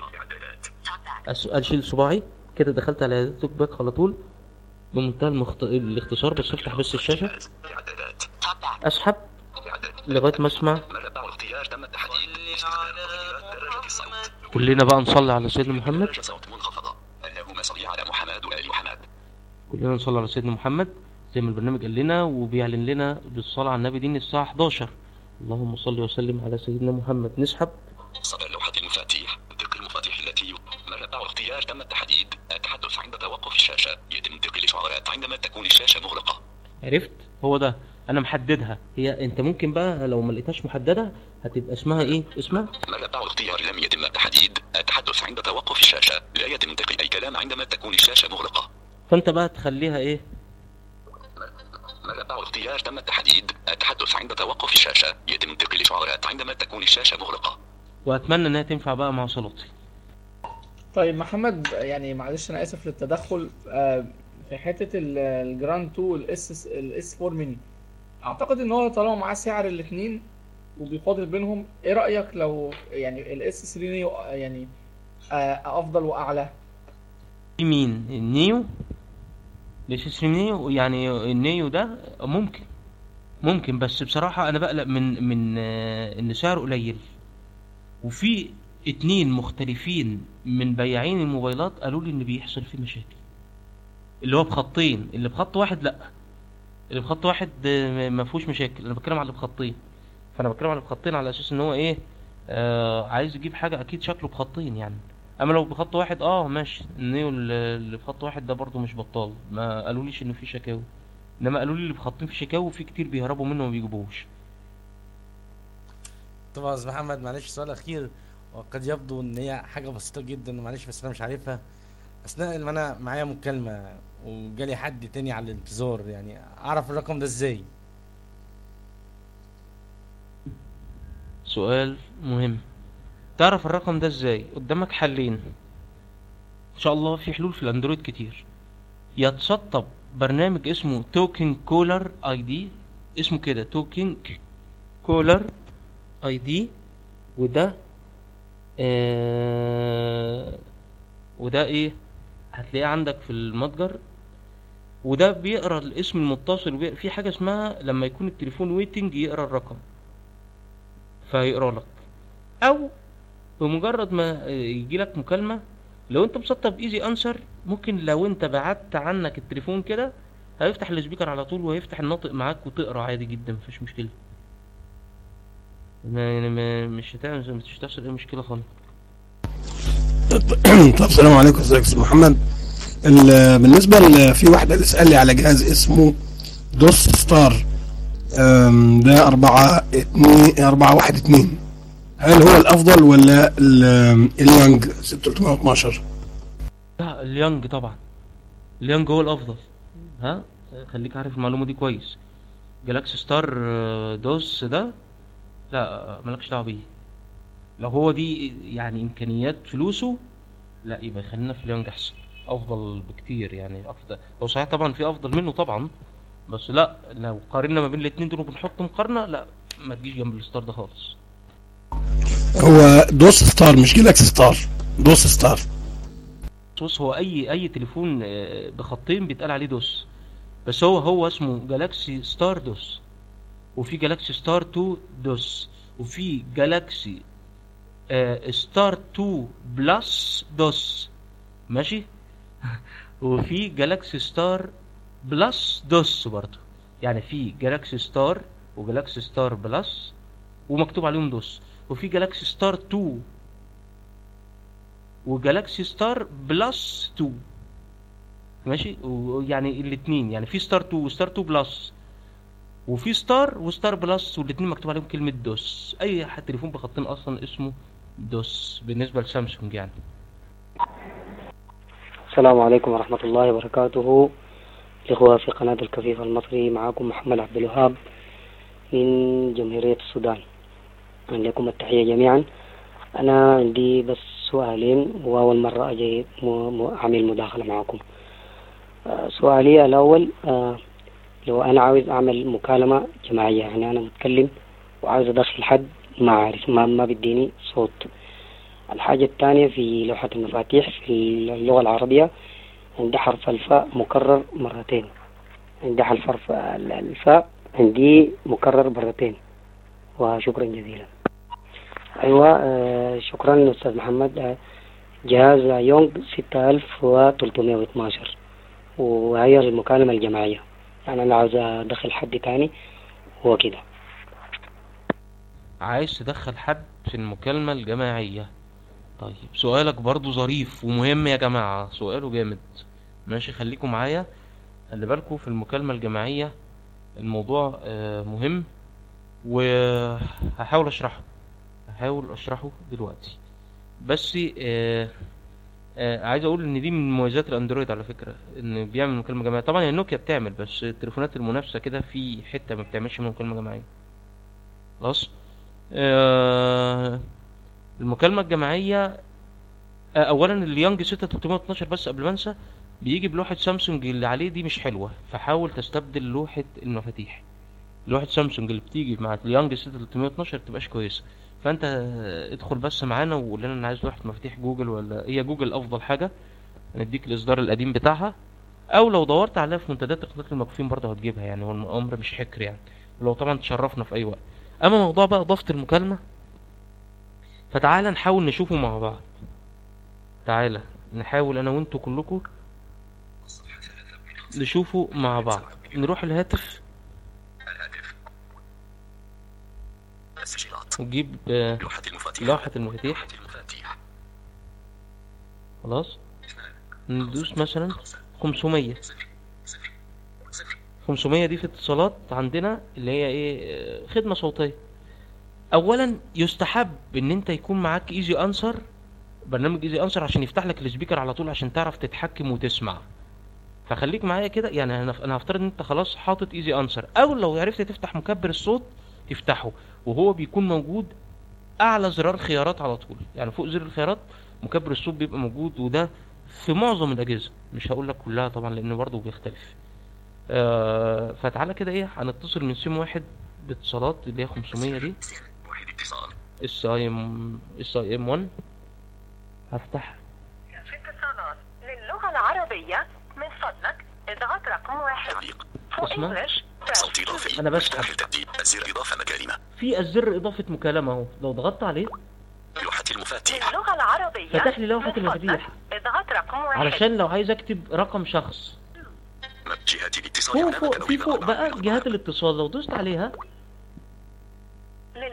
أس- اشيل صباعي كده دخلت على اعدادات توك باك على طول بمنتهى المخت... الاختصار بس افتح بس الشاشه اسحب لغايه ما اسمع مربع اختيار تم التحديد استخدام تغييرات درجة الصوت كلنا بقى نصلي على سيدنا محمد درجة صوت منخفضة اللهم صل على محمد وآل محمد كلنا نصلي على سيدنا محمد زي ما البرنامج قال لنا وبيعلن لنا بالصلاة على النبي دي إن الساعة 11 اللهم صل وسلم على سيدنا محمد نسحب صدر لوحة المفاتيح دق المفاتيح التي مربع اختيار تم التحديد التحدث عند توقف الشاشة يتم دق الإشعارات عندما تكون الشاشة مغلقة عرفت هو ده انا محددها هي انت ممكن بقى لو ما لقيتهاش محددة هتبقى اسمها ايه اسمها مربع اختيار لم يتم التحديد التحدث عند توقف الشاشة لا يتم دق أي كلام عندما تكون الشاشة مغلقة فانت بقى تخليها ايه مربع اختيار تم التحديد التحدث عند توقف الشاشة يتم دق الإشعارات عندما تكون الشاشة مغلقة واتمنى انها تنفع بقى مع صلاتي طيب محمد يعني معلش انا اسف للتدخل آه، في حته ال- الجراند 2 والاس الاس 4 ميني اعتقد ان هو طالما معاه سعر الاثنين وبيفاضل بينهم ايه رايك لو يعني الاس 3 نيو يعني آه، افضل واعلى في مين النيو ليش اسم نيو يعني النيو ده ممكن ممكن بس بصراحة انا بقلق من من آه، ان سعره قليل وفي اتنين مختلفين من بياعين الموبايلات قالوا لي ان بيحصل فيه مشاكل اللي هو بخطين اللي بخط واحد لا اللي بخط واحد آه، ما فيهوش مشاكل انا بتكلم على اللي بخطين فانا بتكلم على اللي بخطين على اساس ان هو ايه آه عايز يجيب حاجة اكيد شكله بخطين يعني اما لو بخط واحد اه ماشي النيو اللي اللي بخط واحد ده برضه مش بطال ما قالوليش ان في شكاوي انما قالوا لي اللي بخطين في شكاوي وفي كتير بيهربوا منه وما بيجيبوهوش طبعا يا استاذ محمد معلش سؤال اخير وقد يبدو ان هي حاجه بسيطه جدا معلش بس انا مش عارفها اثناء ما انا معايا مكالمه وجالي حد تاني على الانتظار يعني اعرف الرقم ده ازاي سؤال مهم تعرف الرقم ده ازاي قدامك حلين ان شاء الله في حلول في الاندرويد كتير يا تسطب برنامج اسمه توكن كولر اي دي اسمه كده توكن كولر اي دي وده آه وده ايه هتلاقيه عندك في المتجر وده بيقرا الاسم المتصل وبيقرأ في حاجه اسمها لما يكون التليفون ويتنج يقرا الرقم فهيقرا لك او بمجرد ما يجي لك مكالمه لو انت مسطب ايزي انسر ممكن لو انت بعدت عنك التليفون كده هيفتح السبيكر على طول وهيفتح الناطق معاك وتقرا عادي جدا مفيش مشكله ما يعني ما مش هتعمل مش هتحصل اي مشكله خالص طب السلام عليكم ازيك يا استاذ محمد ال- بالنسبه ل- في واحد اسال لي على جهاز اسمه دوس ستار أم، ده أربعة اتنين أربعة واحد اتنين هل هو الأفضل ولا ال- اليانج 612 لا اليانج طبعا اليانج هو الافضل ها خليك عارف المعلومه دي كويس جالاكسي ستار آه، دوس ده لا مالكش دعوه بيه لو هو دي يعني امكانيات فلوسه لا يبقى خلينا في اليانج احسن افضل بكتير يعني افضل هو صحيح طبعا في افضل منه طبعا بس لا لو قارنا ما بين الاتنين دول وبنحط مقارنه لا ما تجيش جنب الستار ده خالص هو دوس ستار مش جالاكسي ستار دوس ستار بص هو اي اي تليفون آه، بخطين بيتقال عليه دوس بس هو هو اسمه جالاكسي ستار دوس وفي جالاكسي ستار 2 دوس وفي جالاكسي آه، ستار 2 بلس دوس ماشي وفي جالاكسي ستار بلس دوس برضه يعني في جالاكسي ستار وجالاكسي ستار بلس ومكتوب عليهم دوس وفي جالاكسي ستار 2 وجالاكسي ستار بلس 2 ماشي ويعني الاثنين يعني في ستار 2 وستار 2 بلس وفي ستار وستار بلس والاثنين مكتوب عليهم كلمة دوس اي ح- تليفون بخطين اصلا اسمه دوس بالنسبة لسامسونج يعني السلام عليكم ورحمة الله وبركاته الإخوة في قناة الكفيف المصري معكم محمد عبد الوهاب من جمهورية السودان لكم التحية جميعا أنا عندي بس سؤالين وأول مرة أجي م- م- أعمل مداخلة معكم آه، سؤالي الأول آه، لو أنا عاوز أعمل مكالمة جماعية يعني أنا متكلم وعاوز أدخل حد ما عارف ما, ما بديني صوت الحاجة الثانية في لوحة المفاتيح في اللغة العربية عندي حرف الفاء مكرر مرتين عندي حرف الف- الفاء عندي مكرر مرتين وشكرا جزيلا أيوة آه، شكرا أستاذ محمد آه، جهاز يونغ ستة ألف وتلتمية واثناشر وهي المكالمة الجماعية يعني أنا عاوز أدخل حد تاني هو كده عايز تدخل حد في المكالمة الجماعية طيب سؤالك برضو ظريف ومهم يا جماعة سؤاله جامد ماشي خليكم معايا خلي بالكم في المكالمة الجماعية الموضوع آه، مهم وهحاول اشرحه هحاول اشرحه دلوقتي بس آه، آه، عايز اقول ان دي من مميزات الاندرويد على فكرة ان بيعمل مكالمة جماعية طبعا هي النوكيا بتعمل بس التليفونات المنافسة كده في حتة ما بتعملش مكالمة جماعية خلاص آه، المكالمة الجماعية آه، اولا اليانج 6312 بس قبل ما انسى بيجي بلوحة سامسونج اللي عليه دي مش حلوة فحاول تستبدل لوحة المفاتيح لوحة سامسونج اللي بتيجي مع اليانج 6312 متبقاش كويسة فانت آه، ادخل بس معانا وقول لنا انا عايز لوحة مفاتيح جوجل ولا هي جوجل افضل حاجة هنديك الاصدار القديم بتاعها او لو دورت عليها في منتديات تقنيات المكفين برضه هتجيبها يعني هو الامر مش حكر يعني ولو طبعا تشرفنا في اي وقت اما موضوع بقى اضافة المكالمة فتعالى نحاول نشوفه مع بعض تعالى نحاول انا وانتوا كلكم نشوفه مع بعض نروح الهاتف التسجيلات ونجيب آه، لوحة المفاتيح لوحة المفاتيح المفاتيح خلاص ندوس مثلا 500 500 دي في اتصالات عندنا اللي هي ايه آه، خدمة صوتية اولا يستحب ان انت يكون معاك ايزي انسر برنامج ايزي انسر عشان يفتح لك السبيكر على طول عشان تعرف تتحكم وتسمع فخليك معايا كده يعني انا انا هفترض ان انت خلاص حاطط ايزي انسر او لو عرفت تفتح مكبر الصوت تفتحه وهو بيكون موجود اعلى زرار خيارات على طول يعني فوق زر الخيارات مكبر الصوت بيبقى موجود وده في معظم الاجهزه مش هقول لك كلها طبعا لان برضه بيختلف آه فتعالى كده ايه هنتصل من سيم واحد باتصالات اللي هي 500 دي واحد اتصال اس اي ام اس اي ام 1 هفتح في اتصالات للغة العربية من فضلك اضغط رقم واحد For اسمع. English صوت إضافي انا بسحب مفتاح التبديل زر إضافة مكالمة في الزر اضافه مكالمه اهو لو ضغطت عليه لوحة المفاتيح للغة العربية فتح لي لوحة من المفاتيح. فضلك اضغط رقم واحد علشان لو عايز اكتب رقم شخص جهة الاتصال فوق على فوق مكان في فوق بقى جهات الاتصال لو دوست عليها للغة العربية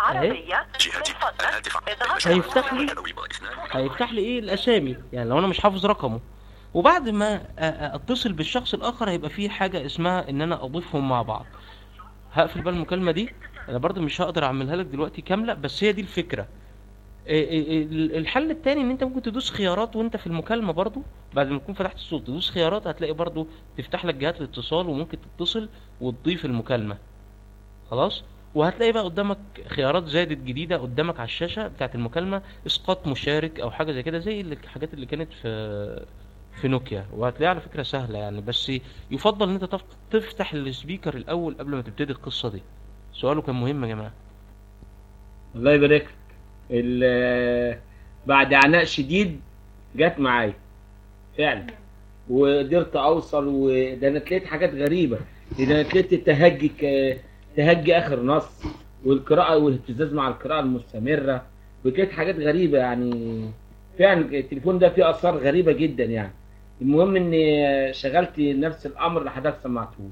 العربية من فضلك هيفتح لي هيفتح لي ايه الاسامي يعني لو انا مش حافظ رقمه وبعد ما أ- أ- اتصل بالشخص الاخر هيبقى في حاجه اسمها ان انا اضيفهم مع بعض هقفل بقى المكالمه دي انا برضو مش هقدر اعملها لك دلوقتي كامله بس هي دي الفكره إيه إيه إيه ال- الحل التاني ان انت ممكن تدوس خيارات وانت في المكالمه برضو بعد ما تكون فتحت الصوت تدوس خيارات هتلاقي برضو تفتح لك جهات الاتصال وممكن تتصل وتضيف المكالمه خلاص وهتلاقي بقى قدامك خيارات زادت جديده قدامك على الشاشه بتاعت المكالمه اسقاط مشارك او حاجه زي كده زي اللي- الحاجات اللي كانت في في نوكيا وهتلاقيها على فكره سهله يعني بس يفضل ان انت تف- تفتح السبيكر الاول قبل ما تبتدي القصه دي سؤاله كان مهم يا جماعه الله يبارك لك ال- بعد عناء شديد جت معايا فعلا وقدرت اوصل وده انا تلاقيت حاجات غريبه ده انا تلاقيت تهجي ك- تهجي اخر نص والقراءه والاهتزاز مع القراءه المستمره وكانت حاجات غريبه يعني فعلا التليفون ده فيه اسرار غريبه جدا يعني المهم اني شغلت نفس الامر اللي حضرتك سمعته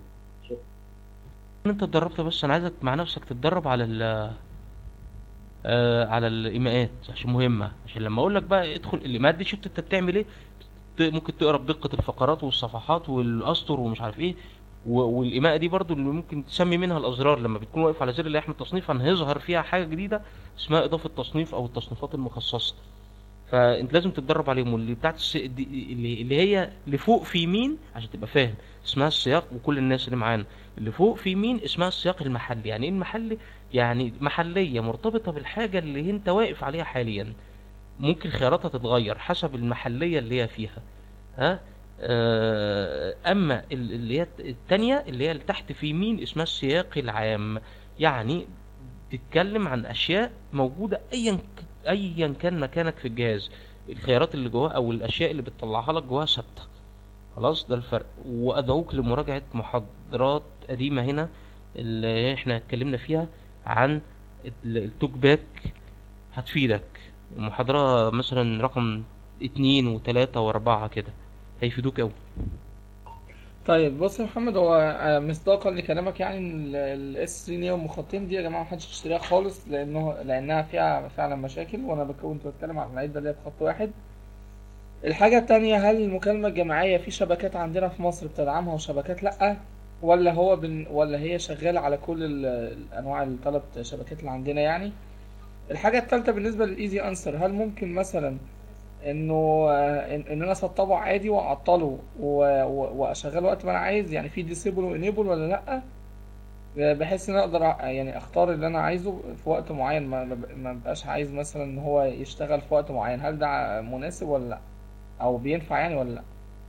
ان انت اتدربت بس انا عايزك مع نفسك تتدرب على ال آه على الايماءات عشان مهمه عشان لما اقول لك بقى ادخل الايماءات دي شفت انت بتعمل ايه ت- ممكن تقرا بدقه الفقرات والصفحات والاسطر ومش عارف ايه و- والايماءه دي برضو اللي ممكن تسمي منها الازرار لما بتكون واقف على زر اللي يحمل تصنيف هيظهر فيها حاجه جديده اسمها اضافه تصنيف او التصنيفات المخصصه فانت لازم تتدرب عليهم واللي بتاعت الس... دي- اللي, اللي هي لفوق في يمين عشان تبقى فاهم اسمها السياق وكل الناس اللي معانا اللي فوق في يمين اسمها السياق المحلي يعني ايه المحلي يعني محليه مرتبطه بالحاجه اللي انت واقف عليها حاليا ممكن خياراتها تتغير حسب المحليه اللي هي فيها ها آه، اما ال- اللي هي التانية اللي هي اللي تحت في يمين اسمها السياق العام يعني تتكلم عن اشياء موجوده ايا ك- ايا كان مكانك في الجهاز الخيارات اللي جواها او الاشياء اللي بتطلعها لك جواها ثابته خلاص ده الفرق وادعوك لمراجعه محاضرات قديمه هنا اللي احنا اتكلمنا فيها عن ال- التوك باك هتفيدك المحاضره مثلا رقم اتنين وتلاتة واربعة كده هيفيدوك اوي طيب بص يا محمد هو آه، مصداقا لكلامك يعني ان الاس 3 نيو مخطين دي يا جماعه محدش يشتريها خالص لانه لانها فيها فعلا مشاكل وانا بك- كنت بتكلم عن العده اللي هي بخط واحد الحاجه التانية هل المكالمه الجماعيه في شبكات عندنا في مصر بتدعمها وشبكات لا ولا هو بن ولا هي شغاله على كل ال- الانواع الثلاث شبكات اللي عندنا يعني الحاجه الثالثه بالنسبه للايزي انسر هل ممكن مثلا انه آه، ان إن انا اسطبه عادي واعطله و- و- واشغله وقت ما انا عايز يعني في ديسيبل وانيبل ولا لا بحيث ان أنا اقدر أ- يعني اختار اللي انا عايزه في وقت معين ما ما ب- ما بقاش عايز مثلا ان هو يشتغل في وقت معين هل ده مناسب ولا لا او بينفع يعني ولا لا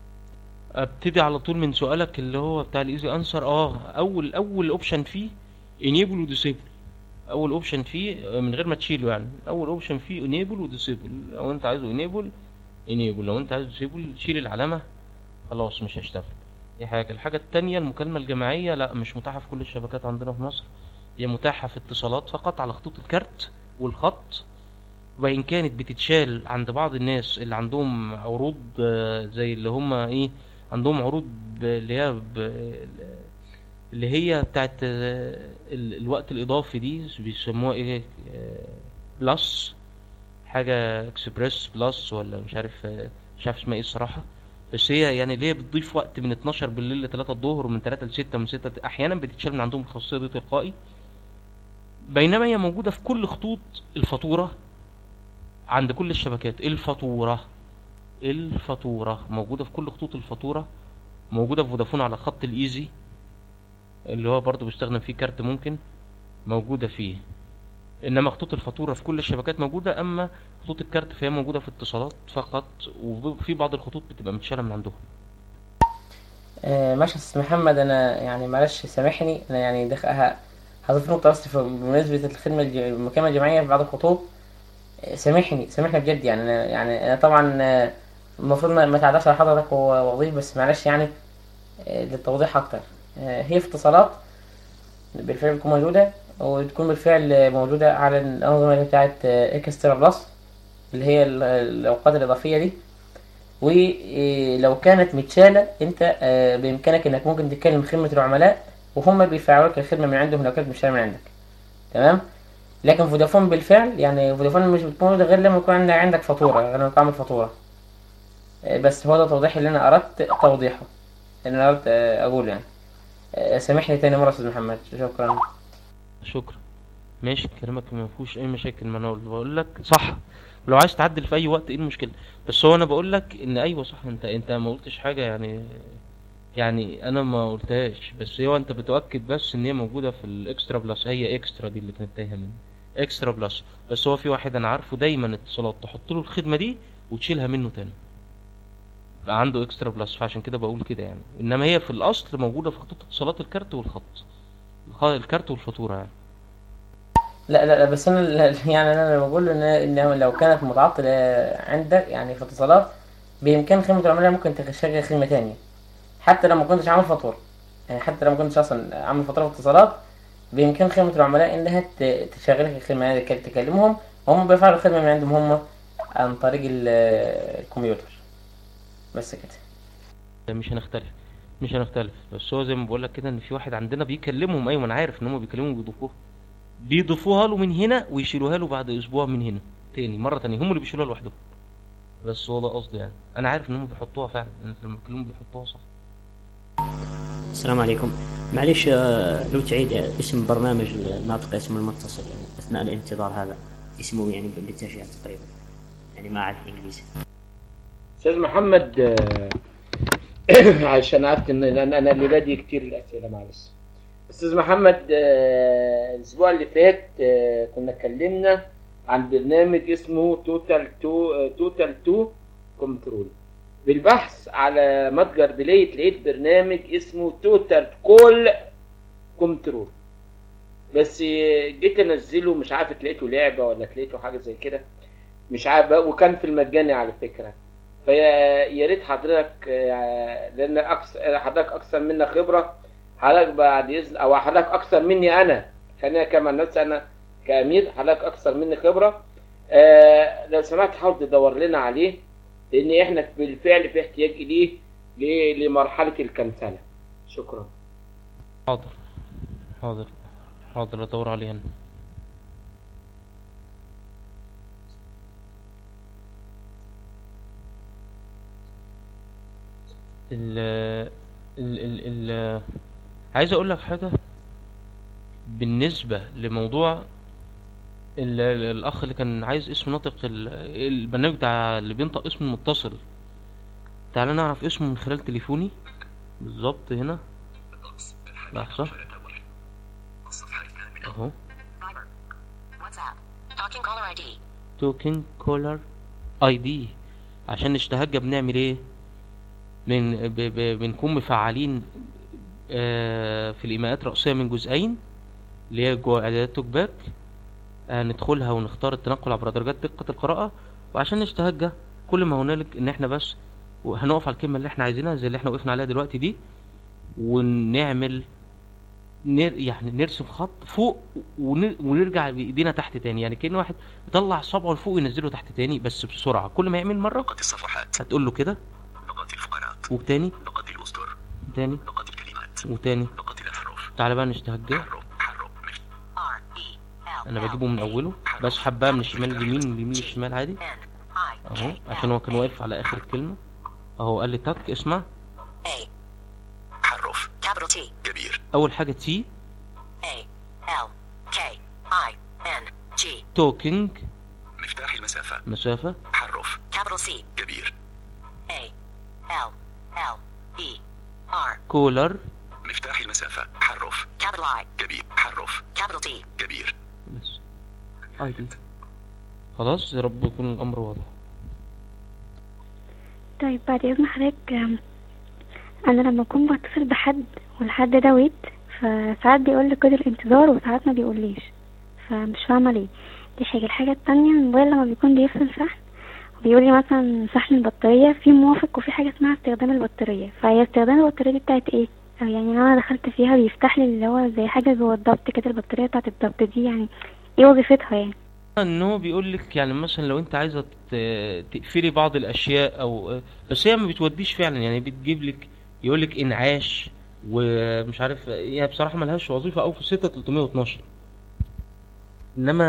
ابتدي على طول من سؤالك اللي هو بتاع الايزي انسر اه اول اول اوبشن فيه انيبل وديسيبل اول اوبشن فيه آه، من غير ما تشيله يعني اول اوبشن فيه انيبل وديسيبل لو انت عايزه انيبل انيبل لو انت عايزه ديسيبل شيل العلامه خلاص مش هيشتغل دي حاجه الحاجه التانية المكالمه الجماعيه لا مش متاحه في كل الشبكات عندنا في مصر هي متاحه في اتصالات فقط على خطوط الكارت والخط وإن كانت بتتشال عند بعض الناس اللي عندهم عروض آه، زي اللي هم ايه عندهم عروض ب- اللي هي ب- اللي هي بتاعت آه، ال- الوقت الإضافي دي بيسموها ايه آه، بلس حاجة اكسبريس بلس ولا مش عارف آه، مش عارف اسمها ايه الصراحة بس هي يعني اللي هي بتضيف وقت من 12 بالليل ل 3 الظهر ومن 3 ل 6 من 6 احيانا بتتشال من عندهم الخاصية دي تلقائي بينما هي موجودة في كل خطوط الفاتورة عند كل الشبكات الفاتورة الفاتورة موجودة في كل خطوط الفاتورة موجودة في فودافون على خط الايزي اللي هو برضو بيستخدم فيه كارت ممكن موجودة فيه انما خطوط الفاتورة في كل الشبكات موجودة اما خطوط الكارت فهي موجودة في اتصالات فقط وفي بعض الخطوط بتبقى متشالة من عندهم آه، ماشي يا استاذ محمد انا يعني معلش سامحني انا يعني دخ... ه- هضيف نقطة بس في- بمناسبة الخدمة الج... المكالمة الجماعية في بعض الخطوط آه، سامحني سامحني بجد يعني انا يعني انا طبعا آه، المفروض ما ما تعرفش على حضرتك هو وظيف بس معلش يعني آه، للتوضيح اكتر آه، هي في اتصالات بالفعل بتكون موجودة وتكون بالفعل موجودة على الأنظمة اللي بتاعت آه، اكسترا بلس اللي هي ال- الأوقات الإضافية دي ولو كانت متشالة انت آه، بامكانك انك ممكن تتكلم خدمة العملاء وهم بيفعلوا لك الخدمة من عندهم لو كانت متشالة من عندك تمام لكن فودافون بالفعل يعني فودافون مش بتكون غير لما يكون عندك عندك فاتورة غير لما يكون عامل فاتورة آه، بس هو ده التوضيح اللي انا اردت توضيحه اللي انا اردت آه، اقوله يعني آه، سامحني تاني مرة استاذ محمد شكرا شكرا ماشي كلامك ما فيهوش اي مشاكل ما انا بقول لك صح لو عايز تعدل في اي وقت ايه المشكله بس هو انا بقول لك ان ايوه صح انت انت ما قلتش حاجه يعني يعني انا ما قلتهاش بس هو انت بتؤكد بس ان هي موجوده في الاكسترا بلس هي اكسترا دي اللي كانت تايهه مني اكسترا بلس بس هو في واحد انا عارفه دايما اتصالات تحط له الخدمه دي وتشيلها منه تاني بقى عنده اكسترا بلس فعشان كده بقول كده يعني انما هي في الاصل موجوده في خطوط اتصالات الكارت والخط الخ- الكارت والفاتوره يعني لا لا لا بس انا ال- يعني انا لما بقول ان ان لو كانت متعطلة عندك يعني في اتصالات بامكان خدمة العملاء ممكن تشغل خدمة تانية حتى لو ما كنتش عامل فاتورة يعني حتى لو ما كنتش اصلا عامل فاتورة في اتصالات بامكان خدمة العملاء انها ت- تشغلك الخدمة يعني تك- تكلمهم هم بيفعلوا الخدمة من عندهم هم عن طريق ال- الكمبيوتر بس كده مش هنختلف مش هنختلف بس هو زي ما بقول لك كده ان في واحد عندنا بيكلمهم ايوه انا عارف ان هم بيكلموا بيضيفوها بيضيفوها له من هنا ويشيلوها له بعد اسبوع من هنا تاني مره تانية هم اللي بيشيلوها لوحدهم بس هو ده قصدي يعني انا عارف ان هم بيحطوها فعلا أنا لما بيكلموا بيحطوها صح السلام عليكم معلش آه، لو تعيد اسم برنامج الناطق اسم المتصل يعني اثناء الانتظار هذا اسمه يعني بالتشجيع تقريبا يعني ما اعرف انجليزي استاذ محمد آه، عشان عرفت ان انا أنا اللي بادي كتير الاسئله معلش استاذ محمد آه، الاسبوع اللي فات آه، كنا اتكلمنا عن برنامج اسمه توتال تو توتال 2 كنترول بالبحث على متجر بلاي لقيت برنامج اسمه توتال كول كنترول بس آه، جيت انزله مش عارف لقيته لعبه ولا لقيته حاجه زي كده مش عارف بقى، وكان في المجاني على فكره فيا يا ريت حضرتك آه، لان اكثر حضرتك اكثر منا خبره حضرتك بعد اذن او حضرتك اكثر مني انا خلينا كمان نفس انا كامير حضرتك اكثر مني خبره آه لو سمحت حاول تدور لنا عليه لان احنا بالفعل في احتياج اليه ل- لمرحله الكنسله شكرا حاضر حاضر حاضر ادور عليه انا ال ال ال ال عايز اقول لك حاجه بالنسبه لموضوع ال- ال- الاخ اللي كان عايز اسم ناطق ال- البرنامج بتاع اللي بينطق اسم المتصل تعالى نعرف اسمه من خلال تليفوني بالظبط هنا لحظه اهو WhatsApp. Talking caller ID. توكن كولر اي دي عشان نشتهجى بنعمل ايه من ب ب بنكون مفعلين آه في الايماءات الرئيسيه من جزئين اللي هي جوه اعدادات توك باك آه ندخلها ونختار التنقل عبر درجات دقه القراءه وعشان نشتهجى كل ما هنالك ان احنا بس هنقف على الكلمه اللي احنا عايزينها زي اللي احنا وقفنا عليها دلوقتي دي ونعمل نر يعني نرسم خط فوق ون- ونرجع بايدينا تحت تاني يعني كأن واحد يطلع صبعه لفوق وينزله تحت تاني بس بسرعة كل ما يعمل مرة الصفحات هتقول له كده نقاط الفقرات وتاني نقاط الأسطر تاني نقاط الكلمات وتاني نقاط الأحرف تعالى بقى نشتهجى انا بجيبه من اوله بسحب بقى من الشمال لليمين ومن اليمين للشمال عادي اهو عشان هو كان واقف على اخر الكلمة اهو قال لي تك اسمع حرف Capital T. كبير اول حاجة تي A. L. K. I. N. G. توكينج مفتاح المسافة مسافة حرف Capital C. كبير A. L. L. E. R. كولر مفتاح المسافة حرف Capital I. كبير حرف Capital T. كبير بس اي دي خلاص يا رب يكون الامر واضح طيب بعد إذن حضرتك آم، أنا لما أكون بتصل بحد والحد ده ويت فساعات بيقول لي كود الانتظار وساعات ما بيقوليش فمش فاهمة ليه دي حاجة الحاجة التانية الموبايل لما بيكون بيفصل شحن بيقول لي مثلا شحن البطارية في موافق وفي حاجة اسمها استخدام البطارية فهي استخدام البطارية دي بتاعت ايه أو يعني انا دخلت فيها بيفتح لي اللي هو زي حاجة جوه الضبط كده البطارية بتاعت الضبط دي يعني ايه وظيفتها يعني ان هو بيقول لك يعني مثلا لو انت عايزه ت- تقفلي بعض الاشياء او بس هي ما بتوديش فعلا يعني بتجيب لك يقول لك انعاش ومش عارف هي بصراحه ملهاش وظيفه او في 6 312 انما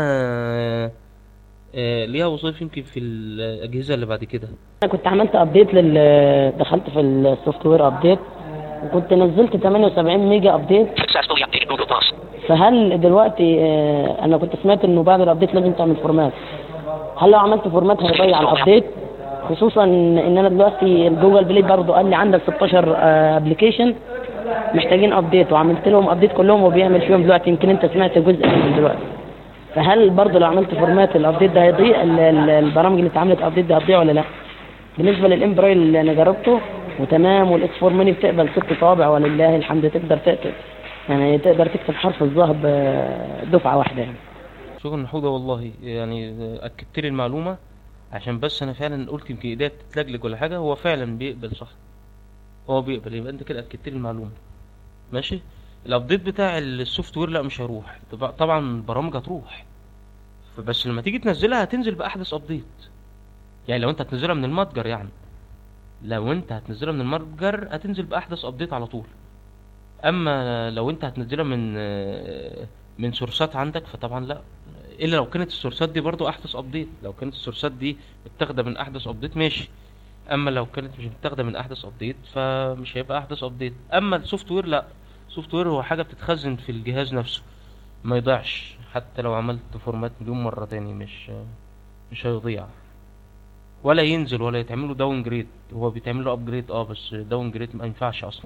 آه، ليها وظائف يمكن في الاجهزه اللي بعد كده انا كنت عملت ابديت لل دخلت في السوفت وير ابديت وكنت نزلت 78 ميجا ابديت Successfully updated Google Plus. فهل دلوقتي آه، انا كنت سمعت انه بعد الابديت لازم تعمل فورمات هل لو عملت فورمات هيضيع الابديت خصوصا ان انا دلوقتي جوجل بلاي برضه قال لي عندك 16 ابلكيشن محتاجين ابديت وعملت لهم ابديت كلهم وبيعمل فيهم دلوقتي يمكن انت سمعت جزء منهم دلوقتي فهل برضه لو عملت فورمات الابديت ده هيضيع ال- ال- البرامج اللي اتعملت ابديت ده هتضيع ولا لا بالنسبه للامبرايل اللي انا جربته وتمام والاكس 4 ميني بتقبل ست طوابع ولله الحمد تقدر تكتب يعني تقدر تكتب حرف الظهر بدفعه واحده يعني شغل حوده والله يعني اكدت لي المعلومه عشان بس انا فعلا قلت يمكن ايديا بتتلجلج ولا حاجه هو فعلا بيقبل صح هو بيقبل يبقى انت كده اكدت لي المعلومه ماشي الابديت بتاع السوفت وير لا مش هيروح طبعا- طبعا البرامج هتروح فبس لما تيجي تنزلها هتنزل باحدث ابديت يعني لو انت هتنزلها من المتجر يعني لو انت هتنزلها من المتجر هتنزل باحدث ابديت على طول اما لو انت هتنزلها من من سورسات عندك فطبعا لا الا لو كانت السورسات دي برضو احدث ابديت لو كانت السورسات دي متاخده من احدث ابديت ماشي اما لو كانت مش متاخده من احدث ابديت فمش هيبقى احدث ابديت اما السوفت وير لا السوفت وير هو حاجه بتتخزن في الجهاز نفسه ما يضيعش حتى لو عملت فورمات مليون مره تاني مش مش هيضيع ولا ينزل ولا يتعمل له داون جريد هو بيتعمل له ابجريد اه بس داون جريد ما ينفعش اصلا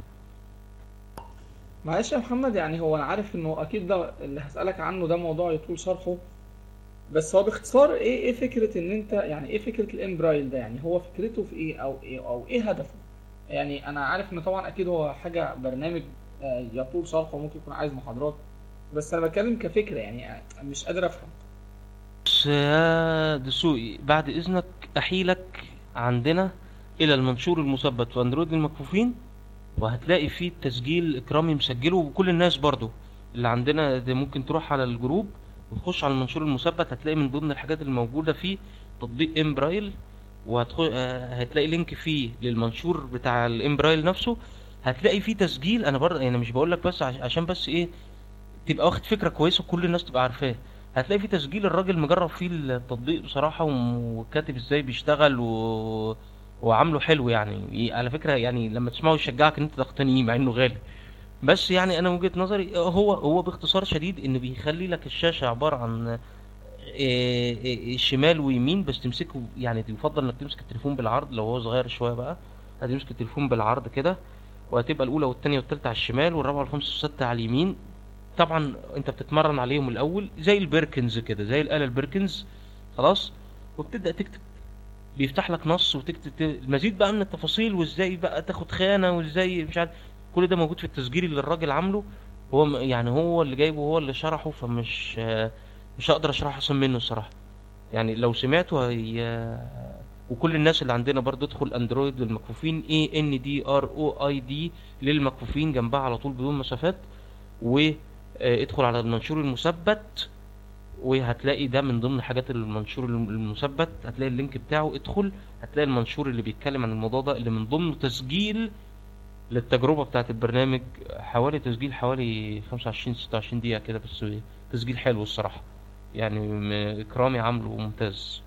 معلش يا محمد يعني هو انا عارف انه اكيد ده اللي هسألك عنه ده موضوع يطول شرحه بس هو باختصار ايه ايه فكرة ان انت يعني ايه فكرة الامبرايل ده يعني هو فكرته في ايه او ايه او ايه هدفه يعني انا عارف ان طبعا اكيد هو حاجة برنامج آه، يطول شرحه ممكن يكون عايز محاضرات بس انا بتكلم كفكرة يعني آه، مش قادر افهم بس يا دسوقي بعد اذنك احيلك عندنا الى المنشور المثبت في اندرويد للمكفوفين وهتلاقي فيه تسجيل اكرامي مسجله وكل الناس برضو اللي عندنا ده ممكن تروح على الجروب وتخش على المنشور المثبت هتلاقي من ضمن الحاجات الموجودة فيه تطبيق امبرايل وهتخ... آه، هتلاقي لينك فيه للمنشور بتاع الامبرايل نفسه هتلاقي فيه تسجيل انا برضه يعني مش بقول لك بس عش- عشان بس ايه تبقى واخد فكرة كويسة وكل الناس تبقى عارفاه هتلاقي في تسجيل الراجل مجرب فيه التطبيق بصراحة وم- وكاتب ازاي بيشتغل و... وعامله حلو يعني على فكرة يعني لما تسمعه يشجعك ان انت تقتنيه مع انه غالي بس يعني انا وجهة نظري هو هو باختصار شديد انه بيخلي لك الشاشة عبارة عن إيه، إيه، شمال ويمين بس تمسكه يعني يفضل انك تمسك التليفون بالعرض لو هو صغير شوية بقى هتمسك التليفون بالعرض كده وهتبقى الاولى والثانيه والثالثه على الشمال والرابعه والخامسه والسادسه على اليمين طبعا انت بتتمرن عليهم الاول زي البيركنز كده زي الاله البيركنز خلاص وبتبدا تكتب بيفتح لك نص وتكتب ت- المزيد بقى من التفاصيل وازاي بقى تاخد خانه وازاي مش عارف كل ده موجود في التسجيل اللي الراجل عامله هو م- يعني هو اللي جايبه هو اللي شرحه فمش آه، مش هقدر اشرحه احسن منه الصراحه يعني لو سمعته هي وكل الناس اللي عندنا برضه ادخل اندرويد للمكفوفين اي ان دي ار او اي دي للمكفوفين جنبها على طول بدون مسافات وادخل على المنشور المثبت وهتلاقي ده من ضمن حاجات المنشور الم- المثبت هتلاقي اللينك بتاعه ادخل هتلاقي المنشور اللي بيتكلم عن الموضوع ده اللي من ضمنه تسجيل للتجربة بتاعت البرنامج حوالي تسجيل حوالي 25 26 دقيقة كده بس تسجيل حلو الصراحة يعني م- إكرامي عامله ممتاز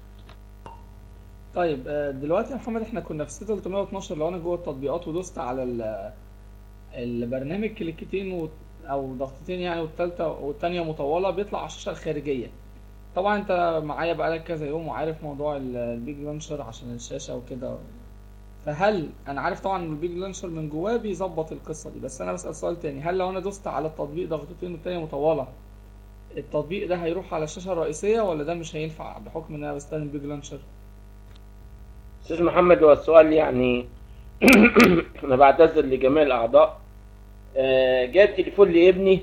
طيب آه، دلوقتي يا محمد احنا كنا في 6312 لو انا جوه التطبيقات ودوست على ال- البرنامج كليكتين و... او ضغطتين يعني والتالتة والتانية مطولة بيطلع على الشاشة الخارجية طبعا انت معايا بقالك كذا يوم وعارف موضوع ال- البيج لانشر عشان الشاشة وكده فهل انا عارف طبعا ان البيج لانشر من جواه بيظبط القصة دي بس انا بسأل سؤال تاني هل لو انا دوست على التطبيق ضغطتين والتانية مطولة التطبيق ده هيروح على الشاشة الرئيسية ولا ده مش هينفع بحكم ان انا بستخدم بيج لانشر استاذ محمد هو السؤال يعني انا بعتذر لجميع الاعضاء آه، جاء تليفون لابني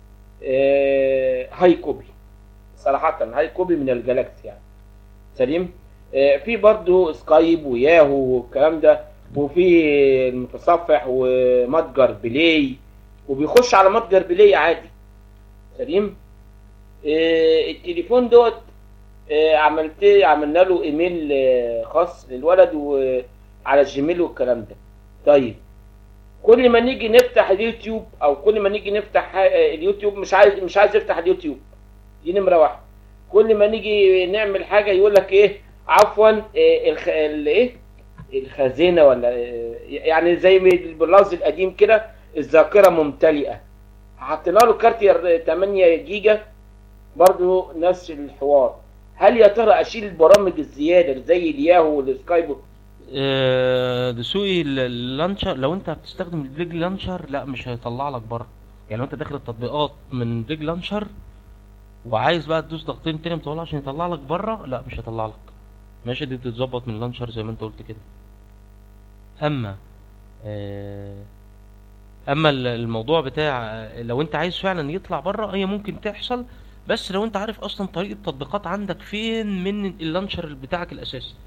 آه، هاي كوبي صراحة هاي كوبي من الجالاكسي يعني سليم آه، في برضو سكايب وياهو والكلام ده وفي المتصفح ومتجر بلاي وبيخش على متجر بلاي عادي سليم آه، التليفون دوت آه، عملت عملنا له ايميل آه، خاص للولد وعلى الجيميل والكلام ده طيب كل ما نيجي نفتح اليوتيوب او كل ما نيجي نفتح آه، اليوتيوب مش عايز مش عايز يفتح اليوتيوب دي نمره واحد كل ما نيجي نعمل حاجه يقول لك ايه عفوا إيه الخ... ال- ايه الخزينه ولا إيه يعني زي ما باللفظ القديم كده الذاكره ممتلئه حطينا له كارت ير- 8 جيجا برضو نفس الحوار هل يا ترى اشيل البرامج الزياده زي الياهو والسكايب آه، دسوقي ال- اللانشر لو انت بتستخدم البليج لانشر لا مش هيطلع لك بره يعني لو انت داخل التطبيقات من بليج لانشر وعايز بقى تدوس ضغطين تاني مطولة عشان يطلع لك بره لا مش هيطلع لك ماشي دي بتتظبط من اللانشر زي ما انت قلت كده اما آه، اما ال- الموضوع بتاع آه، لو انت عايز فعلا يطلع بره هي ممكن تحصل بس لو انت عارف اصلا طريقة التطبيقات عندك فين من اللانشر بتاعك الاساسي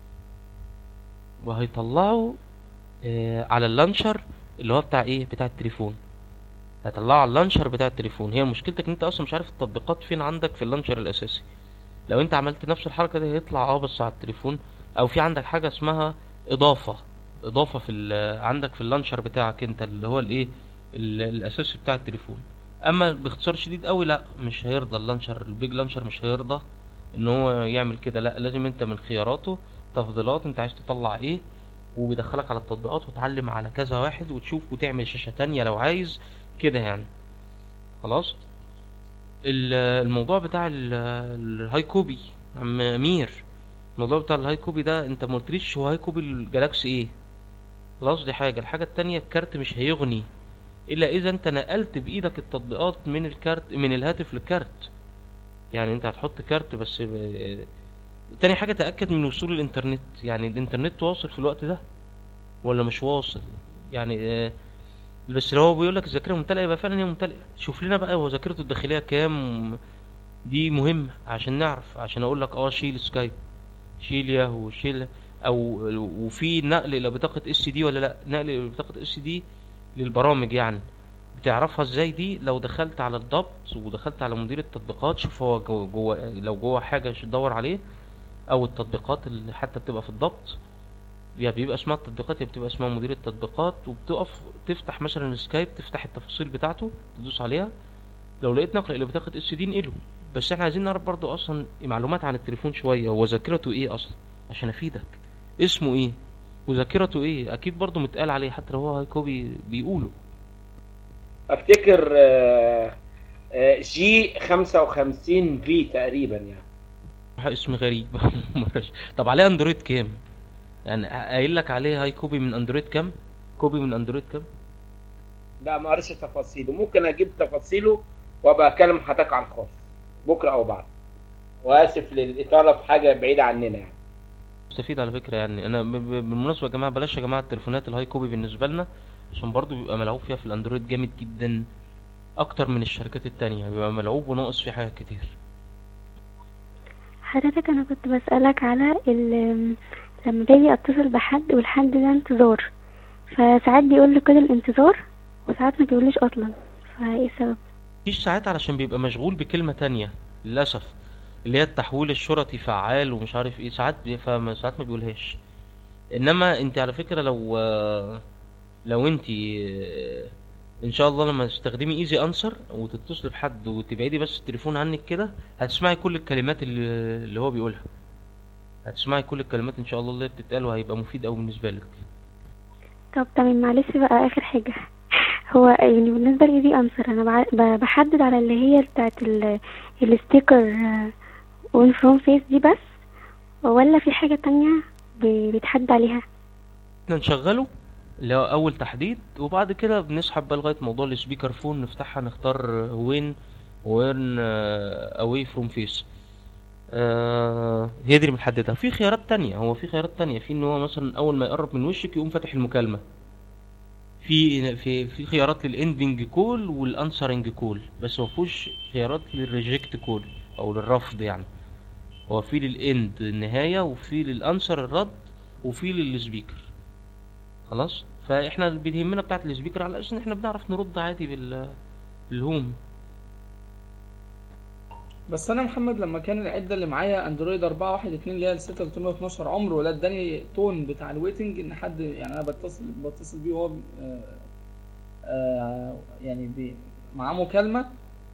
وهيطلعوا آه، على اللانشر اللي هو بتاع ايه بتاع التليفون هيطلعوا على اللانشر بتاع التليفون هي مشكلتك ان انت اصلا مش عارف التطبيقات فين عندك في اللانشر الاساسي لو انت عملت نفس الحركه دي هيطلع اه بس على التليفون او في عندك حاجه اسمها اضافه اضافه في ال- عندك في اللانشر بتاعك انت اللي هو الايه ال- الاساسي بتاع التليفون اما باختصار شديد قوي لا مش هيرضى اللانشر البيج لانشر مش هيرضى ان هو يعمل كده لا لازم انت من خياراته تفضيلات انت عايز تطلع ايه وبيدخلك على التطبيقات وتعلم على كذا واحد وتشوف وتعمل شاشة تانية لو عايز كده يعني خلاص ال- الموضوع بتاع ال- الهاي كوبي عم امير الموضوع بتاع الهاي كوبي ده انت ما قلتليش هو هاي كوبي الجالاكسي ايه خلاص دي حاجة الحاجة التانية الكارت مش هيغني الا اذا انت نقلت بايدك التطبيقات من الكارت من الهاتف للكارت يعني انت هتحط كارت بس ب... تاني حاجة تأكد من وصول الانترنت يعني الانترنت واصل في الوقت ده ولا مش واصل يعني آه، بس لو هو بيقول لك الذاكرة ممتلئة يبقى فعلا هي ممتلئة شوف لنا بقى هو ذاكرته الداخلية كام دي مهمة عشان نعرف عشان اقول لك اه شيل سكايب شيل ياهو شيل او وفي نقل الى بطاقة اس دي ولا لا نقل الى بطاقة اس دي للبرامج يعني بتعرفها ازاي دي لو دخلت على الضبط ودخلت على مدير التطبيقات شوف هو جوه, جوه لو جوه حاجة تدور عليه او التطبيقات اللي حتى بتبقى في الضبط يا بيبقى اسمها التطبيقات يا بتبقى اسمها مدير التطبيقات وبتقف تفتح مثلا السكايب تفتح التفاصيل بتاعته تدوس عليها لو لقيت نقل اللي بتاخد اس دي نقله بس احنا عايزين نعرف برضو اصلا معلومات عن التليفون شوية هو ذاكرته ايه اصلا عشان افيدك اسمه ايه وذاكرته ايه اكيد برضو متقال عليه حتى لو هو هاي كوبي بيقوله افتكر آه، آه، جي 55 في تقريبا يعني اسم غريب معرفش. طب عليه اندرويد كام يعني قايل لك عليه هاي كوبي من اندرويد كام كوبي من اندرويد كام لا ما قريتش تفاصيله ممكن اجيب تفاصيله وابقى اكلم حضرتك على الخاص بكره او بعد واسف للاطاله في حاجه بعيده عننا يعني مستفيد على فكرة يعني انا ب- ب- بالمناسبة يا جماعة بلاش يا جماعة التليفونات الهاي كوبي بالنسبة لنا عشان برضو بيبقى ملعوب فيها في الاندرويد جامد جدا اكتر من الشركات التانية بيبقى ملعوب وناقص فيه حاجات كتير حضرتك انا كنت بسألك على ال لما باجي اتصل بحد والحد ده انتظار فساعات بيقول لي كده الانتظار وساعات ما بيقوليش اصلا فايه السبب مفيش ساعات علشان بيبقى مشغول بكلمة تانية للأسف اللي هي التحويل الشرطي فعال ومش عارف ايه ساعات بي- فما ساعات ما بيقولهاش انما انت على فكرة لو لو انت ان شاء الله لما تستخدمي ايزي انسر وتتصلي بحد وتبعدي بس التليفون عنك كده هتسمعي كل الكلمات اللي, اللي هو بيقولها هتسمعي كل الكلمات ان شاء الله اللي بتتقال وهيبقى مفيد اوي بالنسبة لك طب تمام معلش بقى اخر حاجة هو يعني بالنسبة لي دي انسر انا بع- ب- بحدد على اللي هي بتاعت ال- الستيكر اون فروم فيس دي بس ولا في حاجة تانية ب- بيتحدد عليها احنا نشغله اللي هو اول تحديد وبعد كده بنسحب بقى لغايه موضوع السبيكر فون نفتحها نختار وين وين اواي فروم فيس هي دي اللي بنحددها في خيارات تانية هو في خيارات تانية في ان هو مثلا اول ما يقرب من وشك يقوم فاتح المكالمة في في في خيارات للاندنج كول والانسرنج كول بس ما فيهوش خيارات للريجكت كول او للرفض يعني هو في للاند النهاية وفي للانسر الرد وفي للسبيكر خلاص فاحنا اللي بيهمنا بتاعت السبيكر على اساس ان احنا بنعرف نرد عادي بال بالهوم بس انا محمد لما كان العده اللي معايا اندرويد 4 1 2 اللي هي ال 6312 عمره ولا اداني تون بتاع الويتنج ان حد يعني انا بتصل بتصل بيه وهو آه، آه، يعني بي معاه مكالمه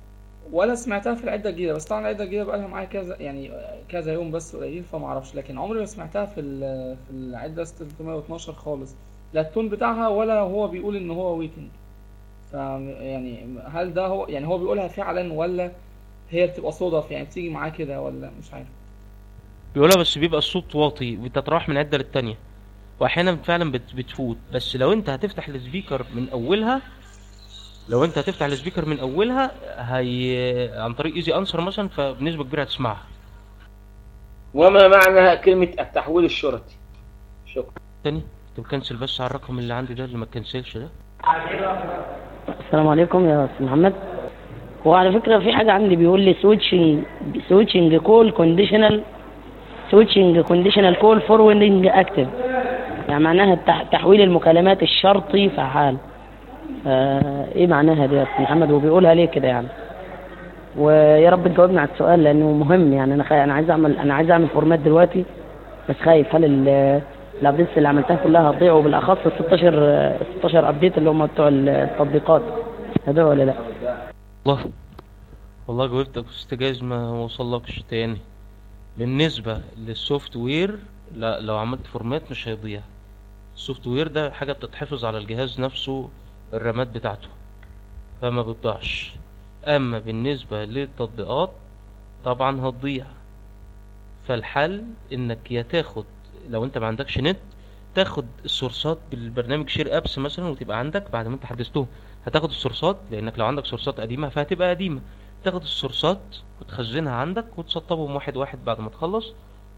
ولا سمعتها في العده الجديده بس طبعا العده الجديده بقى لها معايا كذا يعني كذا يوم بس قليل فما اعرفش لكن عمري ما سمعتها في ال- في العده 312 خالص لا التون بتاعها ولا هو بيقول ان هو ويتنج ف يعني هل ده هو يعني هو بيقولها فعلا ولا هي بتبقى صدف يعني بتيجي معاه كده ولا مش عارف بيقولها بس بيبقى الصوت واطي بتتراوح من عدة للتانية واحيانا فعلا بت بتفوت بس لو انت هتفتح السبيكر من اولها لو انت هتفتح السبيكر من اولها هي عن طريق ايزي انسر مثلا فبنسبة كبيرة هتسمعها وما معنى كلمة التحويل الشرطي شكرا تاني طب كنسل بس على الرقم اللي عندي ده اللي ما تكنسلش ده السلام عليكم يا استاذ محمد هو على فكرة في حاجة عندي بيقول لي سويتشنج سويتشنج كول كونديشنال سويتشنج كونديشنال كول فوروردنج اكتف يعني معناها التح- تحويل المكالمات الشرطي فعال آه ايه معناها دي يا استاذ محمد وبيقولها ليه كده يعني ويا رب تجاوبني على السؤال لانه مهم يعني انا خايف انا عايز اعمل انا عايز اعمل فورمات دلوقتي بس خايف هل ال- الابديتس اللي عملتها كلها هتضيع وبالاخص ال 16 آه، 16 ابديت اللي هم بتوع التطبيقات هدول ولا لا والله والله جاوبتك بس جايز ما وصلكش تاني بالنسبة للسوفت وير لا لو عملت فورمات مش هيضيع السوفت وير ده حاجة بتتحفظ على الجهاز نفسه الرامات بتاعته فما بتضيعش اما بالنسبة للتطبيقات طبعا هتضيع فالحل انك يا تاخد لو انت ما عندكش نت تاخد السورسات بالبرنامج شير ابس مثلا وتبقى عندك بعد ما انت حدثتهم هتاخد السورسات لانك لو عندك سورسات قديمه فهتبقى قديمه تاخد السورسات وتخزنها عندك وتسطبهم واحد واحد بعد ما تخلص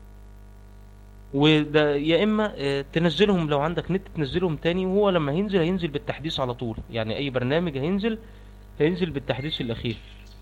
وده يا اما آه، تنزلهم لو عندك نت تنزلهم تاني وهو لما هينزل هينزل بالتحديث على طول يعني اي برنامج هينزل هينزل بالتحديث الاخير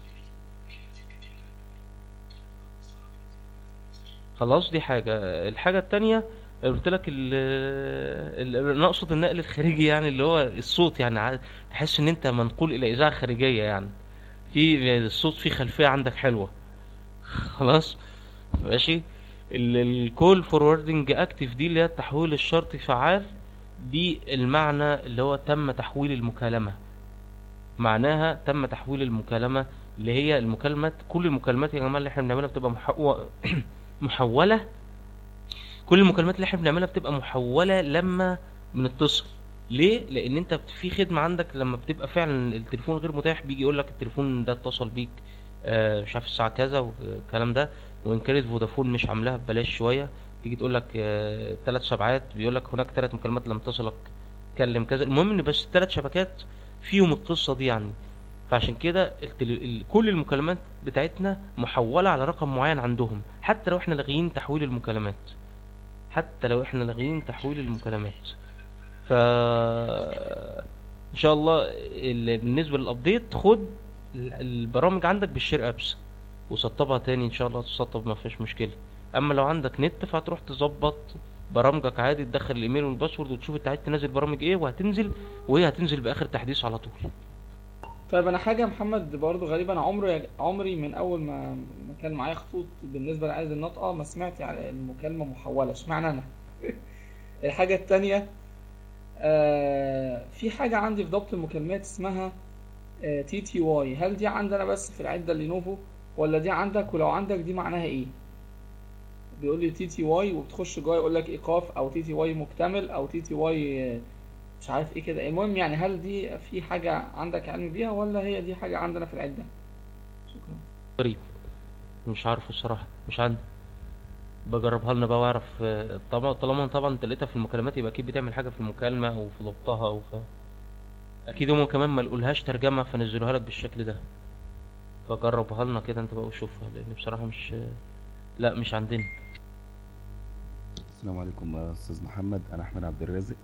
خلاص دي حاجة الحاجة التانية قلت لك ال ال- انا اقصد النقل الخارجي يعني اللي هو الصوت يعني ع- تحس ان انت منقول الى اذاعة خارجية يعني في الصوت فيه خلفية عندك حلوة خلاص ماشي الكول فوروردنج اكتف دي اللي هي التحويل الشرطي فعال دي المعنى اللي هو تم تحويل المكالمة معناها تم تحويل المكالمة اللي هي المكالمات كل المكالمات يا جماعة اللي احنا بنعملها بتبقى محو... محولة كل المكالمات اللي احنا بنعملها بتبقى محولة لما بنتصل ليه؟ لأن أنت بت- في خدمة عندك لما بتبقى فعلا التليفون غير متاح بيجي يقول لك التليفون ده اتصل بيك آه، مش عارف الساعة كذا والكلام ده وإن كانت فودافون مش عاملاها ببلاش شوية تيجي تقول لك آه، ثلاث سبعات بيقول لك هناك ثلاث مكالمات لم تصلك كلم كذا المهم إن بس الثلاث شبكات فيهم القصة دي يعني فعشان كده التل... ال... كل المكالمات بتاعتنا محولة على رقم معين عندهم حتى لو احنا لاغيين تحويل المكالمات حتى لو احنا لاغيين تحويل المكالمات ف ان شاء الله ال... بالنسبة للابديت خد ال- البرامج عندك بالشير ابس وسطبها تاني ان شاء الله تسطب ما فيش مشكلة اما لو عندك نت فهتروح تظبط برامجك عادي تدخل الايميل والباسورد وتشوف انت عايز تنزل برامج ايه وهتنزل وهي هتنزل باخر تحديث على طول طيب انا حاجه يا محمد برضو غريبه انا عمري عمري من اول ما ما كان معايا خطوط بالنسبه لعدد النطقه ما سمعت على المكالمه محوله اشمعنى انا الحاجه التانية آه في حاجه عندي في ضبط المكالمات اسمها تي تي واي هل دي عندنا بس في العده لينوفو ولا دي عندك ولو عندك دي معناها ايه بيقول لي تي تي واي وبتخش جوه يقول لك ايقاف او تي تي واي مكتمل او تي تي واي مش عارف ايه كده المهم يعني هل دي في حاجة عندك علم بيها ولا هي دي حاجة عندنا في العدة شكرا غريب مش عارف الصراحة مش عندي بجربها لنا بقى واعرف آه، طبعا طالما طبعا انت لقيتها في المكالمات يبقى اكيد بتعمل حاجة في المكالمة او في ضبطها او في اكيد هم كمان ما لقولهاش ترجمة فنزلوها لك بالشكل ده فجربها لنا كده انت بقى وشوفها لان بصراحة مش لا مش عندنا السلام عليكم يا استاذ محمد انا احمد عبد الرازق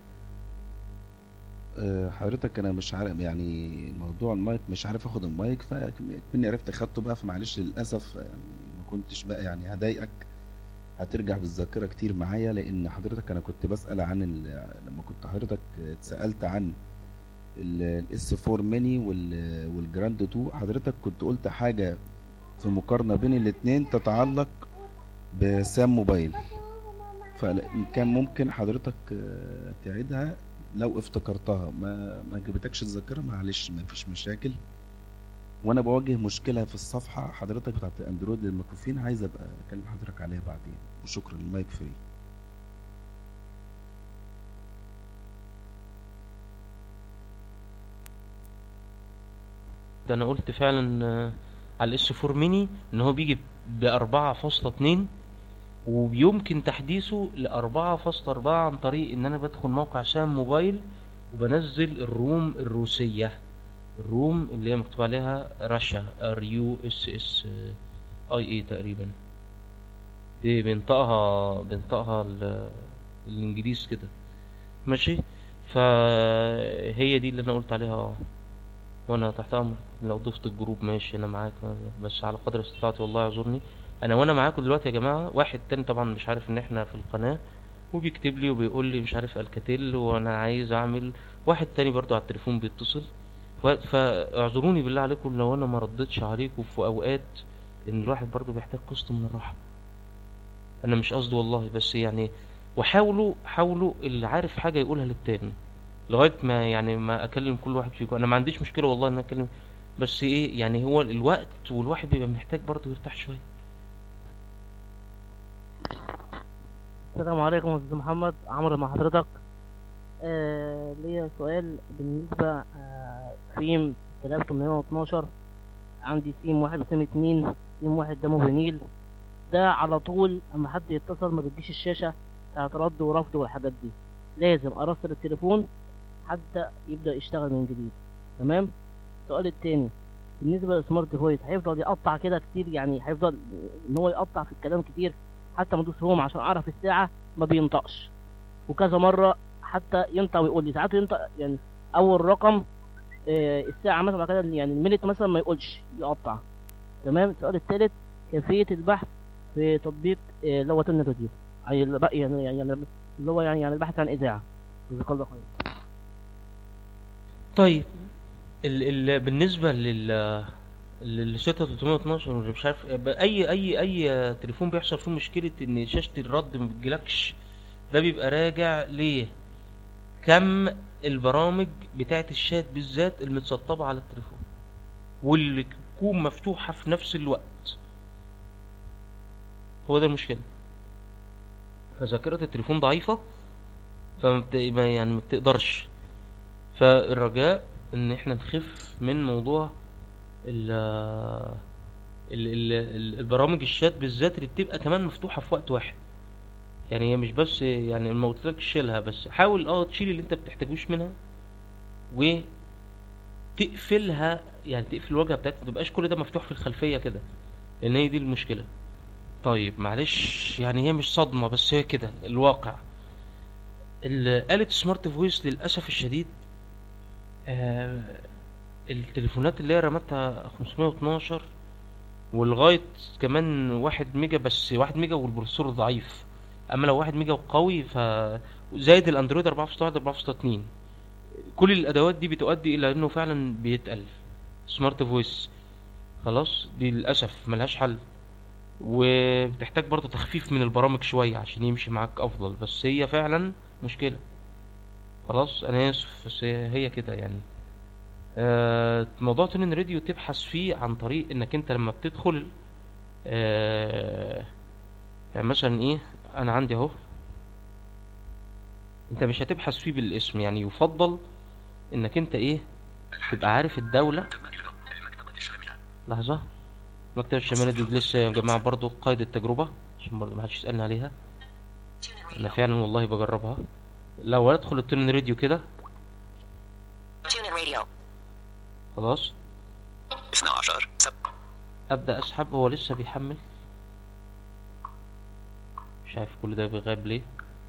أه، حضرتك انا مش عارف يعني موضوع المايك مش عارف اخد المايك فكمني عرفت اخدته بقى فمعلش للاسف يعني ما كنتش بقى يعني هضايقك هترجع بالذاكره كتير معايا لان حضرتك انا كنت بسال عن ال- لما كنت حضرتك اتسالت عن الاس 4 ميني والجراند 2 حضرتك كنت قلت حاجه في مقارنه بين الاتنين تتعلق بسام موبايل فإن كان ممكن حضرتك آه، تعيدها لو افتكرتها ما ما جابتكش الذاكرة معلش ما فيش مشاكل وانا بواجه مشكله في الصفحه حضرتك بتاعت اندرويد للمكفوفين عايز ابقى اكلم حضرتك عليها بعدين وشكرا المايك فري ده انا قلت فعلا آه، على الاس 4 ميني ان هو بيجي ب 4.2 ويمكن تحديثه ل 4.4 عن طريق ان انا بدخل موقع سام موبايل وبنزل الروم الروسية الروم اللي هي مكتوب عليها رشا ار يو اس اس اي اي تقريبا دي بينطقها بينطقها ال- الانجليز كده ماشي فهي دي اللي انا قلت عليها وانا تحت امر لو ضفت الجروب ماشي انا معاك بس على قدر استطاعتي والله يعذرني انا وانا معاكم دلوقتي يا جماعه واحد تاني طبعا مش عارف ان احنا في القناه وبيكتب لي وبيقول لي مش عارف الكاتيل وانا عايز اعمل واحد تاني برضو على التليفون بيتصل ف- فاعذروني بالله عليكم لو انا ما ردتش عليكم في اوقات ان الواحد برضو بيحتاج قسط من الراحه انا مش قصدي والله بس يعني وحاولوا حاولوا اللي عارف حاجه يقولها للتاني لغايه ما يعني ما اكلم كل واحد فيكم انا ما عنديش مشكله والله ان أنا اكلم بس ايه يعني هو الوقت والواحد بيبقى محتاج برضه يرتاح شويه السلام عليكم يا استاذ محمد عمرو مع حضرتك آه ليا سؤال بالنسبة آه سيم 3812 عندي سيم واحد وسيم اتنين سيم واحد ده موبينيل ده على طول اما حد يتصل ما بتجيش الشاشة بتاعت رد ورفض والحاجات دي لازم ارسل التليفون حتى يبدأ يشتغل من جديد تمام السؤال التاني بالنسبة للسمارت فويس هيفضل يقطع كده كتير يعني هيفضل ان هو يقطع في الكلام كتير حتى ما ادوس هوم عشان اعرف الساعة ما بينطقش وكذا مرة حتى ينطق ويقول لي ساعات ينطق يعني اول رقم آه، الساعة مثلا بعد كده يعني المينت مثلا ما يقولش يقطع تمام السؤال الثالث كيفية البحث في تطبيق آه، اللي هو تن راديو يعني الب- يعني يعني اللي هو يعني يعني البحث عن اذاعة جزاك الله خير طيب ال ال بالنسبه لل لل 6312 واللي مش عارف اي اي اي تليفون بيحصل فيه مشكله ان شاشه الرد ما بتجيلكش ده بيبقى راجع ليه كم البرامج بتاعه الشات بالذات المتسطبه على التليفون واللي تكون مفتوحه في نفس الوقت هو ده المشكله فذاكره التليفون ضعيفه فما بت... ما- يعني ما بتقدرش فالرجاء ان احنا نخف من موضوع ال ال ال ال- البرامج الشات بالذات اللي بتبقى كمان مفتوحة في وقت واحد يعني هي مش بس يعني ما قلتلكش شيلها بس حاول اه تشيل اللي انت بتحتاجوش منها وتقفلها يعني تقفل الواجهة بتاعتها متبقاش كل ده مفتوح في الخلفية كده لان هي دي المشكلة طيب معلش يعني هي مش صدمة بس هي كده الواقع ال- آلة سمارت فويس للأسف الشديد آه التليفونات اللي هي رامتها 512 ولغاية كمان واحد ميجا بس واحد ميجا والبروسيسور ضعيف اما لو واحد ميجا وقوي ف زائد الاندرويد 4.1 4.2 كل الادوات دي بتؤدي الى انه فعلا بيتقل سمارت فويس خلاص دي للاسف ملهاش حل وبتحتاج برضه تخفيف من البرامج شوية عشان يمشي معاك افضل بس هي فعلا مشكلة خلاص انا اسف بس هي هي كده يعني آه، موضوع تونين راديو تبحث فيه عن طريق انك انت لما بتدخل آه، يعني مثلا ايه انا عندي اهو انت مش هتبحث فيه بالاسم يعني يفضل انك انت ايه تبقى عارف الدولة لحظة المكتبة الشمالية دي لسه يا جماعة برضو قيد التجربة عشان برضو محدش يسألني عليها انا فعلا والله بجربها لو ادخل التونين راديو كده Tune in radio. خلاص 12 سب ابدا اسحب هو لسه بيحمل مش عارف كل ده بيغاب ليه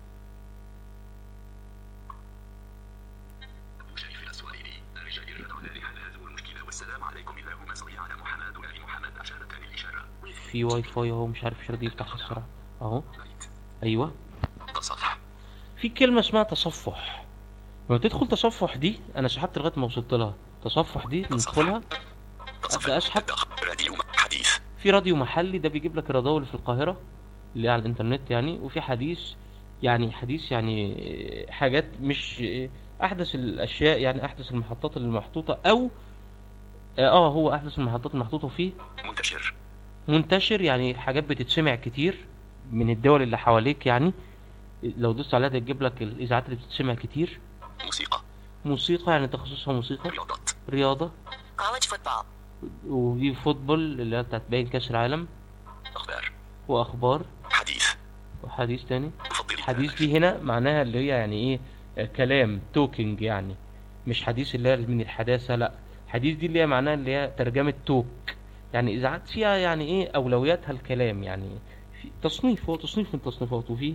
مشايخنا السؤالين الرجال الرضا الذي حل هذه المشكلة والسلام عليكم اللهم صل على محمد وآل محمد أشارت عن الإشارة في واي فاي اهو مش عارف مش راضي يفتح السرعة اهو ايوه تصفح في كلمة اسمها تصفح لما تدخل تصفح دي انا سحبت لغاية ما وصلت لها تصفح دي ندخلها ابدا اسحب راديو حديث في راديو محلي ده بيجيب لك الراديو اللي في القاهرة اللي هي على الانترنت يعني وفي حديث يعني حديث يعني حاجات مش احدث الاشياء يعني احدث المحطات اللي محطوطة او اه آه، هو احدث المحطات المحطوطه فيه منتشر منتشر يعني حاجات بتتسمع كتير من الدول اللي حواليك يعني لو دوست عليها تجيب لك الاذاعات اللي بتتسمع كتير موسيقى موسيقى يعني تخصصها موسيقى رياضات رياضه College football. ودي فوتبول اللي هي بتاعت باين كاس العالم اخبار واخبار حديث وحديث تاني حديث دي هنا معناها اللي هي يعني ايه آه، كلام توكينج يعني مش حديث اللي هي من الحداثة لا حديث دي اللي هي معناها اللي هي ترجمة توك يعني اذاعات فيها يعني ايه اولوياتها الكلام يعني في تصنيف هو تصنيف من تصنيفاته فيه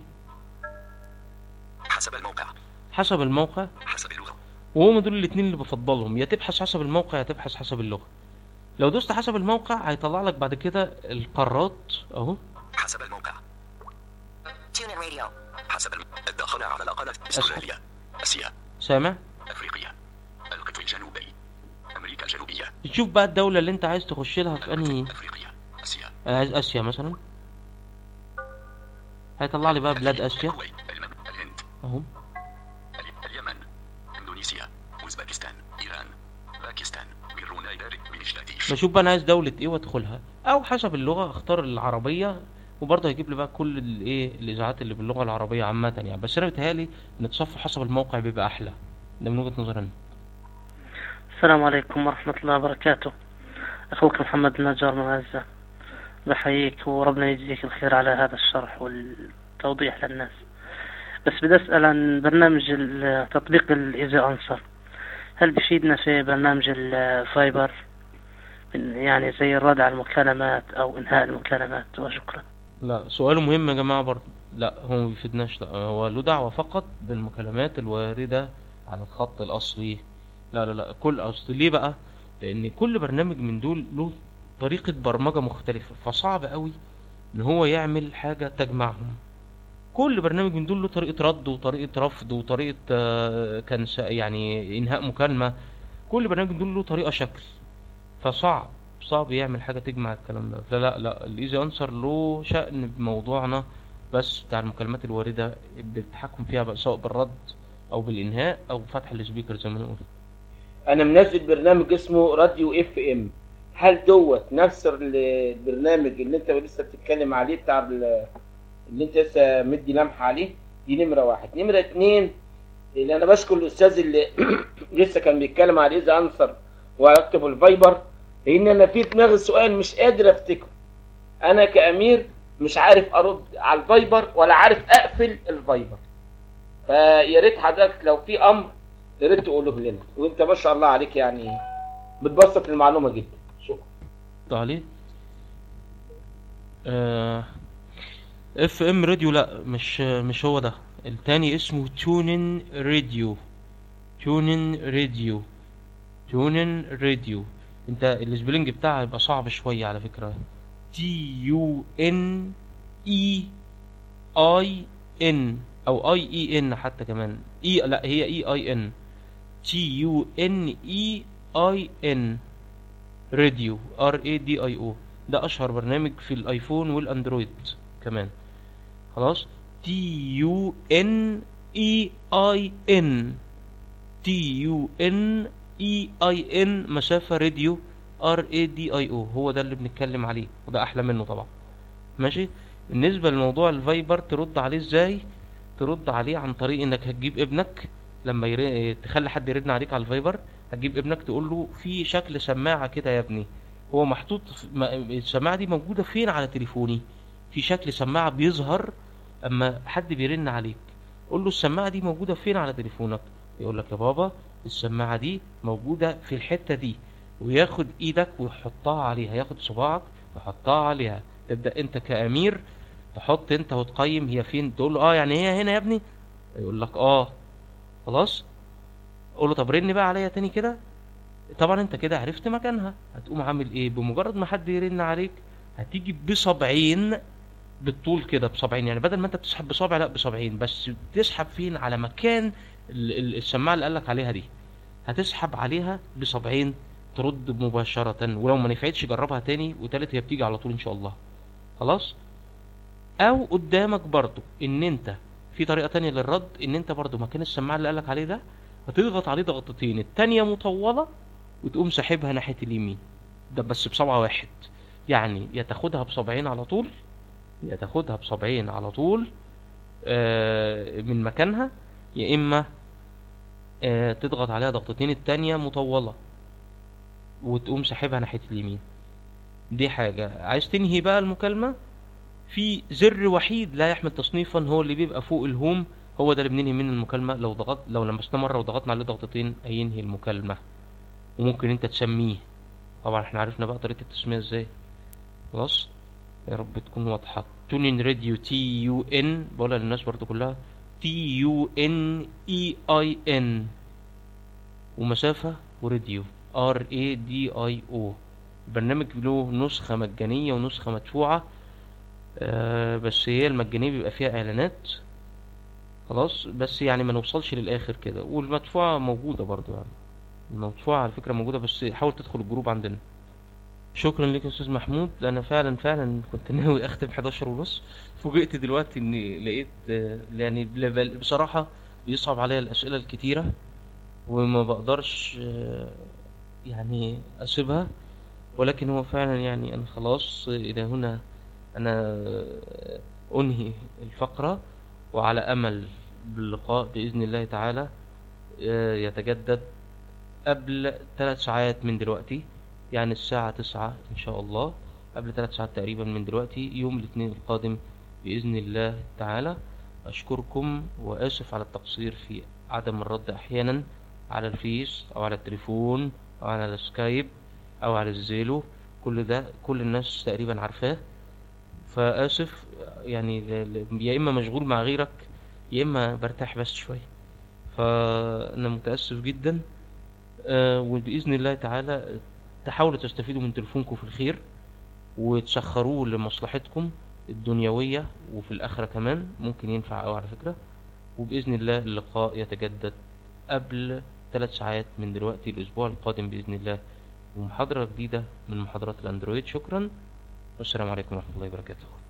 حسب الموقع حسب الموقع حسب اللغة وهم دول الاتنين اللي بفضلهم يا تبحث حسب الموقع يا تبحث حسب اللغة لو دوست حسب الموقع هيطلع لك بعد كده القارات اهو حسب الموقع Tune in radio. حسب الم... الداخل على الأقل استراليا آسيا سامع أفريقيا القطب الجنوبي أمريكا الجنوبية تشوف بقى الدولة اللي انت عايز تخش لها في انهي آسيا انا عايز اسيا مثلا هيطلع لي بقى بلاد اسيا الهند اهو اليمن إندونيسيا أوزبكستان إيران باكستان بروناي بنجلاديش بشوف بقى انا عايز دولة ايه وادخلها او حسب اللغة اختار العربية وبرضه هيجيب لي بقى كل الايه الاذاعات اللي باللغة العربية عامة يعني بس انا بيتهيألي ان تصفح حسب الموقع بيبقى احلى ده من وجهة نظري انا السلام عليكم ورحمة الله وبركاته أخوك محمد النجار من غزة بحييك وربنا يجزيك الخير على هذا الشرح والتوضيح للناس بس بدي أسأل عن برنامج ال- تطبيق الإيزي أنسر هل بيفيدنا في برنامج الفايبر يعني زي الرد على المكالمات أو إنهاء المكالمات وشكرا لا سؤاله مهم يا جماعة برضه لا هو ما بيفيدناش لا هو له دعوة فقط بالمكالمات الواردة على الخط الأصلي لا لا لا كل أصل ليه بقى لأن كل برنامج من دول له طريقة برمجة مختلفة فصعب قوي إن هو يعمل حاجة تجمعهم كل برنامج من دول له طريقة رد وطريقة رفض وطريقة آه، كنس يعني إنهاء مكالمة كل برنامج من دول له طريقة شكل فصعب صعب يعمل حاجة تجمع الكلام ده لا لا لا الايزي انسر له شأن بموضوعنا بس بتاع المكالمات الواردة بالتحكم فيها بقى سواء بالرد او بالانهاء او فتح السبيكر زي ما نقول انا منزل برنامج اسمه راديو اف ام هل دوت نفس ال- البرنامج اللي انت لسه بتتكلم عليه بتاع ال- اللي انت لسه مدي لمحه عليه دي نمره واحد نمره اتنين اللي انا بشكر الاستاذ اللي لسه كان بيتكلم على اذا انصر واكتب الفايبر لان انا في دماغي سؤال مش قادر افتكره انا كامير مش عارف ارد على الفايبر ولا عارف اقفل الفايبر فيا ريت حضرتك لو في امر يا ريت تقوله لنا وانت ما شاء الله عليك يعني بتبسط المعلومه جدا شكرا عليه اف ام راديو لا مش مش هو ده التاني اسمه تونن راديو تونن راديو تونن راديو انت السبيلنج بتاعها يبقى صعب شوية على فكرة تي يو ان اي اي ان او اي اي ان حتى كمان اي لا هي اي اي ان تي يو ان اي اي ان راديو ار اي دي اي او ده اشهر برنامج في الايفون والاندرويد كمان خلاص تي يو ان اي اي ان تي يو ان اي اي ان مسافة راديو ار اي دي اي او هو ده اللي بنتكلم عليه وده احلى منه طبعا ماشي بالنسبة لموضوع الفايبر ترد عليه ازاي ترد عليه عن طريق انك هتجيب ابنك لما ير... تخلي حد يرن عليك على الفايبر هتجيب ابنك تقول له في شكل سماعة كده يا ابني هو محطوط في... ما- السماعة دي موجودة فين على تليفوني في شكل سماعة بيظهر اما حد بيرن عليك قول له السماعة دي موجودة فين على تليفونك يقول لك يا بابا السماعة دي موجودة في الحتة دي وياخد ايدك ويحطها عليها ياخد صباعك ويحطها عليها تبدأ انت كأمير تحط انت وتقيم هي فين تقول له اه يعني هي هنا يا ابني يقول لك اه خلاص قول له طب رن بقى عليا تاني كده طبعا انت كده عرفت مكانها هتقوم عامل ايه بمجرد ما حد يرن عليك هتيجي بصبعين بالطول كده بصبعين يعني بدل ما انت بتسحب بصابع لا بصبعين بس بتسحب فين على مكان ال- ال- السماعه اللي قالك عليها دي هتسحب عليها بصبعين ترد مباشرة ولو ما نفعتش جربها تاني وتالت هي بتيجي على طول ان شاء الله خلاص او قدامك برضو ان انت في طريقة تانية للرد ان انت برضو مكان السماعة اللي قالك عليه ده هتضغط عليه ضغطتين التانية مطولة وتقوم ساحبها ناحية اليمين ده بس بصبع واحد يعني يا تاخدها بصبعين على طول يا تاخدها بصبعين على طول آه، من مكانها يا اما آه، تضغط عليها ضغطتين التانية مطولة وتقوم ساحبها ناحية اليمين دي حاجة عايز تنهي بقى المكالمة في زر وحيد لا يحمل تصنيفا هو اللي بيبقى فوق الهوم هو ده اللي بننهي منه المكالمة لو ضغط لو لمسنا مرة وضغطنا عليه ضغطتين هينهي المكالمة وممكن انت تسميه طبعا احنا عرفنا بقى طريقة التسمية ازاي خلاص يا رب تكون واضحة تونين راديو تي يو ان بقولها للناس برضو كلها تي يو ان اي اي ان ومسافة وراديو ار اي دي اي او البرنامج له نسخة مجانية ونسخة مدفوعة آه بس هي المجانية بيبقى فيها اعلانات خلاص بس يعني ما نوصلش للاخر كده والمدفوعة موجودة برضو يعني المدفوعة على فكرة موجودة بس حاول تدخل الجروب عندنا شكرا لك يا استاذ محمود انا فعلا فعلا كنت ناوي اختم 11 ونص فوجئت دلوقتي اني لقيت آه، يعني بل- بصراحة بيصعب عليا الاسئلة الكتيرة وما بقدرش آه، يعني اسيبها ولكن هو فعلا يعني انا خلاص الى هنا انا آه، انهي الفقرة وعلى امل باللقاء باذن الله تعالى آه، يتجدد قبل ثلاث ساعات من دلوقتي يعني الساعة تسعة إن شاء الله قبل ثلاث ساعات تقريبا من دلوقتي يوم الاثنين القادم بإذن الله تعالى أشكركم وآسف على التقصير في عدم الرد أحيانا على الفيس أو على التليفون أو على السكايب أو على الزيلو كل ده كل الناس تقريبا عارفاه فآسف يعني ل- ل- يا إما مشغول مع غيرك يا إما برتاح بس شوية فأنا متأسف جدا آه، وبإذن الله تعالى تحاولوا تستفيدوا من تليفونكم في الخير وتسخروه لمصلحتكم الدنيوية وفي الآخرة كمان ممكن ينفع أوي على فكرة وبإذن الله اللقاء يتجدد قبل ثلاث ساعات من دلوقتي الأسبوع القادم بإذن الله ومحاضرة جديدة من محاضرات الأندرويد شكرا والسلام عليكم ورحمة الله وبركاته